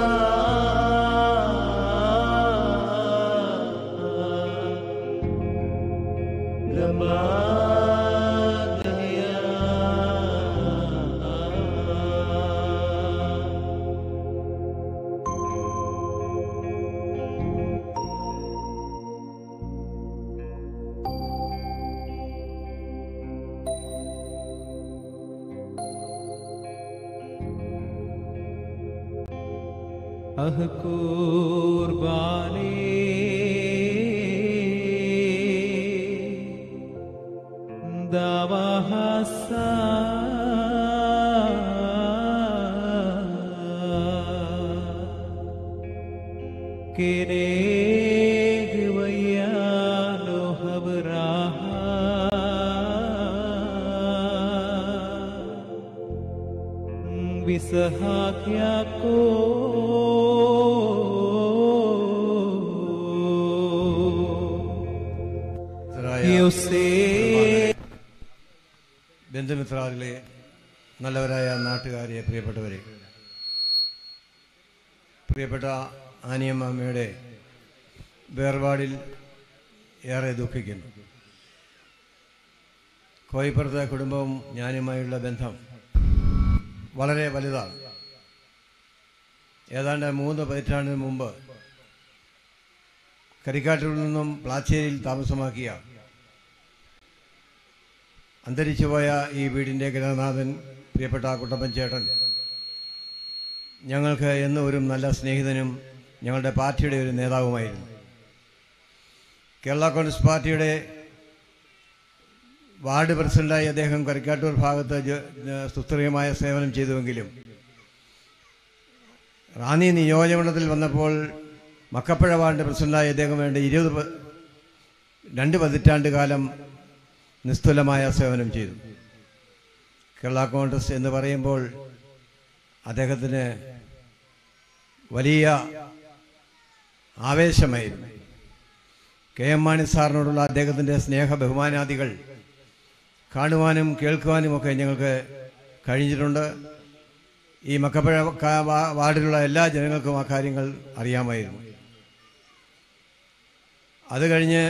അഹ് കൂർബാനേ ദാവാഹസ കിരേഗ് വയ്യാനോ ഹബറാഹ വിസഹാക്യാക്കോ യോസേ ബന്ധുമിത്രാദികളെ നല്ലവരായ നാട്ടുകാരെ പ്രിയപ്പെട്ടവരെ പ്രിയപ്പെട്ട ആനിയമ്മയുടെ വേർപാടിൽ ഏറെ ദുഃഖിക്കുന്നു കോയിപ്പുറത്തെ കുടുംബവും ഞാനുമായുള്ള ബന്ധം വളരെ വലുതാണ് ഏതാണ്ട് മൂന്ന് പതിറ്റാണ്ടിന് മുമ്പ് കരിക്കാട്ടിൽ നിന്നും പ്ലാച്ചേരിയിൽ താമസമാക്കിയ അന്തരിച്ചുപോയ ഈ വീടിൻ്റെ ഗൃഹനാഥൻ പ്രിയപ്പെട്ട കുട്ടപ്പൻ ചേട്ടൻ ഞങ്ങൾക്ക് എന്നും ഒരു നല്ല സ്നേഹിതനും ഞങ്ങളുടെ പാർട്ടിയുടെ ഒരു നേതാവുമായിരുന്നു കേരള കോൺഗ്രസ് പാർട്ടിയുടെ വാർഡ് പ്രസിഡന്റായി അദ്ദേഹം കരിക്കാട്ടൂർ ഭാഗത്ത് ജ- ജ- സുസ്ഥിരമായ സേവനം ചെയ്തുവെങ്കിലും റാന്നി നിയോജകമണ്ഡലത്തിൽ വന്നപ്പോൾ മക്കപ്പുഴ വാർഡ് പ്രസിഡന്റായി അദ്ദേഹം വേണ്ട ഇരുപത് പ- രണ്ട് പതിറ്റാണ്ട് കാലം നിസ്തുലമായ സേവനം ചെയ്തു കേരള കോൺഗ്രസ് എന്ന് പറയുമ്പോൾ അദ്ദേഹത്തിന് വലിയ ആവേശമായിരുന്നു കെ എം മാണി സാറിനോടുള്ള അദ്ദേഹത്തിൻ്റെ സ്നേഹ ബഹുമാനാദികൾ കാണുവാനും കേൾക്കുവാനുമൊക്കെ ഞങ്ങൾക്ക് കഴിഞ്ഞിട്ടുണ്ട് ഈ മക്കപ്പുഴ കാ- വാ- വാർഡിലുള്ള എല്ലാ ജനങ്ങൾക്കും ആ കാര്യങ്ങൾ അറിയാമായിരുന്നു അത് കഴിഞ്ഞ്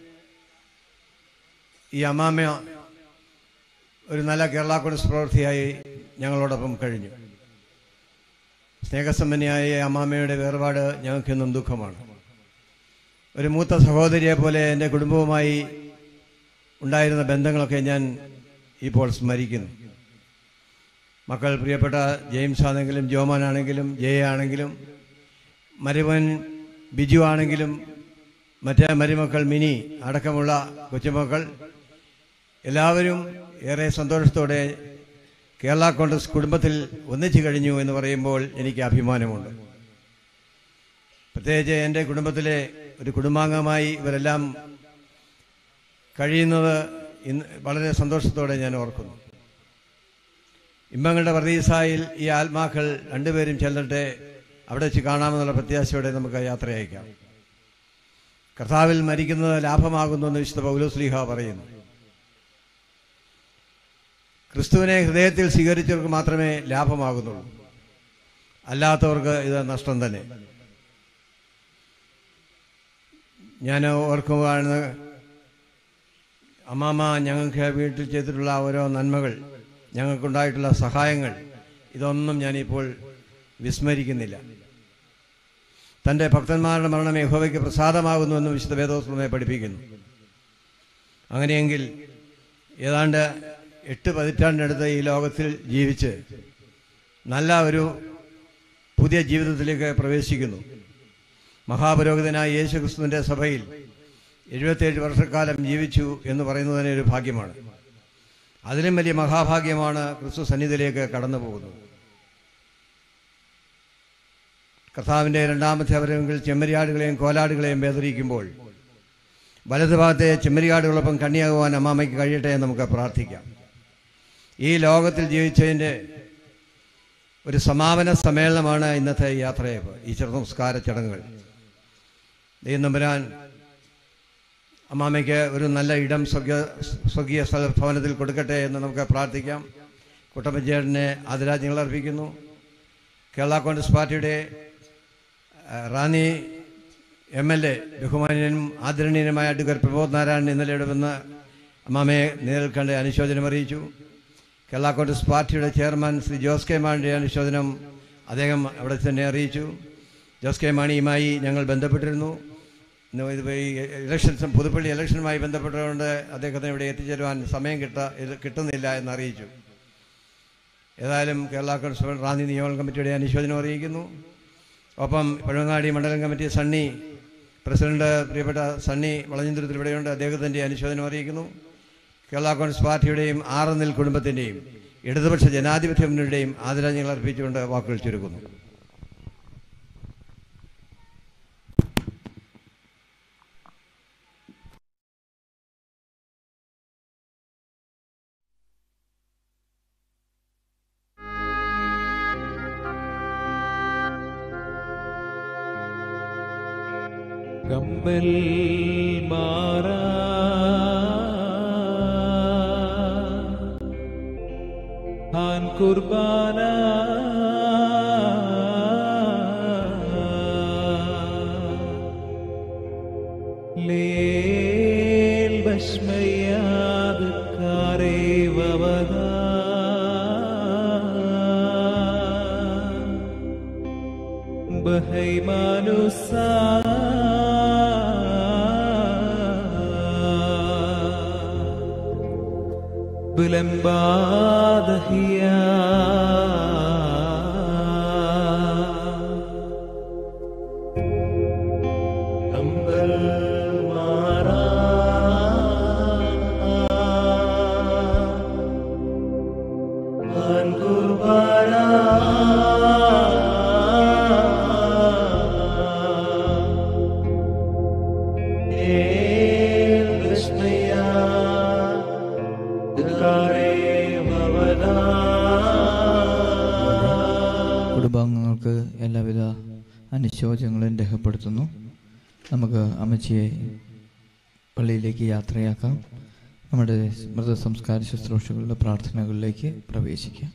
ഈ അമ്മാമ്മ ഒരു നല്ല കേരള കോൺഗ്രസ് പ്രവൃത്തിയായി ഞങ്ങളോടൊപ്പം കഴിഞ്ഞു സ്നേഹസമ്പന്നയായ ഈ അമ്മാമ്മയുടെ വേർപാട് ഞങ്ങൾക്കെന്നും ദുഃഖമാണ് ഒരു മൂത്ത സഹോദരിയെ പോലെ എൻ്റെ കുടുംബവുമായി ഉണ്ടായിരുന്ന ബന്ധങ്ങളൊക്കെ ഞാൻ ഇപ്പോൾ സ്മരിക്കുന്നു മക്കൾ പ്രിയപ്പെട്ട ജെയിംസ് ആണെങ്കിലും ജോമാൻ ആണെങ്കിലും ജയ ആണെങ്കിലും മരുമൻ ബിജു ആണെങ്കിലും മറ്റേ മരുമക്കൾ മിനി അടക്കമുള്ള കൊച്ചുമക്കൾ എല്ലാവരും ഏറെ സന്തോഷത്തോടെ കേരള കോൺഗ്രസ് കുടുംബത്തിൽ ഒന്നിച്ചു കഴിഞ്ഞു എന്ന് പറയുമ്പോൾ എനിക്ക് അഭിമാനമുണ്ട് പ്രത്യേകിച്ച് എൻ്റെ കുടുംബത്തിലെ ഒരു കുടുംബാംഗമായി ഇവരെല്ലാം കഴിയുന്നത് ഇന്ന് വളരെ സന്തോഷത്തോടെ ഞാൻ ഓർക്കുന്നു ഇമ്പങ്ങളുടെ പ്രതീസായിൽ ഈ ആത്മാക്കൾ രണ്ടുപേരും ചെന്നിട്ട് അവിടെ വെച്ച് കാണാമെന്നുള്ള പ്രത്യാശയോടെ നമുക്ക് യാത്ര അയക്കാം കർത്താവിൽ മരിക്കുന്നത് ലാഭമാകുന്നു എന്ന് വിശുദ്ധ പൗലോസ്ലീഹ പറയുന്നു ക്രിസ്തുവിനെ ഹൃദയത്തിൽ സ്വീകരിച്ചവർക്ക് മാത്രമേ ലാഭമാകുന്നുള്ളൂ അല്ലാത്തവർക്ക് ഇത് നഷ്ടം തന്നെ ഞാൻ ഓർക്കുകയാണ് അമ്മാമ്മ ഞങ്ങൾക്ക് വീട്ടിൽ ചെയ്തിട്ടുള്ള ഓരോ നന്മകൾ ഞങ്ങൾക്കുണ്ടായിട്ടുള്ള സഹായങ്ങൾ ഇതൊന്നും ഞാനിപ്പോൾ വിസ്മരിക്കുന്നില്ല തൻ്റെ ഭക്തന്മാരുടെ മരണം യഹോവയ്ക്ക് പ്രസാദമാകുന്നുവെന്ന് വിശുദ്ധ വേദോസ്ലമെ പഠിപ്പിക്കുന്നു അങ്ങനെയെങ്കിൽ ഏതാണ്ട് എട്ട് പതിറ്റാണ്ടിനടുത്ത് ഈ ലോകത്തിൽ ജീവിച്ച് നല്ല ഒരു പുതിയ ജീവിതത്തിലേക്ക് പ്രവേശിക്കുന്നു മഹാപുരോഹിതനായ യേശുക്രിസ്തുവിൻ്റെ സഭയിൽ എഴുപത്തേഴ് വർഷക്കാലം ജീവിച്ചു എന്ന് പറയുന്നത് തന്നെ ഒരു ഭാഗ്യമാണ് അതിലും വലിയ മഹാഭാഗ്യമാണ് ക്രിസ്തു സന്നിധിയിലേക്ക് കടന്നു പോകുന്നത് കർത്താവിൻ്റെ രണ്ടാമത്തെ അവരവെങ്കിൽ ചെമ്മരിയാടുകളെയും കോലാടുകളെയും വേദനിക്കുമ്പോൾ വലതുഭാഗത്തെ ചെമ്മരിയാടുകളൊപ്പം കണ്ണിയാകുവാൻ അമ്മാമയ്ക്ക് കഴിയട്ടെ എന്ന് നമുക്ക് പ്രാർത്ഥിക്കാം ഈ ലോകത്തിൽ ജീവിച്ചതിൻ്റെ ഒരു സമാപന സമ്മേളനമാണ് ഇന്നത്തെ യാത്രയപ്പ് ഈ ചെറുനമസ്കാര ചടങ്ങുകൾ ദൈവം നമ്പുരാൻ അമ്മാമയ്ക്ക് ഒരു നല്ല ഇടം സ്വകീയ സ്വകീയ സ്ഥല ഭവനത്തിൽ കൊടുക്കട്ടെ എന്ന് നമുക്ക് പ്രാർത്ഥിക്കാം കുട്ടപ്പഞ്ചേട്ടനെ ആദരാജ്ഞങ്ങൾ അർപ്പിക്കുന്നു കേരള കോൺഗ്രസ് പാർട്ടിയുടെ ആ, റാന്നി എം എൽ എ ബഹുമാനീയനും ആദരണീയനുമായ അഡ്വക്കേറ്റ് പ്രബോധ് നാരായണൻ ഇന്നലെ ഇവിടെ വന്ന് അമ്മാമയെ നേരിൽ കണ്ട് അനുശോചനം അറിയിച്ചു കേരള കോൺഗ്രസ് പാർട്ടിയുടെ ചെയർമാൻ ശ്രീ ജോസ് കെ മാണിയുടെ അനുശോചനം അദ്ദേഹം അവിടെ തന്നെ അറിയിച്ചു ജോസ് കെ മാണിയുമായി ഞങ്ങൾ ബന്ധപ്പെട്ടിരുന്നു ഇന്ന് ഇത് ഈ ഇലക്ഷൻസ് പുതുപ്പള്ളി ഇലക്ഷനുമായി ബന്ധപ്പെട്ടുകൊണ്ട് അദ്ദേഹത്തിന് ഇവിടെ എത്തിച്ചേരുവാൻ സമയം കിട്ട ഇത് കിട്ടുന്നില്ല എന്ന് അറിയിച്ചു ഏതായാലും കേരള കോൺഗ്രസ് റാന്നി നിയോജക കമ്മിറ്റിയുടെ അനുശോചനം അറിയിക്കുന്നു ഒപ്പം പഴവങ്ങാടി മണ്ഡലം കമ്മിറ്റി സണ്ണി പ്രസിഡന്റ് പ്രിയപ്പെട്ട സണ്ണി വളഞ്ഞന്തുരത്തിൽ ഇവിടെയുണ്ട് അദ്ദേഹത്തിൻ്റെ അനുശോചനം അറിയിക്കുന്നു കേരള കോൺഗ്രസ് പാർട്ടിയുടെയും ആറന്നിൽ കുടുംബത്തിൻ്റെയും ഇടതുപക്ഷ ജനാധിപത്യ മുന്നണിയുടെയും ആദരാഞ്ജലികൾ അർപ്പിച്ചുകൊണ്ട് വാക്കുകൾ ചുരുക്കുന്നു കമ്പൽ മാറാ ഹാൻ കുർബാന ലേൽ ഭസ്മയാത് കാരേവവദാ ബഹൈമാനുസാ ബുലംബാദഹിയ അമ്പൽ മാറാ ആൻ കുർബാന ഏൽ വിസ്മയ ധിക്കാരേ ഭവനാ കുടുംബാംഗങ്ങൾക്ക് എല്ലാവിധ അനുശോചനങ്ങളും രേഖപ്പെടുത്തുന്നു നമുക്ക് അമ്മച്ചിയെ പള്ളിയിലേക്ക് യാത്രയാക്കാം നമ്മുടെ മൃതസംസ്കാര ശുശ്രൂഷകളുടെ പ്രാർത്ഥനകളിലേക്ക് പ്രവേശിക്കാം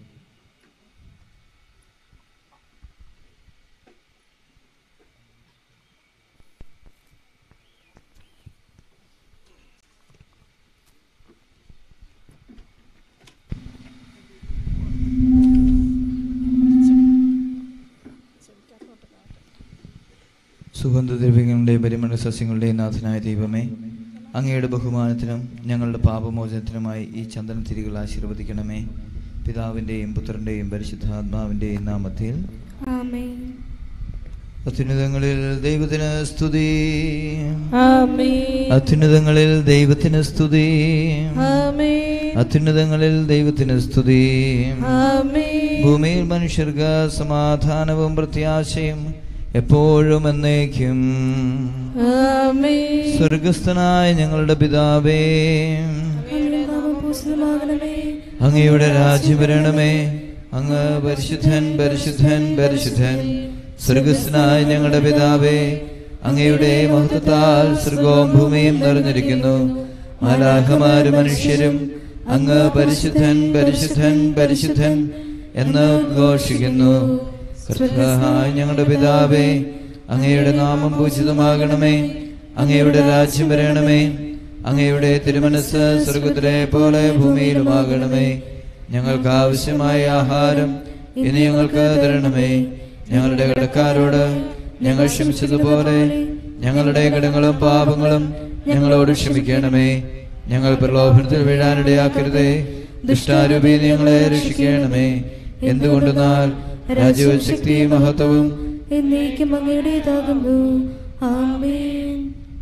സുഗന്ധദ്രവ്യങ്ങളുടെയും പരിമള സസ്യങ്ങളുടെയും നാഥനായ ദൈവമേ അങ്ങയുടെ ബഹുമാനത്തിനും ഞങ്ങളുടെ പാപമോചനത്തിനുമായി ഈ ചന്ദനത്തിരികൾ ആശീർവദിക്കണമേ പിതാവിൻ്റെയും പുത്രൻ്റെയും പരിശുദ്ധാത്മാവിൻ്റെയും നാമത്തിൽ ആമേൻ അത്യുന്നതങ്ങളിൽ ദൈവത്തിന് സ്തുതി ആമേൻ അത്യുന്നതങ്ങളിൽ ദൈവത്തിന് സ്തുതി ആമേൻ അത്യുന്നതങ്ങളിൽ ദൈവത്തിന് സ്തുതി ആമേൻ ഭൂമിയിൽ മനുഷ്യർക്ക് സമാധാനവും പ്രത്യാശയും എപ്പോഴും എന്നേക്കും ആമേൻ സ്വർഗസ്ഥനായ ഞങ്ങളുടെ പിതാവേ അങ്ങയുടെ നാമം പൂജിതമാകണമേ അങ്ങയുടെ രാജ്യം വരണമേ അങ്ങ് പരിശുദ്ധൻ പരിശുദ്ധൻ പരിശുദ്ധൻ സ്വർഗസ്ഥനായ ഞങ്ങളുടെ പിതാവേ അങ്ങയുടെ മഹത്വത്താൽ സ്വർഗവും ഭൂമിയും നിറഞ്ഞിരിക്കുന്നു മാലാഹമാരും മനുഷ്യരും അങ്ങ് പരിശുദ്ധൻ പരിശുദ്ധൻ പരിശുദ്ധൻ എന്ന് ഘോഷിക്കുന്നു കർത്താവായ ഞങ്ങളുടെ പിതാവേ അങ്ങയുടെ നാമം പൂജിതമാകണമേ അങ്ങയുടെ രാജ്യം വരണമേ അങ്ങയുടെ തിരുമനസ് സ്വർഗത്തിലെ പോലെ ഭൂമിയിലുമാകണമേ ഞങ്ങൾക്ക് ആവശ്യമായ ആഹാരം ഇനി ഞങ്ങൾക്ക് തരണമേ ഞങ്ങളുടെ കടക്കാരോട് ഞങ്ങൾ ക്ഷമിച്ചതുപോലെ ഞങ്ങളുടെ കടങ്ങളും പാപങ്ങളും ഞങ്ങളോട് ക്ഷമിക്കണമേ ഞങ്ങൾ പ്രലോഭനത്തിൽ വീഴാനിടയാക്കരുതേ ദുഷ്ടാരൂപി ഞങ്ങളെ രക്ഷിക്കണമേ എന്തുകൊണ്ടെന്നാൽ രാജ്യവും ശക്തിയും മഹത്വവും എന്നേക്കും അങ്ങയുടേതാകുന്നു ആമേൻ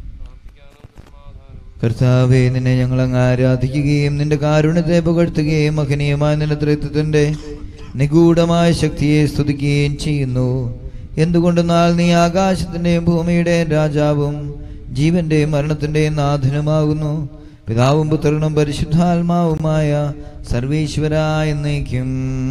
കർത്താവെ നിന്നെ ഞങ്ങൾ അങ്ങ് ആരാധിക്കുകയും നിന്റെ കാരുണ്യത്തെ പുകഴ്ത്തുകയും മഹനീയമായ നിന്റെ ത്രിത്വത്തിന്റെ നിഗൂഢമായ ശക്തിയെ സ്തുതിക്കുകയും ചെയ്യുന്നു എന്തുകൊണ്ടെന്നാൽ നീ ആകാശത്തിന്റെയും ഭൂമിയുടെയും രാജാവും ജീവന്റെയും മരണത്തിന്റെയും നാഥനുമാകുന്നു പിതാവും പുത്രനും പരിശുദ്ധാത്മാവുമായ സർവീശ്വര എന്നേക്കും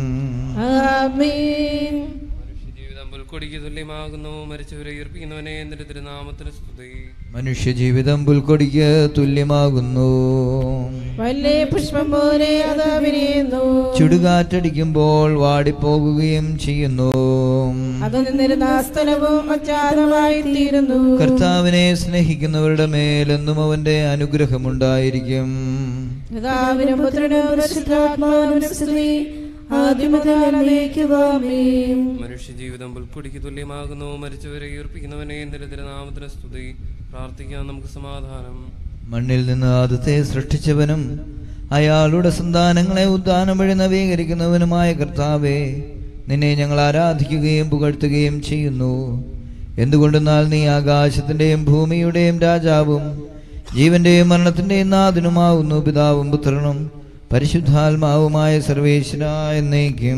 ആമേൻ ജീവിതം പുൽക്കൊടിക്ക് തുല്യമാകുന്നു മരിച്ചവരെ ഉയർപ്പിക്കുന്നവനെ എന്നിട്ട് തിരുനാമത്തിന് സ്തുതി മനുഷ്യജീവിതം പുൽക്കൊടിക്ക് തുല്യമാകുന്നു വല്ലേ പുഷ്പം പോലെ അതാ വിരിയുന്നു ചുടുകാറ്റടിക്കുമ്പോൾ വാടിപ്പോകുകയും ചെയ്യുന്നു അത് നിന്നിരുന്ന സ്ഥലവും അജാതമായി തീരുന്നു കർത്താവിനെ സ്നേഹിക്കുന്നവരുടെ മേലെന്നും അവന്റെ അനുഗ്രഹമുണ്ടായിരിക്കും പിതാവിനും പുത്രനും പരിശുദ്ധാത്മാവിനും സ്തുതി ആദ്യമുതലേക്കുവാമേൻ മനുഷ്യജീവിതം പുൽക്കൊടിക്ക് തുല്യമാകുന്നു മരിച്ചവരെ ഉയർപ്പിക്കുന്നവനെ എന്നിട്ട് തിരുനാമത്തിന് സ്തുതി പ്രാർത്ഥിക്കാം നമുക്ക് സമാധാനം മണ്ണിൽ നിന്ന് ആദത്തെ സൃഷ്ടിച്ചവനും അയാളുടെ സന്താനങ്ങളെ ഉദ്ധാനം വഴി നവീകരിക്കുന്നവനുമായ കർത്താവെ നിന്നെ ഞങ്ങൾ ആരാധിക്കുകയും പുകഴ്ത്തുകയും ചെയ്യുന്നു എന്തുകൊണ്ടെന്നാൽ നീ ആകാശത്തിന്റെയും ഭൂമിയുടെയും രാജാവും ജീവന്റെയും മരണത്തിന്റെയും നാഥനുമാവുന്നു പിതാവും പുത്രനും പരിശുദ്ധാത്മാവുമായ സർവേശ്വര എന്നേക്കും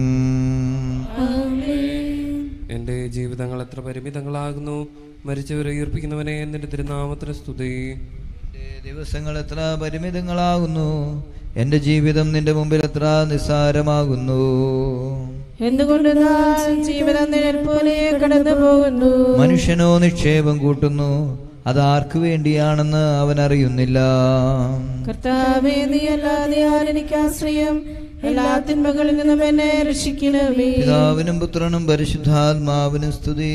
എന്റെ ജീവിതങ്ങൾ എത്ര പരിമിതങ്ങളാകുന്നു മരിച്ചവരെ ഉയർപ്പിക്കുന്നവനെ എന്നിട്ട് തിരുനാമത്തിന് സ്തുതി ദിവസങ്ങൾ എത്ര പരിമിതങ്ങളാകുന്നു എന്റെ ജീവിതം നിന്റെ മുമ്പിൽ എത്ര നിസ്സാരമാകുന്നു എന്തുകൊണ്ട് ജീവിതം നിഴൽ പോലെ കടന്നു പോകുന്നു മനുഷ്യനോ നിക്ഷേപം കൂട്ടുന്നു അതാർക്കു വേണ്ടിയാണെന്ന് അവൻ അറിയുന്നില്ല കർത്താവേ നീ അല്ലാതെ ആരെനിക്ക് ആശ്രയം എല്ലാ തിന്മകളിൽ നിന്നും എന്നെ രക്ഷിക്കണമേ പിതാവിനും പുത്രനും പരിശുദ്ധാത്മാവിനും സ്തുതി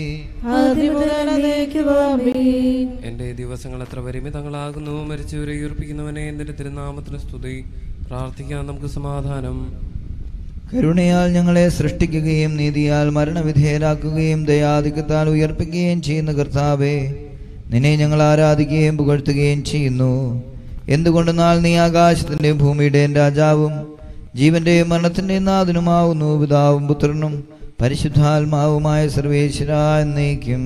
ആദ്യമുതലേക്കുവാമേൻ എന്റെ ദിവസങ്ങൾ എത്ര പരിമിതങ്ങളാകുന്നു മരിച്ചവരെ ഉയർപ്പിക്കുന്നവനെ എന്നിട്ട് തിരുനാമത്തിന് സ്തുതി പ്രാർത്ഥിക്കാം നമുക്ക് സമാധാനം കരുണയാൽ ഞങ്ങളെ സൃഷ്ടിക്കുകയും നീതിയാൽ മരണവിധേയരാക്കുകയും ദയാധിക്യത്താൽ ഉയർപ്പിക്കുകയും ചെയ്യുന്ന കർത്താവെ നിന്നെ ഞങ്ങൾ ആരാധിക്കുകയും പുകഴ്ത്തുകയും ചെയ്യുന്നു എന്തുകൊണ്ടെന്നാൽ നീ ആകാശത്തിന്റെയും ഭൂമിയുടെയും രാജാവും ജീവന്റെയും മരണത്തിന്റെയും നാഥനുമാവുന്നു പിതാവും പുത്രനും പരിശുദ്ധാത്മാവുമായ സർവേശ്വര എന്നേക്കും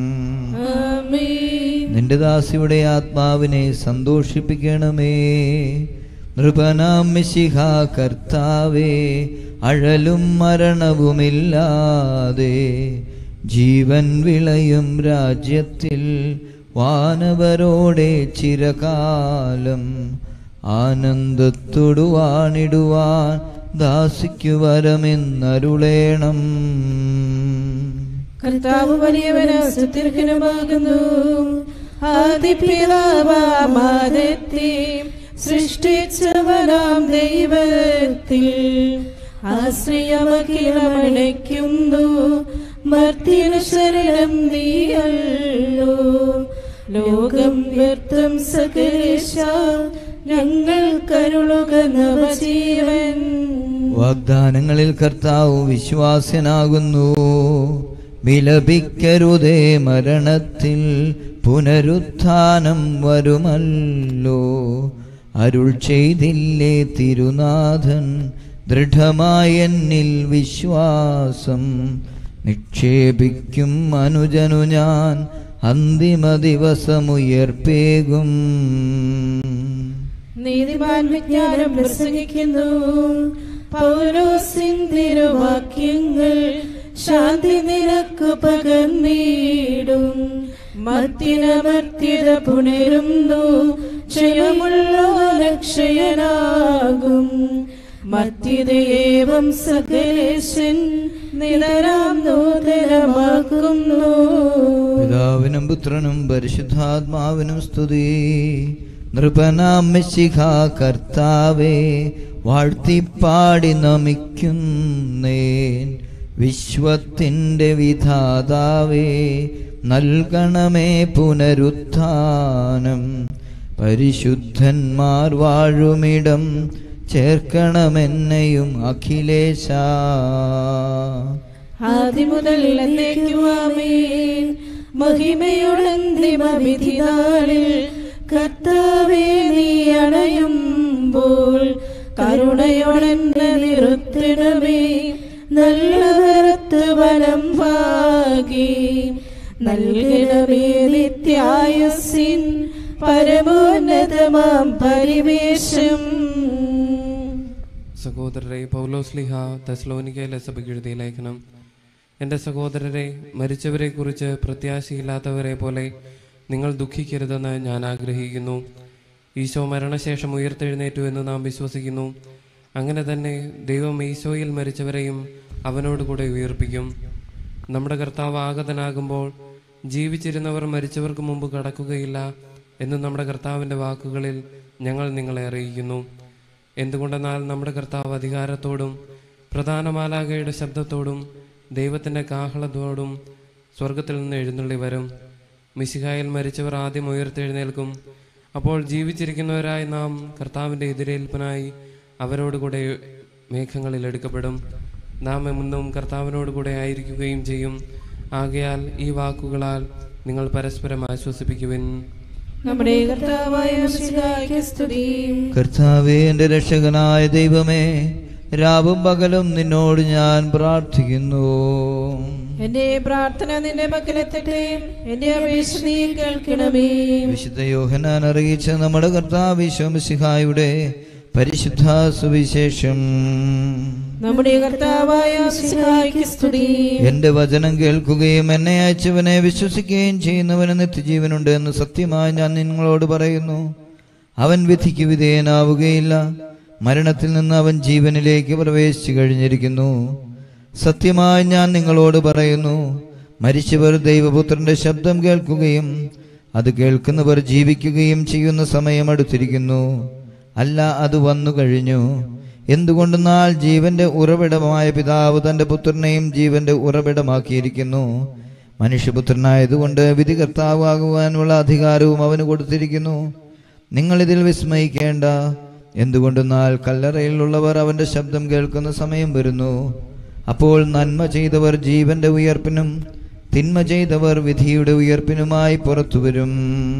നിന്റെ ദാസിയുടെ ആത്മാവിനെ സന്തോഷിപ്പിക്കണമേ നൃപനാം മിശിഹ കർത്താവേ അഴലും മരണവുമില്ലാതെ ജീവൻ വിളയും രാജ്യത്തിൽ വാനവരോടെ ചിരകാലം ആനന്ദത്തോടു വാണിടുവാൻ ദാസിക്കു വരമെന്നരുളേണം കർത്താവ് വലിയവന് സുദീർഘനുമാകുന്നു ആദിപിതാവാമാതെത്തി സൃഷ്ടിച്ചവനാം ദൈവത്തിൽ ആശ്രയമഖിലമണയ്ക്കുന്നു മർത്തിനു ശരണം നീയല്ലോ ലോകം വ്യർത്ഥം സകലേശ ഞങ്ങൾ കരുളുക നവജീവൻ വാഗ്ദാനങ്ങളിൽ കർത്താവ് വിശ്വാസ്യനാകുന്നു വിലപിക്കരുതേ മരണത്തിൽ പുനരുത്ഥാനം വരുമല്ലോ അരുൾ ചെയ്തില്ലേ തിരുനാഥൻ ദൃഢമായ എന്നിൽ വിശ്വാസം നിക്ഷേപിക്കും അനുജനു ഞാൻ അന്തിമ ദിവസമുയർപ്പേകും നീതിമാൻ വിജ്ഞാനം പ്രസംഗിക്കുന്നു പൗലോസിൻ തിരുവാക്യങ്ങൾ ശാന്തി നിനക്കു പകർന്നിടും മത്തിനമർത്തിത പുണരുന്നു ക്ഷയമുള്ള രക്ഷയനാകും മത്തിതയേവം സകലേശൻ നിതരാം നൂതനമാക്കുന്നു പിതാവിനും പുത്രനും പരിശുദ്ധാത്മാവിനും സ്തുതി നൃപനാം മിശിഖ കർത്താവേ വാഴ്ത്തിപ്പാടി നമിക്കുന്നേൻ വിശ്വത്തിൻ്റെ വിധാതാവേ നൽകണമേ പുനരുത്ഥാനം പരിശുദ്ധന്മാർ വാഴുമിടം ചേർക്കണമെന്നെയും അഖിലേശ ആദിമുതൽ എന്നേക്കുമാമേൻ മഹിമയുടന്തിമ വിധിനാളിൽ കർത്താവേ നീ അണയുമ്പോൾ കരുണയോടെന്നെ നിർത്തണമേ നല്ല കരത്ത് വനം വാകി നൽകണമേ നിത്യായുസിൻ പരമോന്നതമാം പരിവേശം സഹോദരരെ പൗലോസ്ലിഹ തെസ്ലോനിക്കയിലെ സഭയ്ക്ക് എഴുതിയ ലേഖനം എൻ്റെ സഹോദരരെ മരിച്ചവരെക്കുറിച്ച് പ്രത്യാശയില്ലാത്തവരെ പോലെ നിങ്ങൾ ദുഃഖിക്കരുതെന്ന് ഞാൻ ആഗ്രഹിക്കുന്നു ഈശോ മരണശേഷം ഉയർത്തെഴുന്നേറ്റു എന്ന് നാം വിശ്വസിക്കുന്നു അങ്ങനെ തന്നെ ദൈവം ഈശോയിൽ മരിച്ചവരെയും അവനോട് കൂടെ ഉയർപ്പിക്കും നമ്മുടെ കർത്താവ് ആഗതനാകുമ്പോൾ ജീവിച്ചിരുന്നവർ മരിച്ചവർക്ക് മുമ്പ് കടക്കുകയില്ല എന്ന് നമ്മുടെ കർത്താവിൻ്റെ വാക്കുകളിൽ ഞങ്ങൾ നിങ്ങളെ അറിയിക്കുന്നു എന്തുകൊണ്ടെന്നാൽ നമ്മുടെ കർത്താവ് അധികാരത്തോടും പ്രധാന മാലാകയുടെ ശബ്ദത്തോടും ദൈവത്തിൻ്റെ കാഹളത്തോടും സ്വർഗത്തിൽ നിന്ന് എഴുന്നള്ളി വരും മിശിഹായിൽ മരിച്ചവർ ആദ്യം ഉയർത്തെഴുന്നേൽക്കും അപ്പോൾ ജീവിച്ചിരിക്കുന്നവരായി നാം കർത്താവിൻ്റെ എതിരേൽപ്പിനായി അവരോടുകൂടെ മേഘങ്ങളിൽ എടുക്കപ്പെടും നാം എന്നും കർത്താവിനോട് കൂടെ ആയിരിക്കുകയും ചെയ്യും ആകയാൽ ഈ വാക്കുകളാൽ നിങ്ങൾ പരസ്പരം ആശ്വസിപ്പിക്കുവിൻ നമ്മുടെ കർത്താവായ മിശിഹായ്ക്ക് സ്തുതി കർത്താവേ എൻ്റെ രക്ഷകനായ ദൈവമേ രാവും പകലും നിന്നോട് ഞാൻ പ്രാർത്ഥിക്കുന്നു എന്റെ പ്രാർത്ഥന നിന്റെ പക്കലെത്തട്ടെ എന്റെ അപേക്ഷ നീ കേൾക്കണമേ വിശുദ്ധ യോഹനാൻ അറിയിച്ച നമ്മുടെ കർത്താവ് ശോമസിഹായുടെ പരിശുദ്ധ സുവിശേഷം നമ്മുടെ കർത്താവായ മിശിഹായ്ക്ക് സ്തുതി എന്റെ വചനം കേൾക്കുകയും എന്നെ അയച്ചവനെ വിശ്വസിക്കുകയും ചെയ്യുന്നവന് നിത്യജീവനുണ്ട് എന്ന് സത്യമായി ഞാൻ നിങ്ങളോട് പറയുന്നു അവൻ വിധിക്ക് വിധേയനാവുകയില്ല മരണത്തിൽ നിന്ന് അവൻ ജീവനിലേക്ക് പ്രവേശിച്ചു കഴിഞ്ഞിരിക്കുന്നു സത്യമായി ഞാൻ നിങ്ങളോട് പറയുന്നു മരിച്ചവർ ദൈവപുത്രന്റെ ശബ്ദം കേൾക്കുകയും അത് കേൾക്കുന്നവർ ജീവിക്കുകയും ചെയ്യുന്ന സമയം അടുത്തിരിക്കുന്നു അല്ല അത് വന്നു കഴിഞ്ഞു എന്തുകൊണ്ടെന്നാൽ ജീവന്റെ ഉറവിടമായ പിതാവ് തന്റെ പുത്രനെയും ജീവന്റെ ഉറവിടമാക്കിയിരിക്കുന്നു മനുഷ്യപുത്രനായതുകൊണ്ട് വിധികർത്താവാകുവാനുള്ള അധികാരവും അവന് കൊടുത്തിരിക്കുന്നു നിങ്ങളിതിൽ വിസ്മയിക്കേണ്ട എന്തുകൊണ്ടെന്നാൽ കല്ലറയിലുള്ളവർ അവന്റെ ശബ്ദം കേൾക്കുന്ന സമയം വരുന്നു അപ്പോൾ നന്മ ചെയ്തവർ ജീവന്റെ ഉയർപ്പിനും തിന്മ ചെയ്തവർ വിധിയുടെ ഉയർപ്പിനുമായി പുറത്തു വരും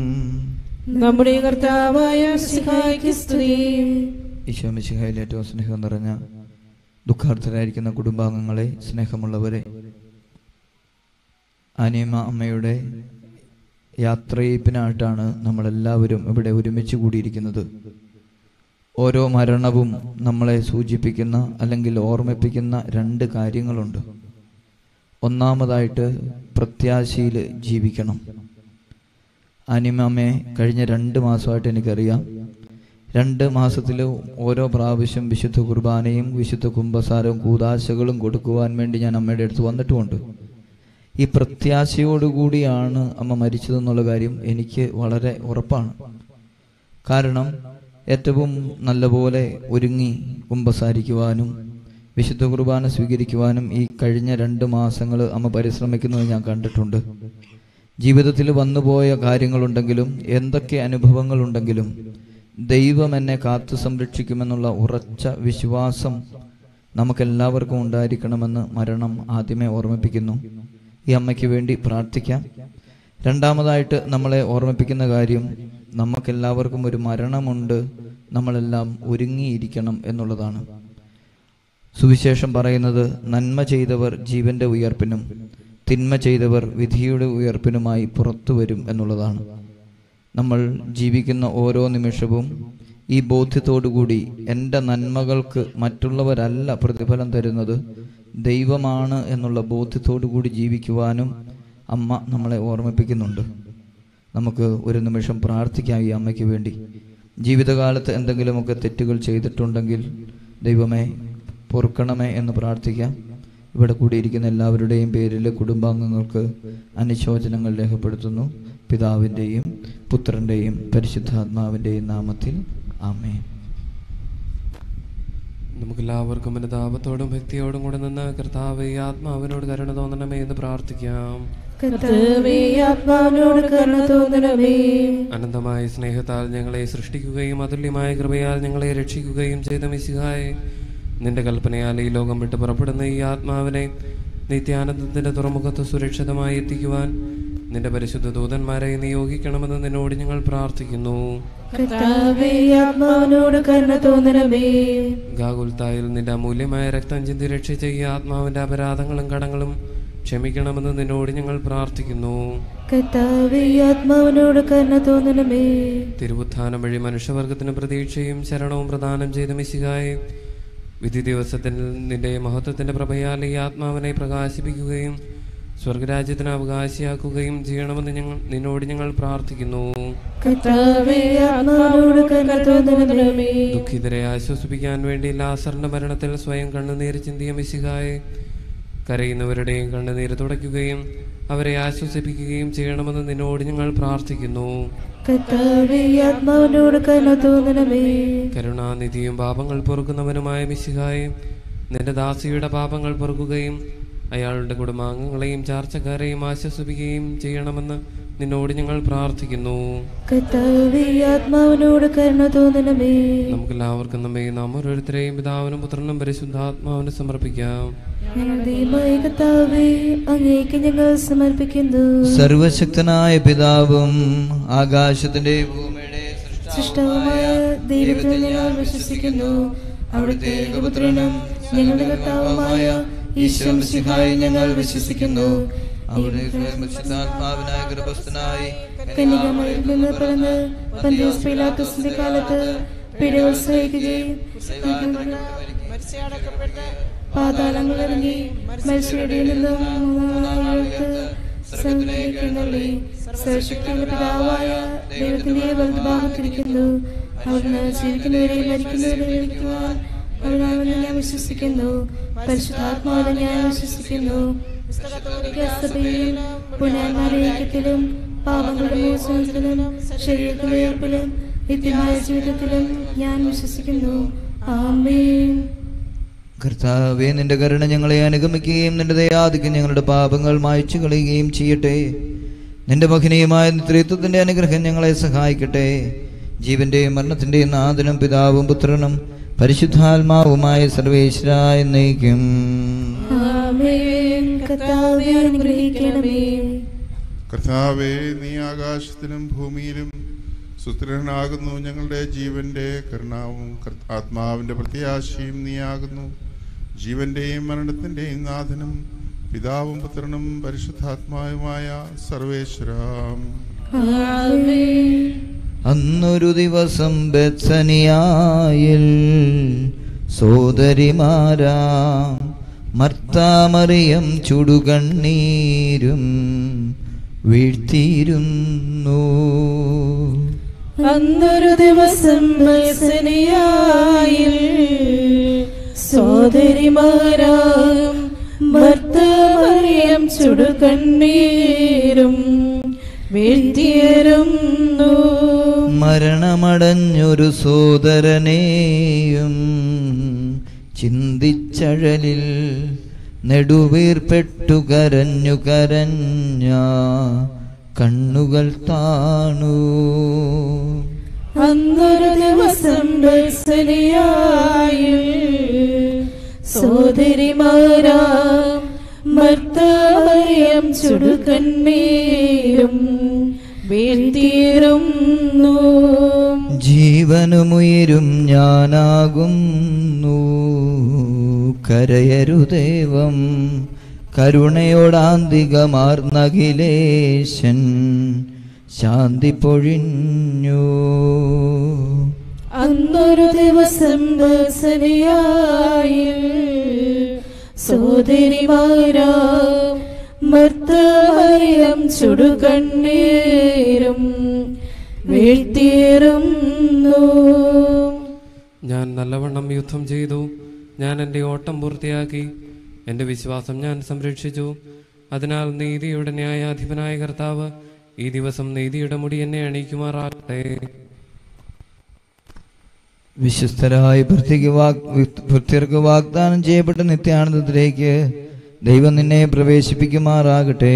നമ്മുടെ കർത്താവായ മിശിഹായ്ക്ക് സ്തുതി ഈശോമിശിഹായിൽ ഏറ്റവും സ്നേഹം നിറഞ്ഞ ദുഃഖാർത്ഥരായിരിക്കുന്ന കുടുംബാംഗങ്ങളെ സ്നേഹമുള്ളവരെ അനിമ അമ്മയുടെ യാത്രയപ്പിനായിട്ടാണ് നമ്മളെല്ലാവരും ഇവിടെ ഒരുമിച്ച് കൂടിയിരിക്കുന്നത് ഓരോ മരണവും നമ്മളെ സൂചിപ്പിക്കുന്ന അല്ലെങ്കിൽ ഓർമ്മിപ്പിക്കുന്ന രണ്ട് കാര്യങ്ങളുണ്ട് ഒന്നാമതായിട്ട് പ്രത്യാശയിൽ ജീവിക്കണം അനിമമ്മയെ കഴിഞ്ഞ രണ്ട് മാസമായിട്ട് എനിക്കറിയാം രണ്ട് മാസത്തിൽ ഓരോ പ്രാവശ്യം വിശുദ്ധ കുർബാനയും വിശുദ്ധ കുംഭസാരവും കൂതാശകളും കൊടുക്കുവാൻ വേണ്ടി ഞാൻ അമ്മയുടെ അടുത്ത് വന്നിട്ടുമുണ്ട് ഈ പ്രത്യാശയോടുകൂടിയാണ് അമ്മ മരിച്ചതെന്നുള്ള കാര്യം എനിക്ക് വളരെ ഉറപ്പാണ് കാരണം ഏറ്റവും നല്ലപോലെ ഒരുങ്ങി കുമ്പസാരിക്കുവാനും വിശുദ്ധ കുർബാന സ്വീകരിക്കുവാനും ഈ കഴിഞ്ഞ രണ്ട് മാസങ്ങൾ അമ്മ പരിശ്രമിക്കുന്നത് ഞാൻ കണ്ടിട്ടുണ്ട് ജീവിതത്തിൽ വന്നുപോയ കാര്യങ്ങളുണ്ടെങ്കിലും എന്തൊക്കെ അനുഭവങ്ങളുണ്ടെങ്കിലും ദൈവം എന്നെ കാത്തു സംരക്ഷിക്കുമെന്നുള്ള ഉറച്ച വിശ്വാസം നമുക്കെല്ലാവർക്കും ഉണ്ടായിരിക്കണമെന്ന് മരണം ആദ്യമേ ഓർമ്മിപ്പിക്കുന്നു ഈ അമ്മയ്ക്ക് വേണ്ടി പ്രാർത്ഥിക്കാം രണ്ടാമതായിട്ട് നമ്മളെ ഓർമ്മിപ്പിക്കുന്ന കാര്യം നമുക്കെല്ലാവർക്കും ഒരു മരണമുണ്ട് നമ്മളെല്ലാം ഒരുങ്ങിയിരിക്കണം എന്നുള്ളതാണ് സുവിശേഷം പറയുന്നത് നന്മ ചെയ്തവർ ജീവന്റെ ഉയർപ്പിനും തിന്മ ചെയ്തവർ വിധിയുടെ ഉയർപ്പിനുമായി പുറത്തു വരും എന്നുള്ളതാണ് നമ്മൾ ജീവിക്കുന്ന ഓരോ നിമിഷവും ഈ ബോധ്യത്തോടുകൂടി എൻ്റെ നന്മകൾക്ക് മറ്റുള്ളവരല്ല പ്രതിഫലം തരുന്നത് ദൈവമാണ് എന്നുള്ള ബോധ്യത്തോടുകൂടി ജീവിക്കുവാനും അമ്മ നമ്മളെ ഓർമ്മിപ്പിക്കുന്നുണ്ട് നമുക്ക് ഒരു നിമിഷം പ്രാർത്ഥിക്കാം ഈ അമ്മയ്ക്ക് വേണ്ടി ജീവിതകാലത്ത് എന്തെങ്കിലുമൊക്കെ തെറ്റുകൾ ചെയ്തിട്ടുണ്ടെങ്കിൽ ദൈവമേ പൊറുക്കണമേ എന്ന് പ്രാർത്ഥിക്കാം ഇവിടെ കൂടിയിരിക്കുന്ന എല്ലാവരുടെയും പേരിൽ കുടുംബാംഗങ്ങൾക്ക് അനുശോചനങ്ങൾ രേഖപ്പെടുത്തുന്നു പിതാവിൻ്റെയും പുത്രൻ്റെയും പരിശുദ്ധാത്മാവിൻ്റെയും നാമത്തിൽ ആമേ നമുക്കെല്ലാവർക്കും അനുതാപത്തോടും ഭക്തിയോടും കൂടെ നിന്ന് കർത്താവ് ഈ ആത്മാവിനോട് കരുണ തോന്നണമേ എന്ന് പ്രാർത്ഥിക്കാം കർത്താവേ ആത്മാവിനോട് കരുണ തോന്നണമേ അനന്തമായ സ്നേഹത്താൽ ഞങ്ങളെ സൃഷ്ടിക്കുകയും അതുല്യമായ കൃപയാൽ ഞങ്ങളെ രക്ഷിക്കുകയും ചെയ്ത മിശിഹായെ നിന്റെ കൽപ്പനയാൽ ഈ ലോകം വിട്ട് പുറപ്പെടുന്ന ഈ ആത്മാവിനെ നിത്യാനന്ദത്തിന്റെ തുറമുഖത്ത് സുരക്ഷിതമായി എത്തിക്കുവാൻ നിന്റെ പരിശുദ്ധ ദൂതന്മാരെ നിയോഗിക്കണമെന്ന് നിന്നോട് ഞങ്ങൾ പ്രാർത്ഥിക്കുന്നു കർത്താവേ ആത്മാവിനോട് കരുണ തോന്നണമേ ഗാകുൽത്തായിൽ നിന്റെ അമൂല്യമായ രക്തം ചിന്തി രക്ഷിച്ച ഈ ആത്മാവിന്റെ അപരാധങ്ങളും കടങ്ങളും ക്ഷമിക്കണമെന്ന് നിന്നോട് ഞങ്ങൾ പ്രാർത്ഥിക്കുന്നു കർത്താവേ ആത്മാവിനോട് കരുണ തോന്നണമേ തിരുവുത്ഥാനം വഴി മനുഷ്യവർഗത്തിന് പ്രതീക്ഷയും ശരണവും പ്രദാനം ചെയ്ത മിശികായെ വിധി ദിവസത്തിൽ നിന്റെ മഹത്വത്തിന്റെ പ്രഭയാൽ ഈ ആത്മാവിനെ പ്രകാശിപ്പിക്കുകയും സ്വർഗരാജ്യത്തിന് അവകാശിയാക്കുകയും ചെയ്യണമെന്ന് ഞങ്ങൾ നിന്നോട് ഞങ്ങൾ പ്രാർത്ഥിക്കുന്നു കർത്താവേ ആത്മാവിനോട് കരുണ തോന്നണമേ ദുഃഖിതരെ ആശ്വസിപ്പിക്കാൻ വേണ്ടി ലാസറിന്റെ മരണത്തിൽ സ്വയം കണ്ണുനീര് ചിന്തിയ മിശികായെ കരയുന്നവരുടെയും കണ്ണുനീര് തുടയ്ക്കുകയും അവരെ ആശ്വസിപ്പിക്കുകയും ചെയ്യണമെന്ന് നിന്നോട് ഞങ്ങൾ പ്രാർത്ഥിക്കുന്നു കർത്താവേ ആത്മാവിനോട് കരുണ തോന്നണമേ കരുണാനിധിയും പാപങ്ങൾ പൊറുക്കുന്നവനുമായ മിശിഹായെ നിന്റെ ദാസിയുടെ പാപങ്ങൾ പൊറുക്കുകയും അയാളുടെ കുടുംബാംഗങ്ങളെയും ചാർച്ചക്കാരെയും ആശ്വസിപ്പിക്കുകയും ചെയ്യണമെന്ന് നിന്നോട് ഞങ്ങൾ പ്രാർത്ഥിക്കുന്നു കർത്താവേ ആത്മാവിനോട് കരുണ തോന്നണമേ നമുക്കെല്ലാവർക്കും നമ്മെ നാം ഓരോരുത്തരെയും പിതാവിനും പുത്രനും പരിശുദ്ധാത്മാവിനും സമർപ്പിക്കാം ഞങ്ങളുടെ ദൈവമായ കർത്താവേ അങ്ങേക്ക് ഞങ്ങൾ സമർപ്പിക്കുന്നു സർവശക്തനായ പിതാവും ആകാശത്തിന്റെ ഭൂമിയുടെ സൃഷ്ടവുമായ ദൈവത്തിൽ ഞങ്ങൾ വിശ്വസിക്കുന്നു അവിടുത്തെ ഏകപുത്രനും ഞങ്ങളുടെ കർത്താവുമായ ഈശോ മിശിഹായി ഞങ്ങൾ വിശ്വസിക്കുന്നു അവിടെ പരിശുദ്ധാത്മാവിനായ ഗർഭസ്ഥനായി കന്യകമറിയിൽ നിന്ന് പിറന്ന് പന്തിയോസ് പീലാത്തോസിന്റെ കാലത്ത് പിഴകൾ സഹിക്കുകയും പാതാളങ്ങൾ ഇറങ്ങി മനുഷ്യരുടെ നിന്നും മൂന്നാമത്തെ സ്വർഗ്ഗത്തിലേക്ക് എഴുന്നള്ളി സർവശക്തിയുടെ പിതാവായ ദൈവത്തിന്റെ വലതുഭാഗത്തിരിക്കുന്നു അവിടുന്ന് ജീവിക്കുന്നവരെയും മരിക്കുന്നവരെയും വിളിക്കുവാൻ അവിടാണെന്ന് ഞാൻ വിശ്വസിക്കുന്നു പരിശുദ്ധാത്മാവിനെ ഞാൻ വിശ്വസിക്കുന്നു സഭയിലും പുനർമാരേക്കത്തിലും പാപങ്ങളുടെ മോചനത്തിലും ശരീരത്തിലെ ഉയർപ്പിലും നിത്യമായ ജീവിതത്തിലും ഞാൻ വിശ്വസിക്കുന്നു ആമേൻ കർത്താവെ നിന്റെ കരുണ ഞങ്ങളെ അനുഗമിക്കുകയും നിന്റെ ദയാധിക്യം ഞങ്ങളുടെ പാപങ്ങൾ മായ്ച്ചു കളയുകയും ചെയ്യട്ടെ നിന്റെ മഹിനീയമായ നിത്രിത്വത്തിന്റെ അനുഗ്രഹം ഞങ്ങളെ സഹായിക്കട്ടെ ജീവന്റെയും മരണത്തിന്റെയും നാഥനും പിതാവും പുത്രനും പരിശുദ്ധാത്മാവുമായ സർവേശ്വരായ നയിക്കും ആമേൻ കർത്താവേ അനുഗ്രഹിക്കണമേ കർത്താവേ നീ ആകാശത്തിലും ഭൂമിയിലും സുസ്ഥിരനാകുന്നു ഞങ്ങളുടെ ജീവന്റെ കരുണാവും കർ- ആത്മാവിന്റെ പ്രത്യാശയും നീയാകുന്നു ജീവന്റെയും മരണത്തിന്റെയും നാഥനും പിതാവും പുത്രനും പരിശുദ്ധാത്മാവുമായ സർവേശ്വരാം ആമേൻ അന്നൊരു ദിവസം ബെത്സനിയായിൽ സോദരിമാരാം മർത്താമറിയം ചുടുകണ്ണീരും വീഴ്ത്തിയിരുന്നു അന്നൊരു ദിവസം ബേസനിയായിൽ സോദരിമാരാം ഭർത്തമറിയം ചുടുകണ്ണീരും വീഴ്ത്തിയിരുന്നു മരണമടഞ്ഞൊരു സോദരനെയും ചിന്തിച്ചഴലിൽ നെടുവീർപ്പെട്ടു കരഞ്ഞു കരഞ്ഞ കണ്ണുകൾ താണു അന്നൊരു ദിവസം ബേസനിയായിൽ സോദരിമാരാം ഭർത്തമറിയം ചുടുകണ്ണീരും വീഴ്ത്തിയിരുന്നു ജീവനുമുയരും ഞാനാകുന്നു കരയരുദേവം കരുണയോടാന്തികമാർന്നഖിലേശൻ ശാന്തി പൊഴിഞ്ഞു അന്നൊരു ദിവസം ബസനിയായിൽ സോദരിമാരാം മർത്തമറിയം ചുടുകണ്ണീരും വീഴ്ത്തിയിരുന്നു ഞാൻ നല്ലവണ്ണം യുദ്ധം ചെയ്തു ഞാൻ എൻ്റെ ഓട്ടം പൂർത്തിയാക്കി എൻ്റെ വിശ്വാസം ഞാൻ സംരക്ഷിച്ചു അതിനാൽ നീതിയുടെ ന്യായാധിപനായ കർത്താവ് ഈ ദിവസം നീതിയുടെ മുടി എന്നെ അണിയിക്കുമാറാകട്ടെ വിശ്വസ്തരായ ഭൃത്യക്ക് വാഗ് ഭൃത്യർക്ക് വാഗ്ദാനം ചെയ്യപ്പെട്ട നിത്യാനന്ദത്തിലേക്ക് ദൈവം നിന്നെ പ്രവേശിപ്പിക്കുമാറാകട്ടെ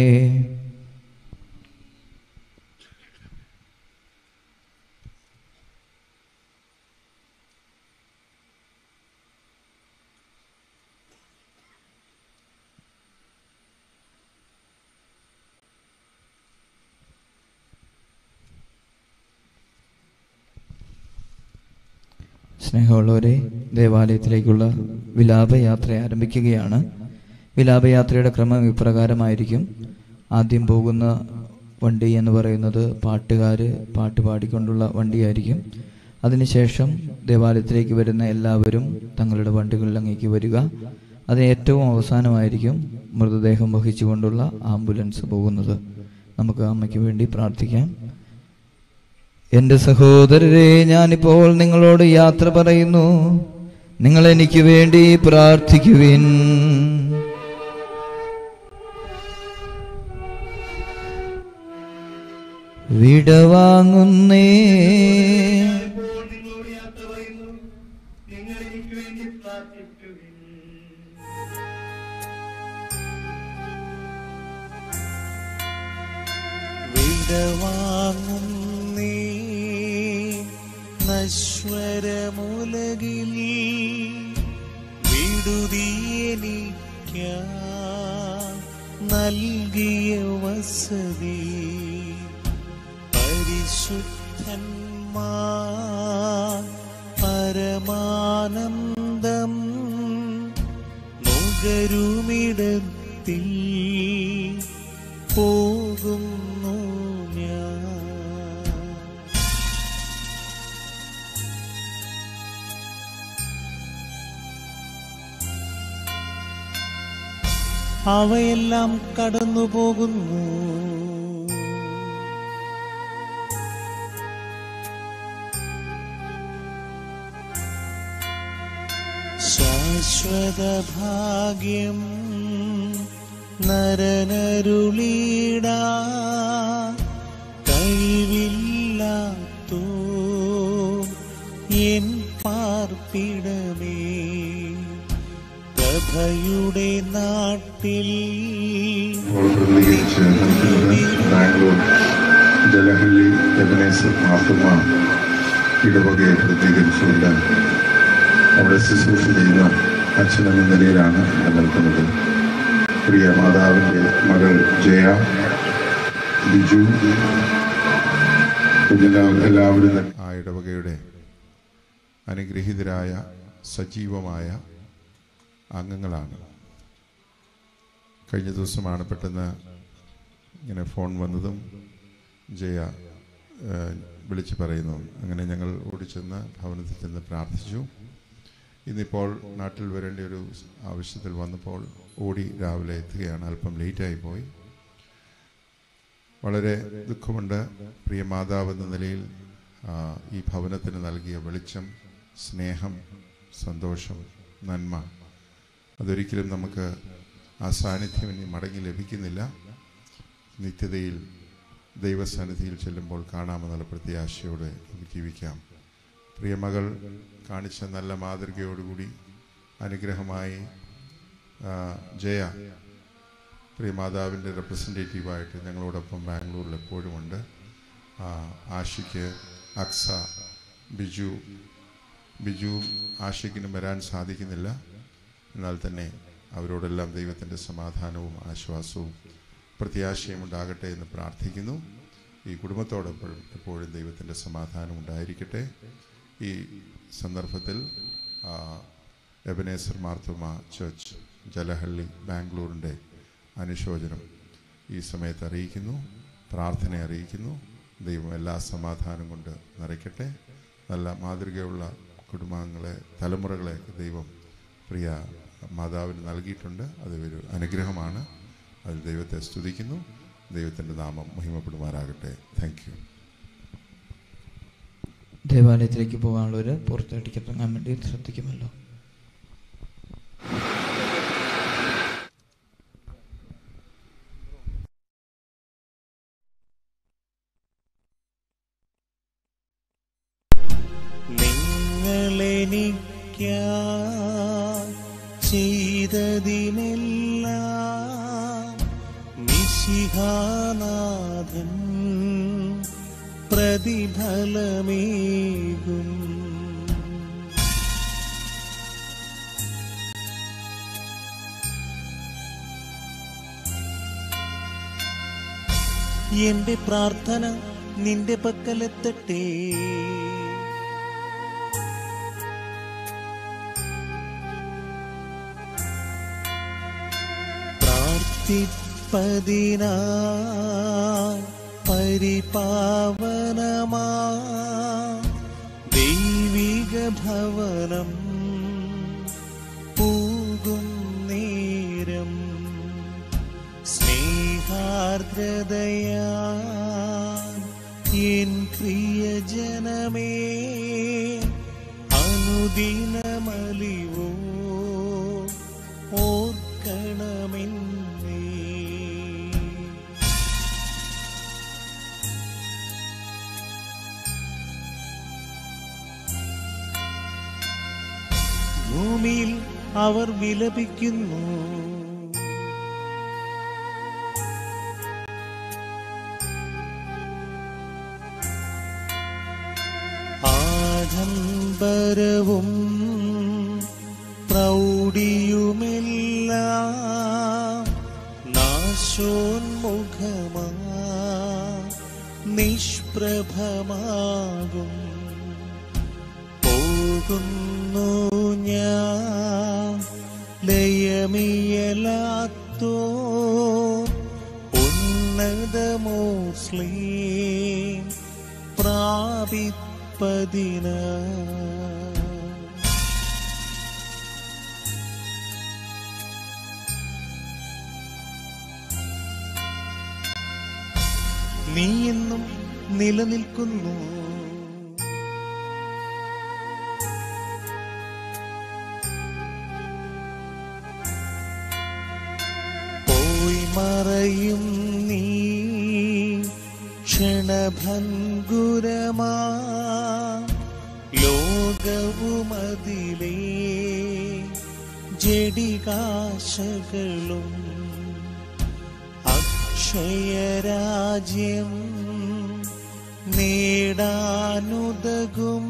സ്നേഹമുള്ളവരെ ദേവാലയത്തിലേക്കുള്ള വിലാപയാത്ര ആരംഭിക്കുകയാണ് വിലാപയാത്രയുടെ ക്രമം ഇപ്രകാരമായിരിക്കും ആദ്യം പോകുന്ന വണ്ടി എന്ന് പറയുന്നത് പാട്ടുകാർ പാട്ട് പാടിക്കൊണ്ടുള്ള വണ്ടിയായിരിക്കും അതിനുശേഷം ദേവാലയത്തിലേക്ക് വരുന്ന എല്ലാവരും തങ്ങളുടെ വണ്ടികളിൽ അങ്ങേക്ക് വരിക അതിന് ഏറ്റവും അവസാനമായിരിക്കും മൃതദേഹം വഹിച്ചുകൊണ്ടുള്ള ആംബുലൻസ് പോകുന്നത് നമുക്ക് അമ്മയ്ക്ക് വേണ്ടി പ്രാർത്ഥിക്കാം എൻ്റെ സഹോദരരെ ഞാനിപ്പോൾ നിങ്ങളോട് യാത്ര പറയുന്നു നിങ്ങൾ എനിക്ക് വേണ്ടി പ്രാർത്ഥിക്കുവിൻ വിടവാങ്ങുന്നേ വിടവാങ്ങും നീ നശ്വരമുലകിൽ വിടുതിയെനിക്ക നൽകിയ വസതി പരിശുദ്ധന്മാ പരമാനന്ദം നുകരുമിടത്തിൽ പോകുന്നു ഞാൻ അവയെല്ലാം കടന്നു പോകുന്നു ശാശ്വത ഭാഗ്യം നരനരുളീടാ കഴിവില്ലാത്തോ എൻ പാർപ്പിടമേ പ്രഭയുടെ നാട്ടിൽ പ്രതികരിച്ച് ബാംഗ്ലൂർ ജലഹള്ളി എബനേസർ മാർത്തുമ ഇടവകയെ പ്രതികരിച്ചുകൊണ്ട് അവിടെ ശുശ്രൂഷ ചെയ്യുന്ന അച്ഛനെന്ന നിലയിലാണ് ഞാൻ നിൽക്കുന്നത് പ്രിയ മാതാവിൻ്റെ മകൾ ജയ ബിജു കുഞ്ഞെല്ലാം എല്ലാവരും തന്നെ ആ ഇടവകയുടെ അനുഗ്രഹീതരായ സജീവമായ അംഗങ്ങളാണ് കഴിഞ്ഞ ദിവസമാണ് പെട്ടെന്ന് ഇങ്ങനെ ഫോൺ വന്നതും ജയ ഏഹ്, വിളിച്ച് പറയുന്നു അങ്ങനെ ഞങ്ങൾ ഓടിച്ചെന്ന് ഭവനത്തിൽ ചെന്ന് പ്രാർത്ഥിച്ചു ഇന്നിപ്പോൾ നാട്ടിൽ വരേണ്ട ഒരു ആവശ്യത്തിൽ വന്നപ്പോൾ ഓടി രാവിലെ എത്തുകയാണ് അല്പം ലേറ്റായി പോയി വളരെ ദുഃഖമുണ്ട് പ്രിയ മാതാവ് എന്ന നിലയിൽ ആ, ഈ ഭവനത്തിന് നൽകിയ വെളിച്ചം സ്നേഹം സന്തോഷം നന്മ അതൊരിക്കലും നമുക്ക് ആ സാന്നിധ്യം ഇനി മടങ്ങി ലഭിക്കുന്നില്ല നിത്യതയിൽ ദൈവസന്നിധിയിൽ ചെല്ലുമ്പോൾ കാണാമെന്നുള്ള പ്രത്യാശയോടെ നമുക്ക് ജീവിക്കാം പ്രിയമകൾ കാണിച്ച നല്ല മാതൃകയോടുകൂടി അനുഗ്രഹമായി ആ, ജയ പ്രിയ മാതാവിൻ്റെ റെപ്രസെൻറ്റേറ്റീവായിട്ട് ഞങ്ങളോടൊപ്പം ബാംഗ്ലൂരിൽ എപ്പോഴും ഉണ്ട് ആ, ആഷിക്ക് അക്സ ബിജു ബിജുവും ആഷിക്കിനും വരാൻ സാധിക്കുന്നില്ല എന്നാൽ തന്നെ അവരോടെല്ലാം ദൈവത്തിൻ്റെ സമാധാനവും ആശ്വാസവും പ്രത്യാശയും ഉണ്ടാകട്ടെ എന്ന് പ്രാർത്ഥിക്കുന്നു ഈ കുടുംബത്തോടൊപ്പം എപ്പോഴും ദൈവത്തിൻ്റെ സമാധാനം ഉണ്ടായിരിക്കട്ടെ ഈ സന്ദർഭത്തിൽ ആ, എബനേസർ മാർത്തോമ ചർച്ച് ജലഹള്ളി ബാംഗ്ലൂരിൻ്റെ അനുശോചനം ഈ സമയത്ത് അറിയിക്കുന്നു പ്രാർത്ഥന അറിയിക്കുന്നു ദൈവം എല്ലാ സമാധാനം കൊണ്ട് നിറയ്ക്കട്ടെ നല്ല മാതൃകയുള്ള കുടുംബാംഗങ്ങളെ തലമുറകളെ ദൈവം പ്രിയ മാതാവിന് നൽകിയിട്ടുണ്ട് അത് ഒരു അനുഗ്രഹമാണ് അത് ദൈവത്തെ സ്തുതിക്കുന്നു ദൈവത്തിൻ്റെ നാമം മഹിമപ്പെടുമാറാകട്ടെ താങ്ക് യു ദേവാലയത്തിലേക്ക് പോകാനുള്ളവർ പുറത്തേക്ക് ഇറങ്ങാൻ വേണ്ടി ശ്രദ്ധിക്കുമല്ലോ ചെയ്തതിനെല്ലാം മിശിഹാനാഥൻ പ്രതിഫലമേകും എന്റെ പ്രാർത്ഥന നിന്റെ പക്കലെത്തട്ടെ പ്രാർത്ഥിപ്പതിനായി പരിപാവനമാ ദൈവിക ഭവനം പൂകും നേരം സ്നേഹാർദ്രതയാ എൻ പ്രിയജനമേ അനുദിനമലിവോ ഓർക്കണമെന്നേ ഭൂമിയിൽ അവർ വിലപിക്കുന്നു ആഡംബരവും പ്രൗഢിയുമെല്ലാം നാശോന്മുഖമാ നിഷ്പ്രഭമാകും പോകുന്നു ഞാൻ ലയമിയലാത്തോ ഉന്നതമോസ്ലീം പ്രാപിപ്പതിന നീ എന്നും നിലനിൽക്കുന്നു പോയി മറയും നീ ക്ഷണഭങ്കുരമാ ലോകവുമതിലേ ജഡികാശകളും അക്ഷയരാജ്യം നേടാനുതകും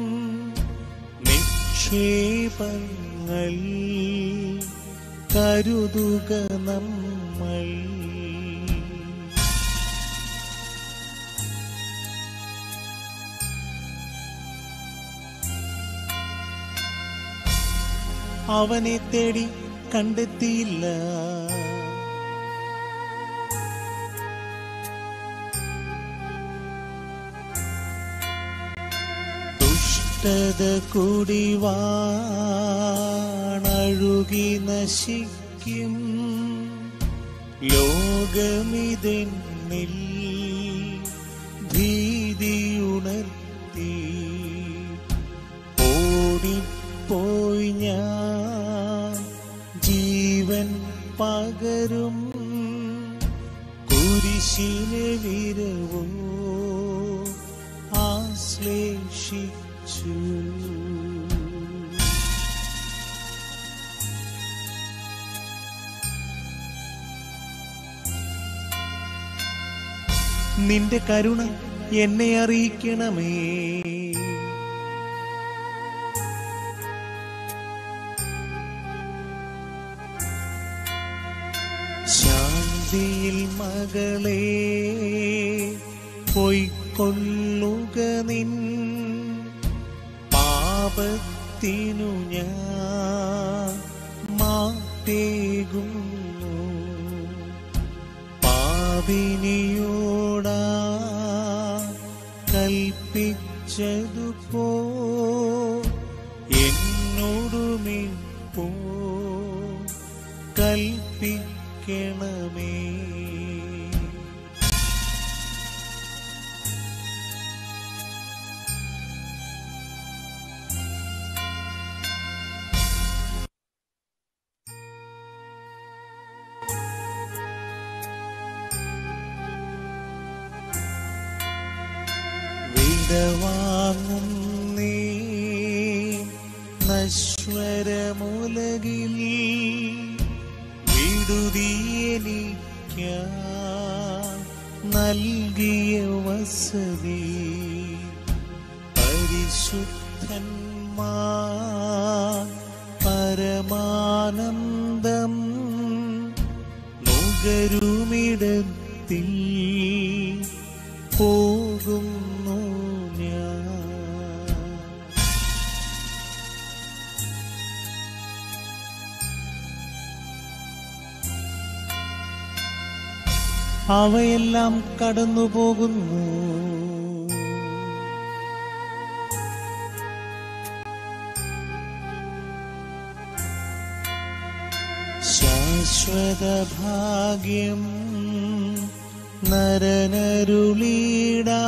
നിക്ഷേപങ്ങൾ കരുതുക നമ്മൾ അവനെ തേടി കണ്ടെത്തിയില്ല ദുഷ്ടത കുടിവാണഴുകി നശിക്കും ലോകമിതെന്നിൽ ഭീതിയുണർത്തി ഓടിപ്പോയി ഞാൻ ജീവൻ പകരും കുരിശിനെ വിരവോ ആശ്ലേഷിച്ചു നിന്റെ കരുണ എന്നെ അറിയിക്കണമേ ശാന്തിയിൽ മകളെ പൊയ്ക്കൊള്ളുക നിൻ പാപത്തിനു ഞാൻ മാപ്പേകുന്നു പാപിനിയോടാ കൽപ്പിച്ചതുപോ എന്നോടുമിപ്പോ കൽപ്പിക്കണമേ വിടവാങ്ങും നീ നശ ഭാരമുലകിൽ വിടുതിയെനിക്ക നൽകിയ വസതി പരിശുദ്ധന്മാ പരമാനന്ദം നുകരുമിടത്തിൽ പോകുന്നു ഞാൻ അവയെല്ലാം കടന്നു പോകുന്നു ശാശ്വത ഭാഗ്യം നരനരുളീടാ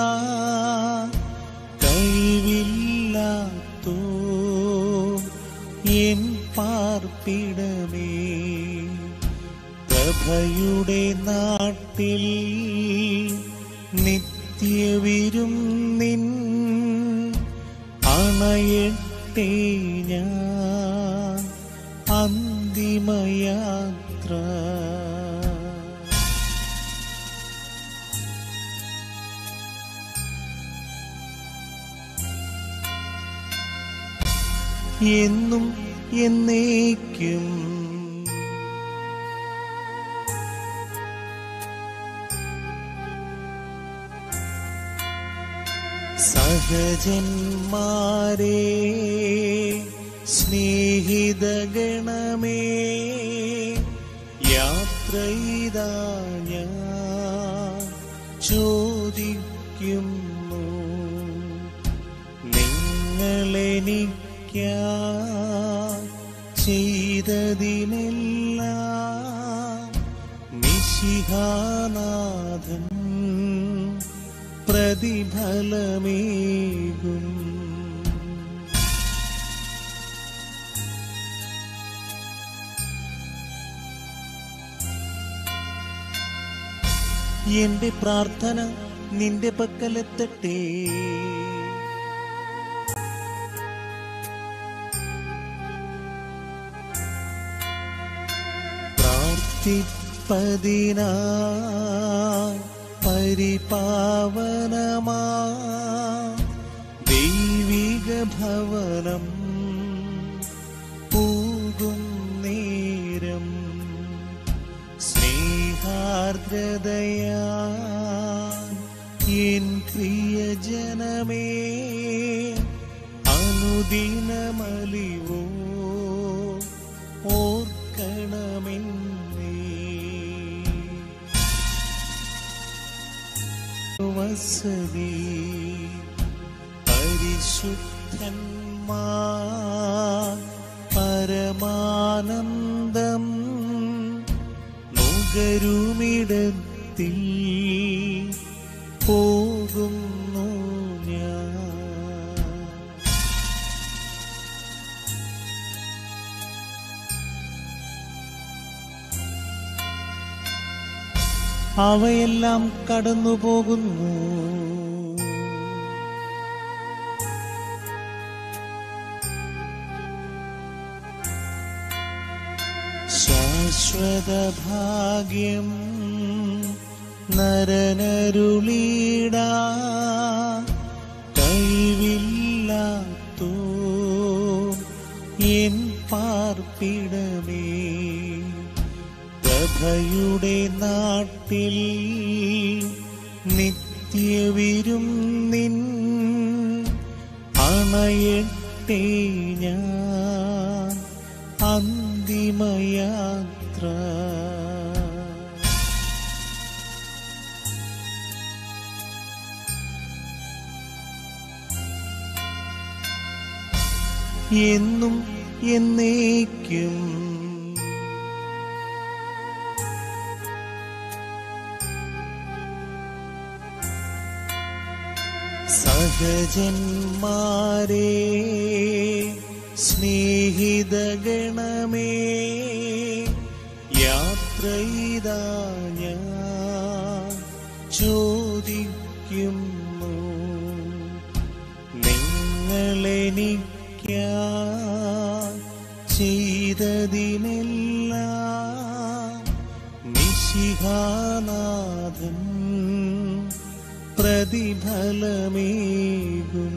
കഴിവില്ലാത്തോ എൻ പാർപ്പിടമേ പ്രഭയുടെ നാട്ടിൽ നിത്യവിരും നിൻ അണയട്ടെ ഞാൻ അന്തിമയാത്ര എന്നും എന്നേക്കും സഹജന്മാരെ സ്നേഹിതഗണമേ യാത്രയിതാ ഞാൻ ചോദിക്കുന്നു നിങ്ങളെനിക്ക ചെയ്തതിനെല്ലാം നിശിഹാനാഥൻ പ്രതിഫലമേകും എന്റെ പ്രാർത്ഥന നിന്റെ പക്കലെത്തട്ടെ പ്രാർത്ഥിപ്പതിനായി പരിപാവനമാ ദൈവിക ഭവനം പൂകും നേരം സ്നേഹാർദ്രതയാ എൻ പ്രിയജനമേ അനുദിനമലിവോ ഓർക്കണമെന്നേ വസതി പരിശുദ്ധന്മാ പരമാനന്ദം നുകരുമിടത്തിൽ പോകുന്നു ഞാൻ അവയെല്ലാം കടന്നു പോകുന്നു ശാശ്വത ഭാഗ്യം നരനരുളീടാ കഴിവില്ലാത്തോ എൻ പാർപ്പിടമേ പ്രഭയുടെ നാട്ടിൽ നിത്യവിരും നിൻ അണയട്ടെ ഞാൻ അന്തിമയാത്ര എന്നും എന്നേക്കും സഹജന്മാരെ സ്നേഹിതഗണമേ യാത്രയിതാ ഞാൻ ചോദിക്കുന്നു നിങ്ങളെനിക്ക ചെയ് മിശിഹാനാഥൻ പ്രതിഫലമേകും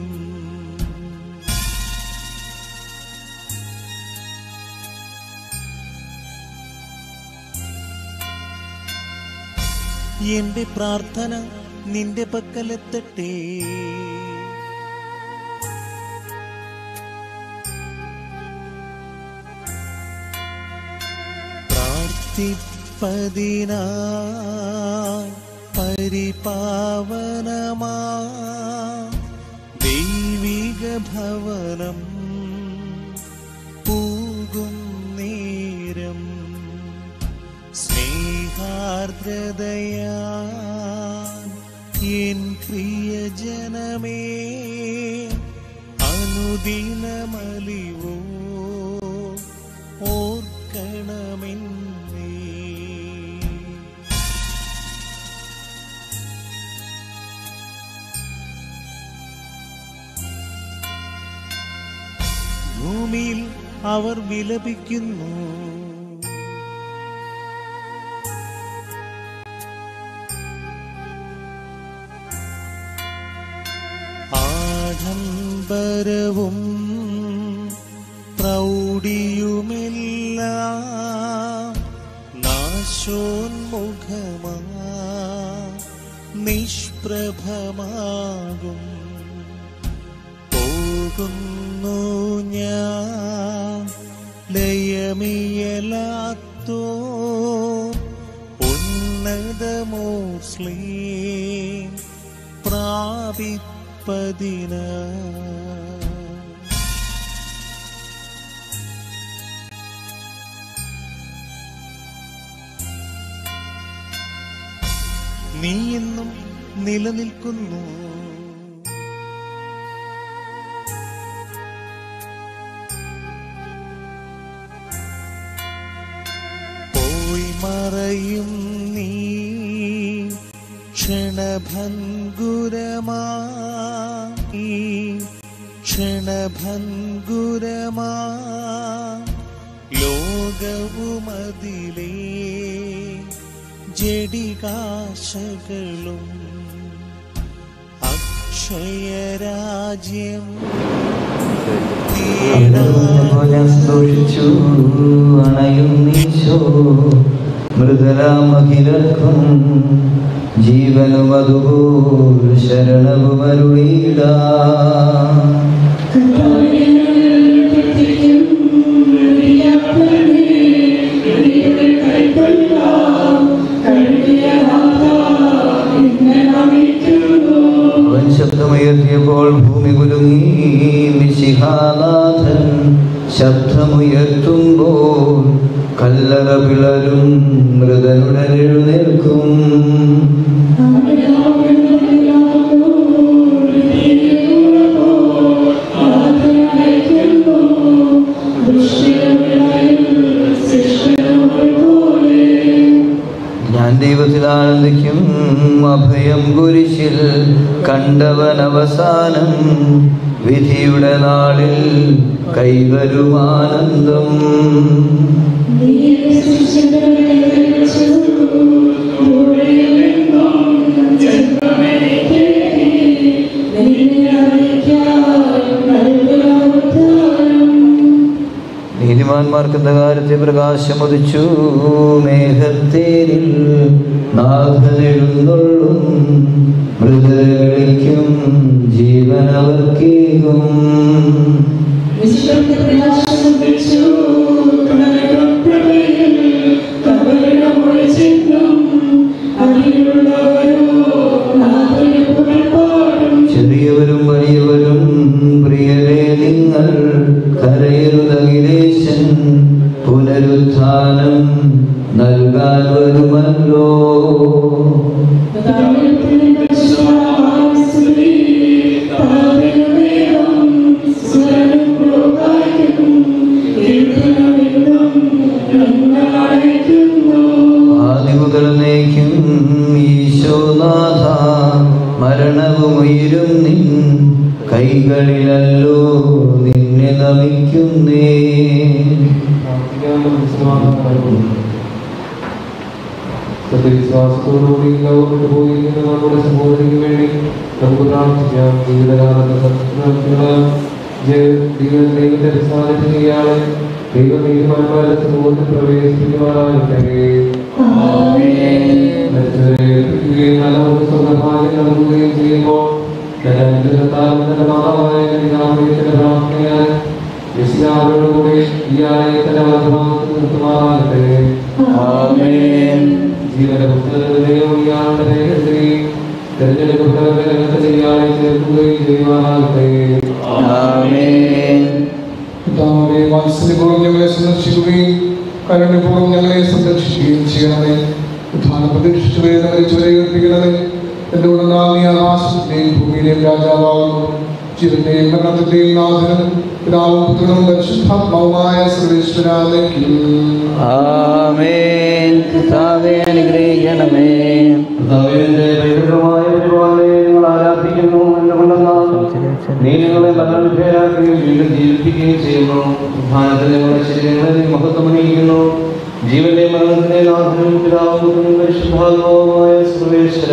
എന്റെ പ്രാർത്ഥന നിന്റെ പക്കലെത്തട്ടെ പ്രാർത്ഥിപ്പതിനായി പരിപാവനമാ ദൈവിക ഭവനം പൂകും നേരം സ്നേഹാർദ്രതയാ എൻ പ്രിയജനമേ അനുദിനമലിവോ ഓർക്കണമെന്നേ ഭൂമിയിൽ അവർ വിലപിക്കുന്നു ആഡംബരവും പ്രൗഢിയുമെല്ലാം നാശോന്മുഖമാ നിഷ്പ്രഭമാകും പോകുന്നു ഞാൻ ലയമിയലാത്തോ ഉന്നതമോസ്ലീ പ്രാപിപ്പതിന നീ എന്നും നിലനിൽക്കുന്നു പോയി മറയും നീ ക്ഷണഭങ്കുരമാ ഈ ക്ഷണഭങ്കുരമാ ലോകവുമതിലേ ജഡികാശകളും അക്ഷയരാജ്യം ഞാൻ സൂക്ഷിച്ചു അണയുന്നീശോ മൃദുലാമഹിലർക്കും ജീവനും അതുപോൽ ശരണവും അരുളീടാ അവൻ ശബ്ദമുയർത്തിയപ്പോൾ ഭൂമി കുലുങ്ങി മിശിഹാനാഥൻ ശബ്ദമുയർത്തുമ്പോൾ കല്ലറ പിളരും മൃതനുടൻ എഴുന്നേൽക്കും ഞാൻ ദൈവത്തിൽ ആനന്ദിക്കും അഭയം കുരിശിൽ കണ്ടവൻ അവസാനം വിധിയുടെ നാളിൽ കൈവരുമാനന്ദം നീതിമാന്മാർക്ക് കാര്യത്തെ പ്രകാശമുദിച്ചു മേഘത്തേരിൽ നാഥനെഴുന്നള്ളും മൃതകളിക്കും ജീവനവർക്കേകും ചെറിയവരും വലിയവരും പ്രിയരെ നിങ്ങൾ കരയരുതകിലേശൻ പുനരുത്ഥാനം നൽകാൻ വരുമല്ലോ ആദിമുതലേക്കും ഈശോനാഥ മരണവുമുയരും നിൻ കൈകളിലല്ലോ നിന്നെ നമിക്കുന്നേ സത്യവിശ്വാസത്തോടുകൂടി ലോകത്ത് പോയിരിക്കുന്ന നമ്മുടെ സഹോദരിക്ക് വേണ്ടി നമുക്ക് പ്രാർത്ഥിക്കാം ജീവിതകാലത്ത് സത്യങ്ങളാൽ ദൈവത്തെ സാധിച്ചു ചെയ്യാതെ ദൈവം നീതിമാന്മാരുടെ സമൂഹത്തിൽ പ്രവേശിപ്പിക്കുവാനാകട്ടെ മരിച്ചവരെ ഏൽപ്പിക്കുകയും നല്ലവർക്ക് സ്വന്തഭാഗ്യം നൽകുകയും ചെയ്യുമ്പോൾ തന്റെ മാതാവായ പിതാവിന്റെ പ്രാർത്ഥനയാൽ യശിയാവരോടുകൂടി ഈ ആലയത്തിന്റെ വലതുഭാഗത്ത് നിർത്തുമാറാകട്ടെ ജീവന്റെ പുസ്തകത്തിലെയും ഇയാളുടെ രേഖത്തിലെയും തെരഞ്ഞെടുക്കപ്പെട്ടവരുടെ രംഗത്തിൽ ഇയാളെ ചേർക്കുകയും ചെയ്യുവാനാകട്ടെ കർത്താവേ വാത്സല്യപൂർവ്വം ഞങ്ങളെ സന്ദർശിക്കുകയും കരുണ്യപൂർവ്വം ഞങ്ങളെ സംരക്ഷിക്കുകയും ചെയ്യണമേ ഉദ്ധാന പ്രതീക്ഷിച്ചു വരുന്ന മരിച്ചവരെ ഏൽപ്പിക്കണമേ എന്റെ ഉടനാൾ നീ ആകാശത്തിന്റെയും ഭൂമിയിലെയും രാജാവാകുന്നു ജീവന്റെയും മരണത്തിന്റെയും നാഥനും പിതാവും പുത്രനും പരിശുദ്ധാത്മാവുമായ സർവേശ്വരാലേക്കും ആമേൻ കർത്താവേ അനുഗ്രഹിക്കണമേ കർത്താവിന്റെ പരിശുദ്ധമായ പരിപാലനെ ഞങ്ങൾ ആരാധിക്കുന്നു എന്നുകൊണ്ടെന്നാൽ നീ ഞങ്ങളെ മരണവിധേയരാക്കുകയും വീണ്ടും ജീവിപ്പിക്കുകയും ചെയ്യുന്നു ഭാരതത്തിൽ ഞങ്ങളുടെ ശരീരങ്ങളെ നീ മഹത്വമണിയിക്കുന്നു ജീവന്റെ മരണത്തിന്റെ നാഥനും പിതാവും പുത്രനും പരിശുദ്ധാത്മാവുമായ സർവേശ്വര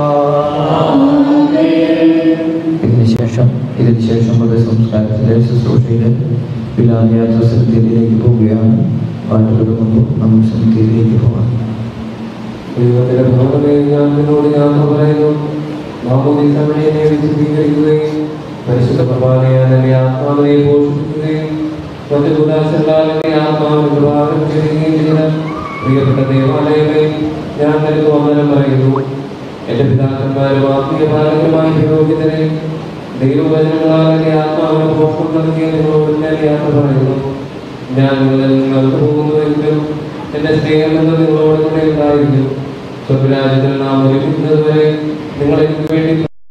ഇതിനുശേഷം ഇതിനുശേഷം മുതൽ സംസ്കാരത്തിലെ ശുശ്രൂഷയിലെ വിലാപയാത്ര സ്ഥലത്തിലേക്ക് പോവുകയാണ് പാട്ട് തുടങ്ങുമ്പോൾ നമ്മൾ സ്ഥലത്തിലേക്ക് പോകാം ദൈവത്തിന്റെ ഭവനമേ ഞാൻ നിന്നോട് യാത്ര പറയുന്നു മാമോദീസ വഴി എന്നെ വിശദീകരിക്കുകയും പരിശുദ്ധ പ്രഭാതയാൽ എന്നെ ആത്മാവിനെ പോഷിപ്പിക്കുകയും മറ്റു ഉദാസങ്ങളാൽ എന്നെ ആത്മാവിന് പ്രഭാതം ചെയ്യുകയും ചെയ്ത പ്രിയപ്പെട്ട ദേവാലയമേ ഞാൻ നിനക്ക് വന്ദനം പറയുന്നു എന്റെ പിതാക്കന്മാരും ആത്മീയ പാലകരുമായ പുരോഹിതരെ ദൈവവചനങ്ങളാൽ എന്നെ ആത്മാവിന് പോഷം നൽകിയ നിങ്ങളോട് ഞാൻ യാത്ര പറയുന്നു ഞാൻ നിങ്ങളിൽ നിങ്ങൾക്ക് പോകുന്നുവെങ്കിലും എന്റെ സ്നേഹം എന്ന് നിങ്ങളോട് കൂടെ ഉണ്ടായിരിക്കും സ്വർഗരാജ്യത്തിൽ നാം ഒരുമിക്കുന്നത് വരെ നിങ്ങൾ എനിക്ക് വേണ്ടി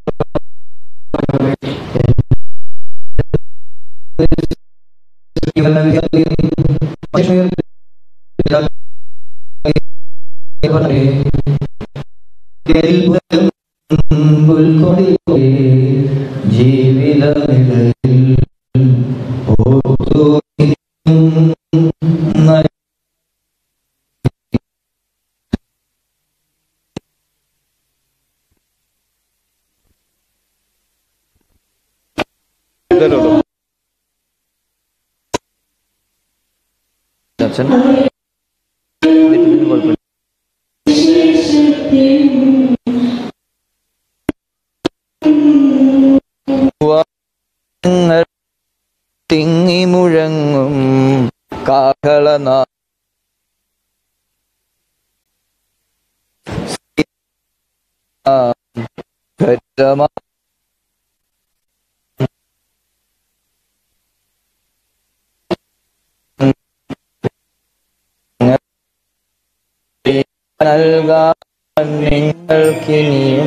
ജീവിതനിലയിൽ ഓർത്തു അച്ഛൻ കുഴപ്പമില്ല വാങ്ങൾ തിങ്ങി മുഴങ്ങും കാഹളനാ ഘട്ടമാ നൽകാൻ നിങ്ങൾക്കിനിയും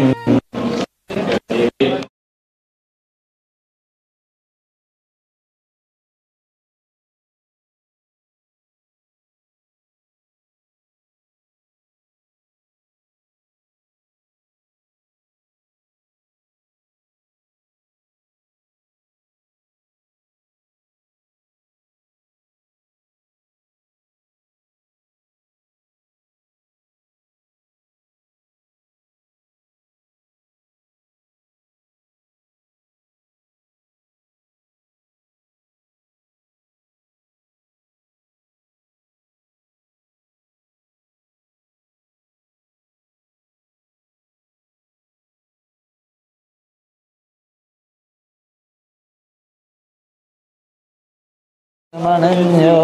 മണഞ്ഞോ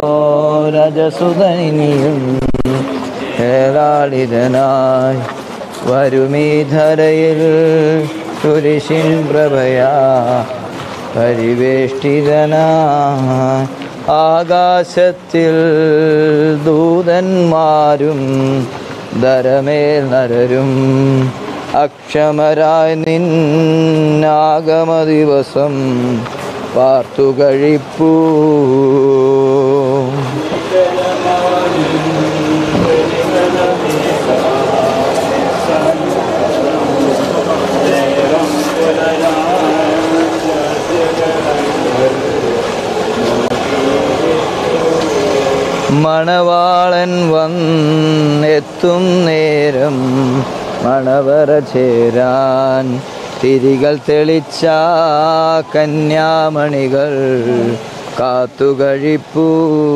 രജസുതനിയും ഏതാളിതനായി വരുമീ ധരയിൽ കുരിശിൻ പ്രഭയാ പരിവേഷ്ടിതനായി ആകാശത്തിൽ ദൂതന്മാരും ധരമേൽ നരരും അക്ഷമരായി നിന്നാഗമ ദിവസം പാർത്തു കഴിപ്പൂ മണവാളൻ വന്നെത്തും നേരം മണവറ ചേരാൻ തിരികൾ തെളിച്ച കന്യാമണികൾ കാത്തുകഴിപ്പൂ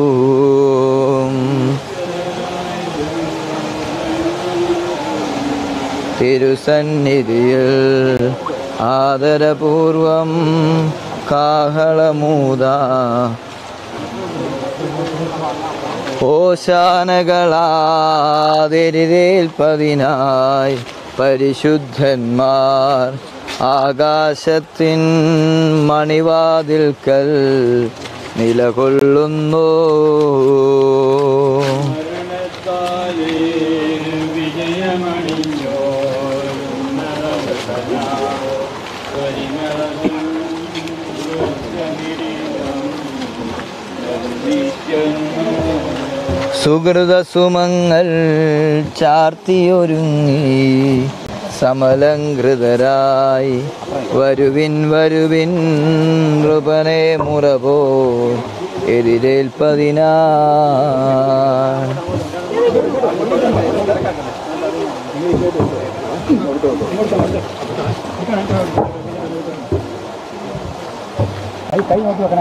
തിരുസന്നിധിയിൽ ആദരപൂർവം കാഹളമൂത ഓശാനകളാതിരേൽപ്പതിനായി പരിശുദ്ധന്മാർ ആകാശത്തിൻ മണിവാതിൽക്കൽ നിലകൊള്ളുന്നു സുഹൃത സുമങ്ങൾ ചാർത്തിയൊരുങ്ങി സമലങ്കൃതരായി വരുവിൻ വരുവിൻ നൃപനെ മുറപോ എതിരേൽപ്പതിനാ കൈ നോക്കി വെക്കണേ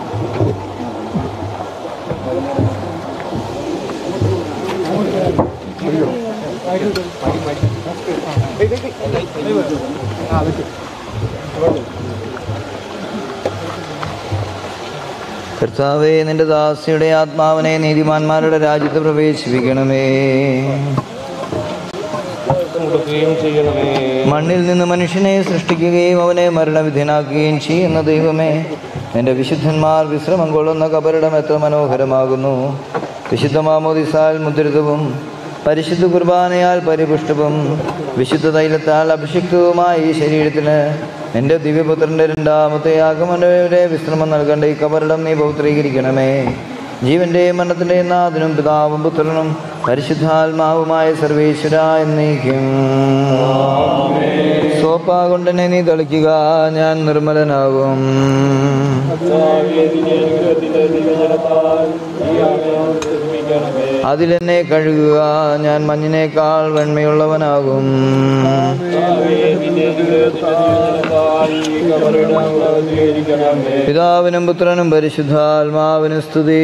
കർത്താവേ നിന്റെ ദാസിയുടെ ആത്മാവിനെ നീതിമാന്മാരുടെ രാജ്യത്ത് പ്രവേശിപ്പിക്കണമേ മണ്ണിൽ നിന്ന് മനുഷ്യനെ സൃഷ്ടിക്കുകയും അവനെ മരണവിധനാക്കുകയും ചെയ്യുന്ന ദൈവമേ എൻ്റെ വിശുദ്ധന്മാർ വിശ്രമം കൊള്ളുന്ന കബറിടം എത്ര മനോഹരമാകുന്നു വിശുദ്ധ മാമോദിസാൽ മുദ്രിതവും പരിശുദ്ധ കുർബാനയാൽ പരിപുഷ്ടവും വിശുദ്ധ തൈലത്താൽ അഭിഷിക്തവുമായ ഈ ശരീരത്തിന് എൻ്റെ ദിവ്യപുത്രൻ്റെ രണ്ടാമത്തെ ആഗമനയുടെ വിശ്രമം നൽകേണ്ട ഈ കബറിടം നീ പൗത്രീകരിക്കണമേ ജീവന്റെയും മരണത്തിൻ്റെയും നാഥനും പിതാവും പുത്രനും പരിശുദ്ധാത്മാവുമായ സർവേശ്വര എന്നേക്കും സോപ്പാ കൊണ്ടെന്നെ നീ തളിക്കുക ഞാൻ നിർമ്മലനാകും അതിലെന്നെ കഴുകുക ഞാൻ മഞ്ഞിനേക്കാൾ വെണ്മയുള്ളവനാകും പിതാവിനും പുത്രനും പരിശുദ്ധാത്മാവിനും സ്തുതി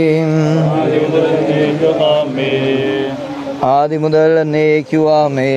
ആദ്യം മുതൽ എന്നേക്കുവാമേ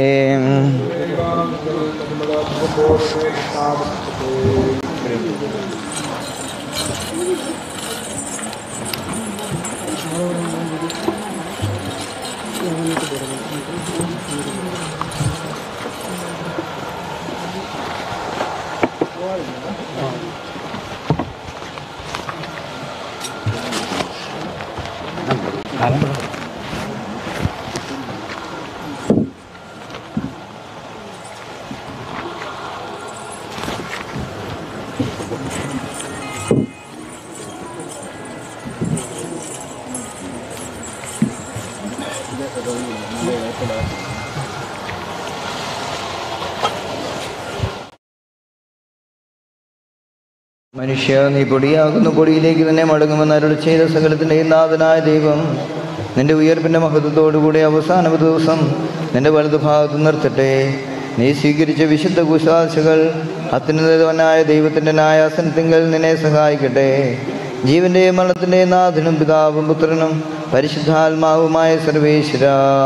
മനുഷ്യ നീ പൊടിയാകുന്ന പൊടിയിലേക്ക് തന്നെ മടങ്ങുമെന്ന് അരുൾ ചെയ്ത സകലത്തിൻ്റെയും നാഥനായ ദൈവം നിന്റെ ഉയർപ്പിൻ്റെ മഹത്വത്തോടുകൂടി അവസാന ദിവസം നിന്റെ വലതുഭാഗത്ത് നിർത്തട്ടെ നീ സ്വീകരിച്ച വിശുദ്ധ കുശാശകൾ അത്യുന്നതവനായ ദൈവത്തിൻ്റെ ന്യായാസനത്തിങ്കൽ നിന്നെ സഹായിക്കട്ടെ ജീവന്റെയും മരണത്തിൻ്റെയും നാഥനും പിതാവും പുത്രനും പരിശുദ്ധാത്മാവുമായ സർവേശ്വര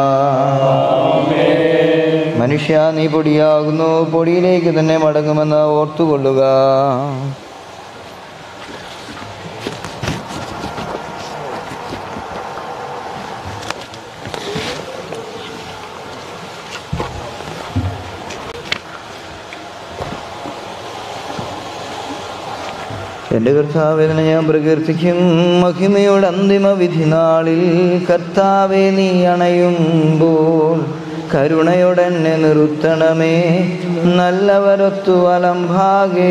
മനുഷ്യ നീ പൊടിയാകുന്നു പൊടിയിലേക്ക് തന്നെ മടങ്ങുമെന്ന് ഓർത്തുകൊള്ളുക എൻ്റെ കർത്താവേദന ഞാൻ പ്രകീർത്തിക്കും മഹിമയുടെ അന്തിമ വിധി നാളിൽ കർത്താവെ നീ അണയുമ്പോൾ കരുണയോടെന്നെ നിർത്തണമേ നല്ലവരൊത്തു വലം ഭാഗേ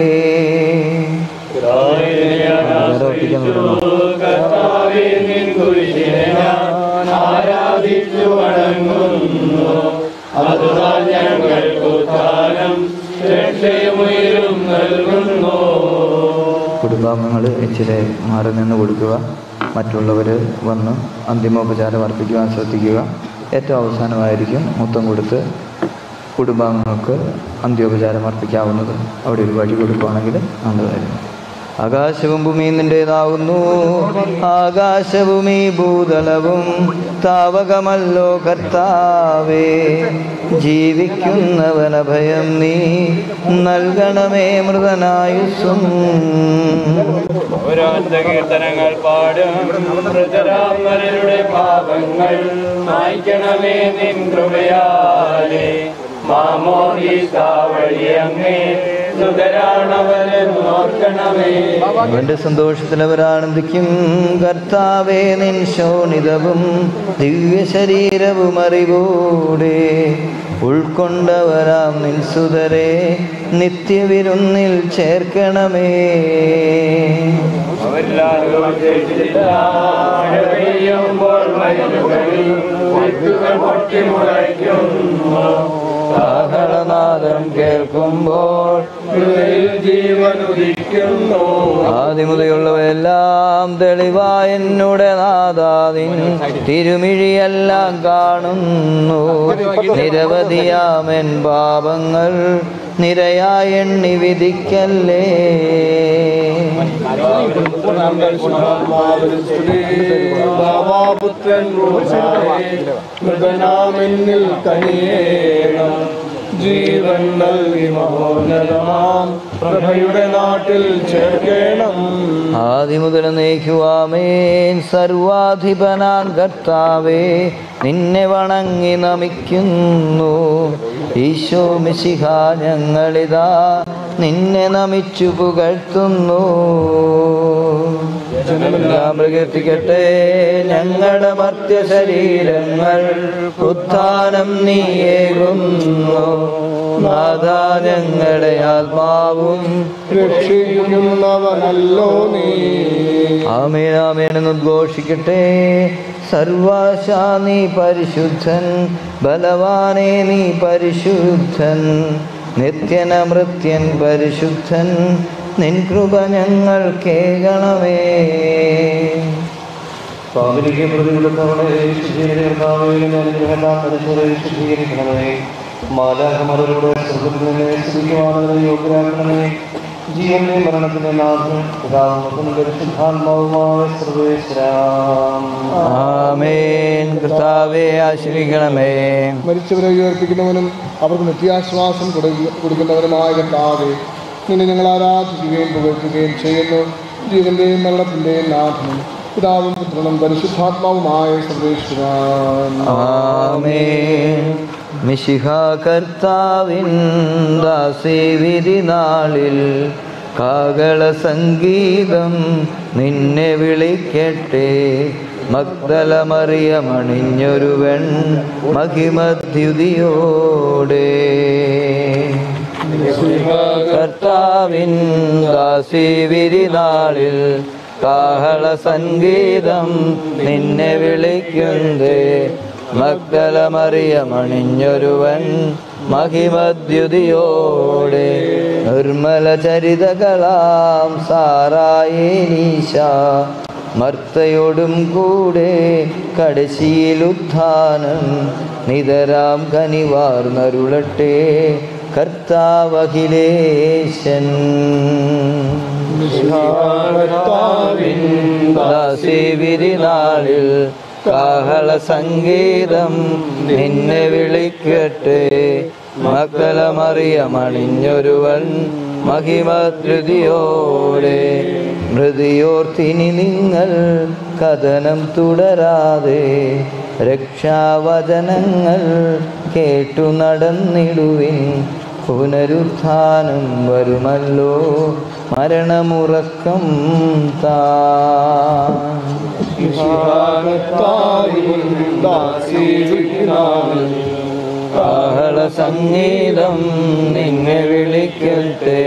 ആരാധിച്ചു വണങ്ങുന്നു അതുതാൽ ഞങ്ങൾക്ക് ഉദ്ധാനം രക്ഷയുമുയരും നൽകുന്നു കുടുംബാംഗങ്ങൾ ഇച്ചിരി മാറി നിന്ന് കൊടുക്കുക മറ്റുള്ളവർ വന്ന് അന്തിമോപചാരം അർപ്പിക്കുവാൻ ശ്രദ്ധിക്കുക ഏറ്റവും അവസാനമായിരിക്കും മുത്തം കൊടുത്ത് കുടുംബാംഗങ്ങൾക്ക് അന്ത്യോപചാരം അർപ്പിക്കാവുന്നത് അവിടെ ഒരു വഴി കൊടുക്കുകയാണെങ്കിൽ നല്ലതായിരുന്നു ആകാശവും ഭൂമിയും നിന്റേതാവുന്നു ആകാശഭൂമി ഭൂതലവും താവകമല്ലോ കർത്താവേ ജീവിക്കുന്നവന ഭയം നീ നൽകണമേ മൃതനായുസ്സും കീർത്തനങ്ങൾ പാടും മൃതരാമരുടെ പാപങ്ങൾ മായ്ക്കണമേ നിൻ കൃപയാലേ മാമോദീസ വഴി അങ്ങേ സുതരാണവരെന്ന് ഓർക്കണമേ അവന്റെ സന്തോഷത്തിൽ അവർ ആനന്ദിക്കും കർത്താവേ നിൻ ശോണിതവും ദിവ്യ ശരീരവും അറിവോടെ ഉൾക്കൊണ്ടവരാം നിൻ സുതരെ നിത്യവിരുന്നിൽ ചേർക്കണമേ അവരെല്ലാവരും ശേഷിച്ചില്ല. മഴ പെയ്യുമ്പോൾ മരുന്നുകളിൽ വിത്തുകൾ പൊട്ടിമുളയ്ക്കുന്നു കാഹളനാദം കേൾക്കുമ്പോൾ ഹൃദയിൽ ജീവൻ ഉദിക്കുന്നു ആദിമുതയുള്ളവയെല്ലാം തെളിവായ എന്നുടെ നാദാതിൻ തിരുമിഴിയെല്ലാം കാണുന്നു നിരവധിയാമൻ പാപങ്ങൾ നിരയായി എണ്ണി വിധിക്കല്ലേ ബാബാപുത്രൻ മൃതനാമെന്നിൽ കനിയേണം ജീവൻ നൽകി മഹോന്നതമാം പ്രഭയുടെ നാട്ടിൽ ചേർക്കേണം ആദിമുതൽ നീക്കുവാമേൻ സർവാധിപനാൻ കർത്താവേ നിന്നെ വണങ്ങി നമിക്കുന്നു ഈശോ മിശിഹ ഞങ്ങളിതാ നിന്നെ നമിച്ചു പുകഴ്ത്തുന്നു ജനമെല്ലാം പ്രകീർത്തിക്കട്ടെ ഞങ്ങളുടെ മർത്യ ശരീരങ്ങൾ ഉത്ഥാനം നീയേകുന്നു നാഥ ഞങ്ങളുടെ ആത്മാവും രക്ഷിക്കുന്നവനല്ലോ നീ ആമേനാമേനെന്ന് ഉദ്ഘോഷിക്കട്ടെ സർവാശാ നീ പരിശുദ്ധൻ ബലവാനേ നീ പരിശുദ്ധൻ നിത്യനമൃത്യൻ പരിശുദ്ധൻ നിൻ കൃപ ഞങ്ങൾ കേൾക്കണമേ സ്വാമിനിക്ക് പ്രതികൂലത്തവളെ ശുദ്ധീകരിക്കണമേ മാലാഹമരോട് സ്വർഗത്തിൽ നിന്ന് സ്തുതിക്കുവാനുള്ള യോഗ്യരാക്കണമേ ജീവന്റെ മരണത്തിന്റെ നാഥൻ പിതാവും പരിശുദ്ധാത്മാവുമായ സർവേശ്വരാം ആമേൻ കർത്താവെ ആശ്രയിക്കണമേ മരിച്ചവരെ ഉയർപ്പിക്കുന്നവനും അവർക്ക് നിത്യാശ്വാസം കൊടുക്ക- കൊടുക്കുന്നവനുമായ കർത്താവെ നിന്നെ ഞങ്ങൾ ആരാധിക്കുകയും പുകഴ്ത്തുകയും ചെയ്യുന്നു ജീവന്റെയും മരണത്തിന്റെയും നാഥനും പിതാവും പുത്രനും പരിശുദ്ധാത്മാവുമായ സർവേശ്വരാൻ ആമേൻ മിശിഹ കർത്താവിൻ ദാസേവിധി നാളിൽ കാകള സംഗീതം നിന്നെ വിളിക്കട്ടെ മഗ്ദലമറിയമണിഞ്ഞൊരുവൻ മഹിമദ്യുതിയോടെ കർത്താവിൻ ദാസീവിരി നാളിൽ കാഹള സംഗീതം നിന്നെ വിളിക്കുന്നേ മഗ്ദലമറിയമണിഞ്ഞൊരുവൻ മഹിമദ്യുതിയോടെ നിർമ്മല ചരിതകളാം സാറായേനീശ മർത്തയോടും കൂടെ കടശിയിലുത്ഥാനം നിതരാം കനിവാർന്നരുളട്ടെ കർത്താവഖിലേശൻ ദാസീവിരി നാളിൽ കാഹള സംഗീതം നിന്നെ വിളിക്കട്ടെ മക്കളമറിയമണിഞ്ഞൊരുവൻ മഹിമധൃതിയോടെ മൃതിയോർത്തിനി നിങ്ങൾ കഥനം തുടരാതെ രക്ഷാവചനങ്ങൾ കേട്ടു നടന്നിടുവിൻ പുനരുത്ഥാനം വരുമല്ലോ മരണമുറക്കം താ കാഹള സംഗീതം നിന്നെ വിളിക്കട്ടെ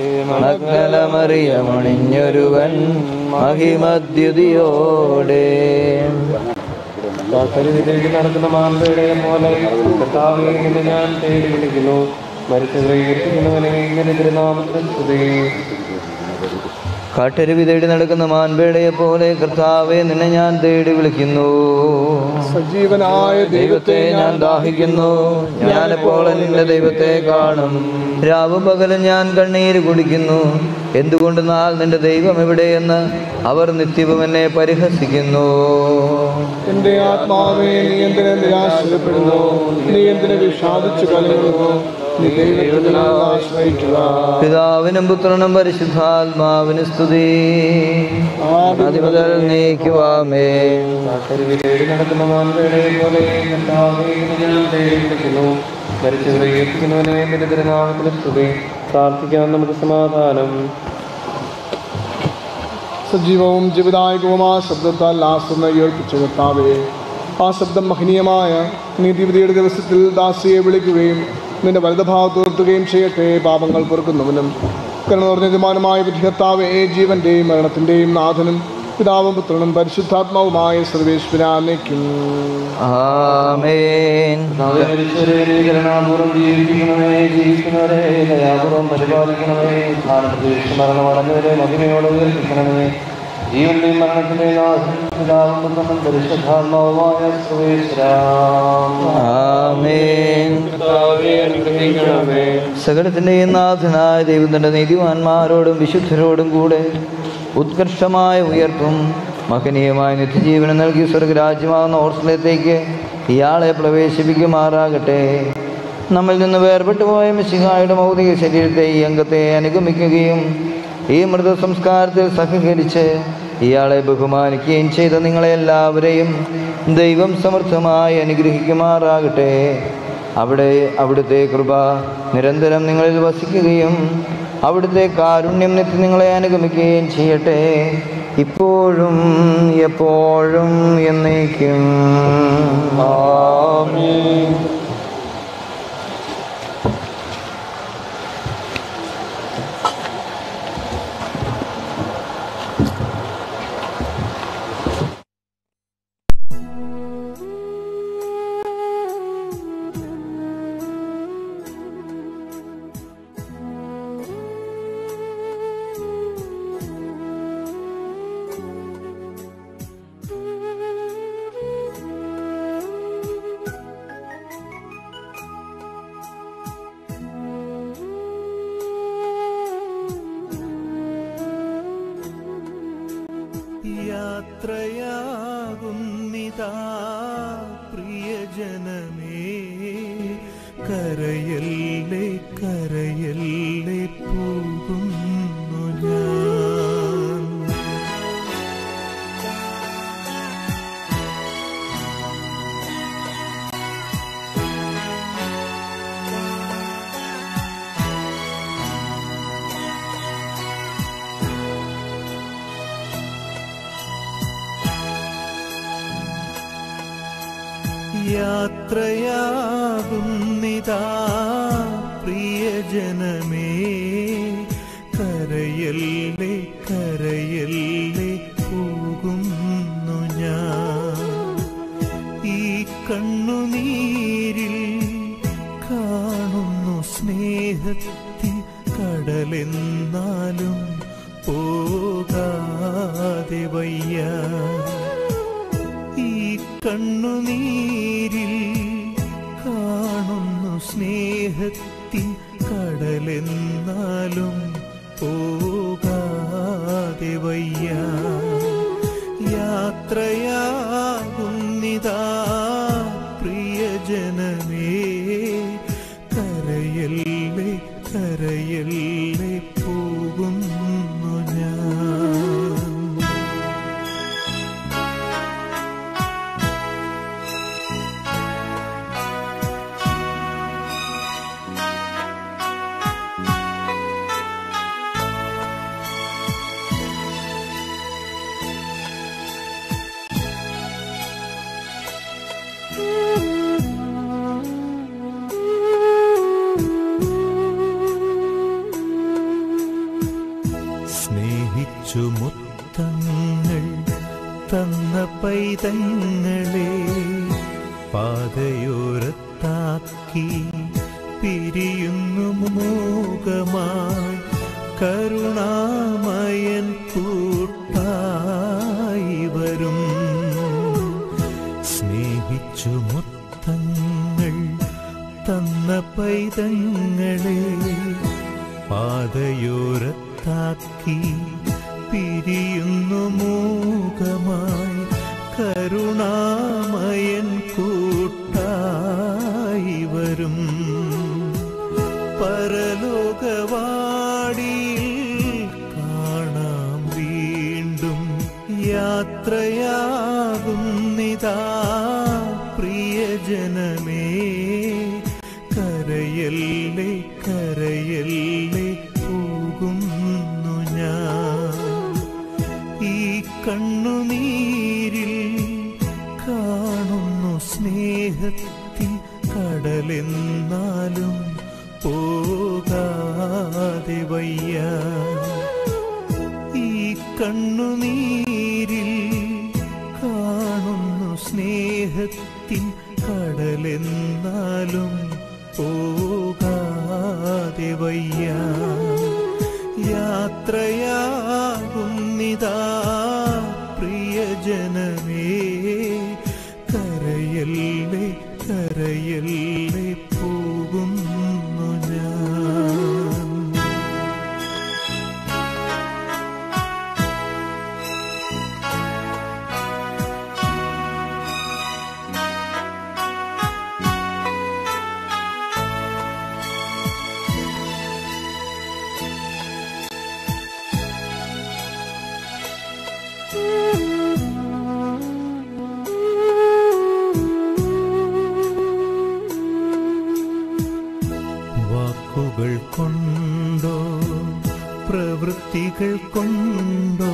മക്കളമറിയമണിഞ്ഞൊരുവൻ മഹിമദ്യുതിയോടെ ദാസരിലേക്ക് നടക്കുന്ന മാമ്പയുടെ പോലെ കർത്താവെ എന്ന് ഞാൻ തേടി വിളിക്കുന്നു മരിച്ചവരെ ഏൽപ്പിക്കുന്നവനെ ഇങ്ങനെ തിരുനാമത്തിൽ സ്തുതി കാട്ടരുവി തേടി നടക്കുന്ന മാൻപേടയെ പോലെ കർത്താവെ നിന്നെ ഞാൻ തേടി വിളിക്കുന്നു സജീവനായ ദൈവത്തെ ഞാൻ ദാഹിക്കുന്നു ഞാനെപ്പോൾ നിന്റെ ദൈവത്തെ കാണും രാവും പകലും ഞാൻ കണ്ണീര് കുടിക്കുന്നു എന്തുകൊണ്ട് നാൾ നിന്റെ ദൈവം എവിടെയെന്ന് അവർ നിത്യവും എന്നെ പരിഹസിക്കുന്നു എന്റെ ആത്മാവേ നീ എന്തിനെ നിരാശപ്പെടുന്നു നീ എന്തിനെ വിഷാദിച്ചു കലരുന്നു നീ ദൈവത്തിൽ ആശ്രയിക്കുക പിതാവിനും പുത്രനും പരിശുദ്ധാത്മാവിന് സ്തുതി അതിമുതൽ നീക്കുവാമേ നടക്കുന്ന മാൻപേടെ പോലെ കർത്താവേ, നിന്നെ ഞാൻ തേടി വിളിക്കുന്നു മരിച്ചവരെ ഏൽപ്പിക്കുന്നവനെ നിന്റെ തിരുനാമത്തിൽ സ്തുതി പ്രാർത്ഥിക്കാം നമുക്ക് സമാധാനം സജീവവും ജീവിതായകവുമായ ശബ്ദത്താൽ ആസ്വന്ന ഉയർപ്പിച്ച കർത്താവേ ആ ശബ്ദം മഹനീയമായ നീതിവിധിയുടെ ദിവസത്തിൽ ദാസിയെ വിളിക്കുകയും നിന്റെ വലതുഭാഗത്ത് നിർത്തുകയും ചെയ്യട്ടെ പാപങ്ങൾ പൊറുക്കുന്നവനും കരുണ നിറഞ്ഞ യജമാനമായ വിധികർത്താവേ ജീവന്റെയും മരണത്തിന്റെയും നാഥനും പിതാവും പുത്രനും പരിശുദ്ധാത്മാവുമായ സർവേശ്വരാനയ്ക്കും ആമേൻ കരുണാപൂർവ്വം ജീവിപ്പിക്കണമേ ജീവിക്കുന്നവരെ ദയാപൂർവ്വം പരിപാലിക്കണമേ സ്ഥാനപ്രതീക്ഷ മരണമടഞ്ഞവരെ മഹിമയോടെ ഉയർപ്പിക്കണമേ ജീവന്റെയും മരണത്തിന്റെയും നാഥനും പിതാവും പുത്രനും പരിശുദ്ധാത്മാവുമായ സർവേശ്വരാം ആമേൻ കർത്താവേ, അനുഗ്രഹിക്കണമേ സകലത്തിൻ്റെയും നാഥനായ ദൈവത്തിൻ്റെ നീതിമാന്മാരോടും വിശുദ്ധരോടും കൂടെ ഉത്കർഷ്ടമായ ഉയർപ്പും മഹനീയമായ നിത്യജീവനം നൽകി സ്വർഗരാജ്യമാകുന്ന ഓർസലത്തേക്ക് ഇയാളെ പ്രവേശിപ്പിക്കുമാറാകട്ടെ നമ്മിൽ നിന്ന് വേർപെട്ടു പോയ മിശിഹായുടെ ഭൗതിക ശരീരത്തെ ഈ അംഗത്തെ അനുഗമിക്കുകയും ഈ മൃത സംസ്കാരത്തിൽ സഹകരിച്ച് ഇയാളെ ബഹുമാനിക്കുകയും ചെയ്ത നിങ്ങളെ എല്ലാവരെയും ദൈവം സമർത്ഥമായി അനുഗ്രഹിക്കുമാറാകട്ടെ അവിടെ അവിടുത്തെ കൃപ നിരന്തരം നിങ്ങളിൽ വസിക്കുകയും അവിടുത്തെ കാരുണ്യം നിത്യം നിങ്ങളെ അനുഗമിക്കുകയും ചെയ്യട്ടെ ഇപ്പോഴും എപ്പോഴും എന്നേക്കും യാത്രയാകുന്നിതാ പ്രിയജനമേ കരയല്ലേ കരയല്ലേ പോകുന്നു ഞാൻ യാത്രയാകുന്നിതാ പ്രിയജനമേ കരയല്ലേ കരയല്ലേ പോകുന്നു ഞാൻ ഈ കണ്ണുനീരിൽ കാണുന്നു സ്നേഹത്തിൻ കടലെന്നാലും പോകാതെ വയ്യ ഈ കണ്ണുനീരിൽ കാണുന്നു സ്നേഹത്തിൻ കടലെന്നാലും പോകാതെ വയ്യ യാത്രയാകുന്നിതാ പ്രിയജനമേ കരയല്ലേ കരയല്ലേ പോകുന്നു ഞാൻ സ്നേഹിച്ചു മുത്തങ്ങൾ തന്ന പൈതങ്ങളെ പാതയോരത്താക്കി പിരിയുന്നു മോകമായി കരുണാമയൻ സ്നേഹിച്ചു മുത്തങ്ങൾ തന്ന പൈതങ്ങളെ പാതയോരത്താക്കി പിരിയുന്നു മൂകമായി കരുണാമയൻ കൂട്ടായി വരും പരലോകവാടിയിൽ കാണാം വീണ്ടും യാത്രയാകുന്നിതാ പ്രിയജനമേ കരയല്ലേ കരയല്ലേ പോകുന്നു ഞാൻ ഈ കണ്ണുനീരിൽ കാണുന്നു സ്നേഹത്തിൻ കടലെന്നാലും പോകാതെ വയ്യ ഈ കണ്ണുനീരിൽ കാണുന്നു സ്നേഹത്തിൻ കടലെന്നാലും പോകാതെ വയ്യ യാത്രയാകുന്നിതാ പ്രിയജനമേ കരയല്ലേ കരയല്ലേ പോകുന്നു ഞാൻ വാക്കുകൾ കൊണ്ടോ പ്രവൃത്തികൾ കൊണ്ടോ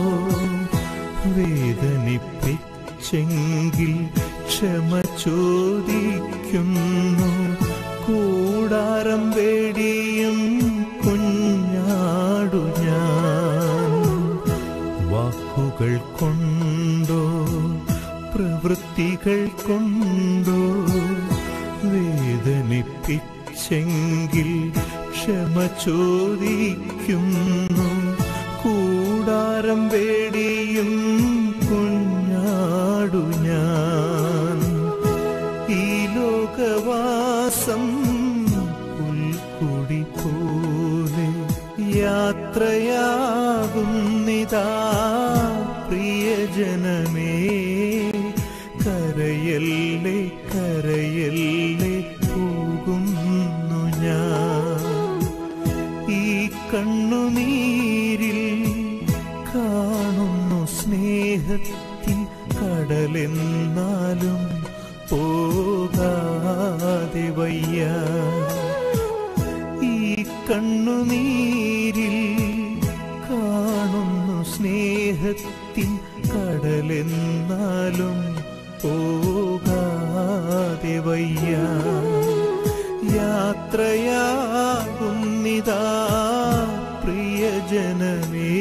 വേദനിപ്പിച്ചെങ്കിൽ ക്ഷമ ചോദിക്കുന്നു കൂടാരം വേടിയും കുഞ്ഞാടു ഞാൻ വാക്കുകൾ കൊണ്ടോ പ്രവൃത്തികൾ കൊണ്ടോ വേദനിപ്പിച്ചെങ്കിൽ ക്ഷമ ചോദിക്കുന്നു കൂടാരം വേടിയും കുഞ്ഞാടു ഞാൻ ഈ ലോകവാസം പുൽക്കുടി പോലെ യാത്രയാകുന്നിതാ പ്രിയജനമേ കരയല്ലേ കരയല്ലേ പോകുന്നു ഞാൻ ഈ കണ്ണുനീരിൽ കാണുന്നു സ്നേഹത്തിൻ കടലെന്നാലും പോകാതെ വയ്യ ഈ കണ്ണുനീരിൽ കാണുന്നു സ്നേഹത്തിൻ കടലെന്നാലും പോകാതെ വയ്യ യാത്രയാകുന്നിതാ പ്രിയജനമേ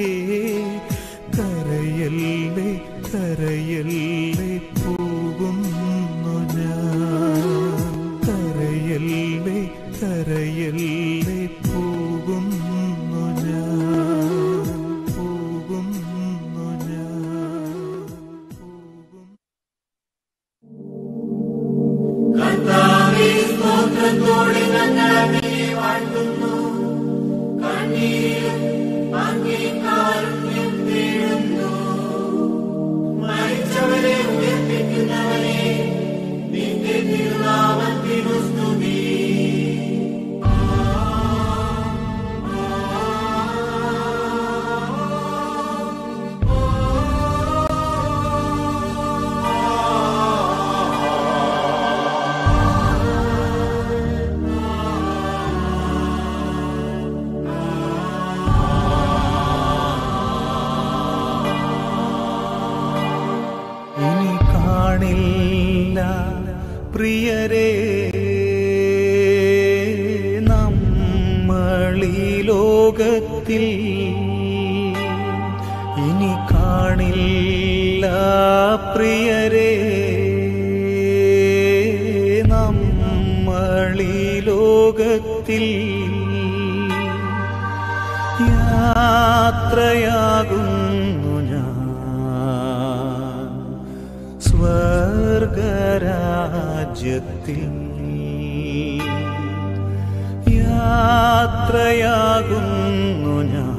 കരയല്ലേ കരയല്ലേ പോകുന്നു ഞാൻ കരയല്ലേ കരയല്ലേ പോകുന്നു ഞാൻ പോകുന്നു ഞാൻ കർത്താവേ, സ്തോത്രത്തോടെ ഞങ്ങൾ അങ്ങയെ വാഴ്ത്തുന്നു. കണ്ണീരിലും അങ്ങേ കാരുണ്യം തേടുന്നു. മരിച്ചവരെ ഉയർപ്പിക്കുന്നവനെ നിന്റെ തിരുനാമത്തിനു സ്തുതി ഇനി കാണില്ല പ്രിയരെ നമ്മളീ ലോകത്തിൽ ഇനി കാണില്ല പ്രിയരെ നമ്മളീ ലോകത്തിൽ യാത്രയാകുന്നു ഞാൻ സ്വർഗ സ്വർഗരാജ്യത്തിൽ യാത്രയാകുന്നു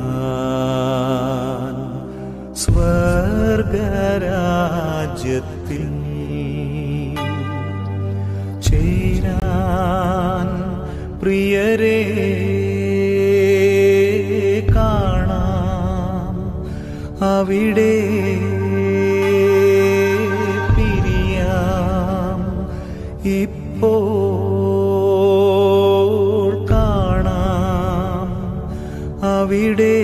ഞാൻ സ്വർഗരാജ്യത്തിൽ ചേരാൻ പ്രിയരെ കാണാം അവിടെ പിരിയാം ഇപ്പോൾ കാണാം അവിടെ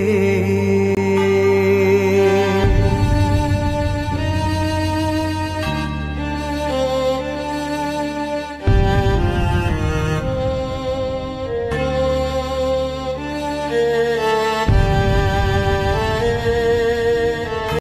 Thank you.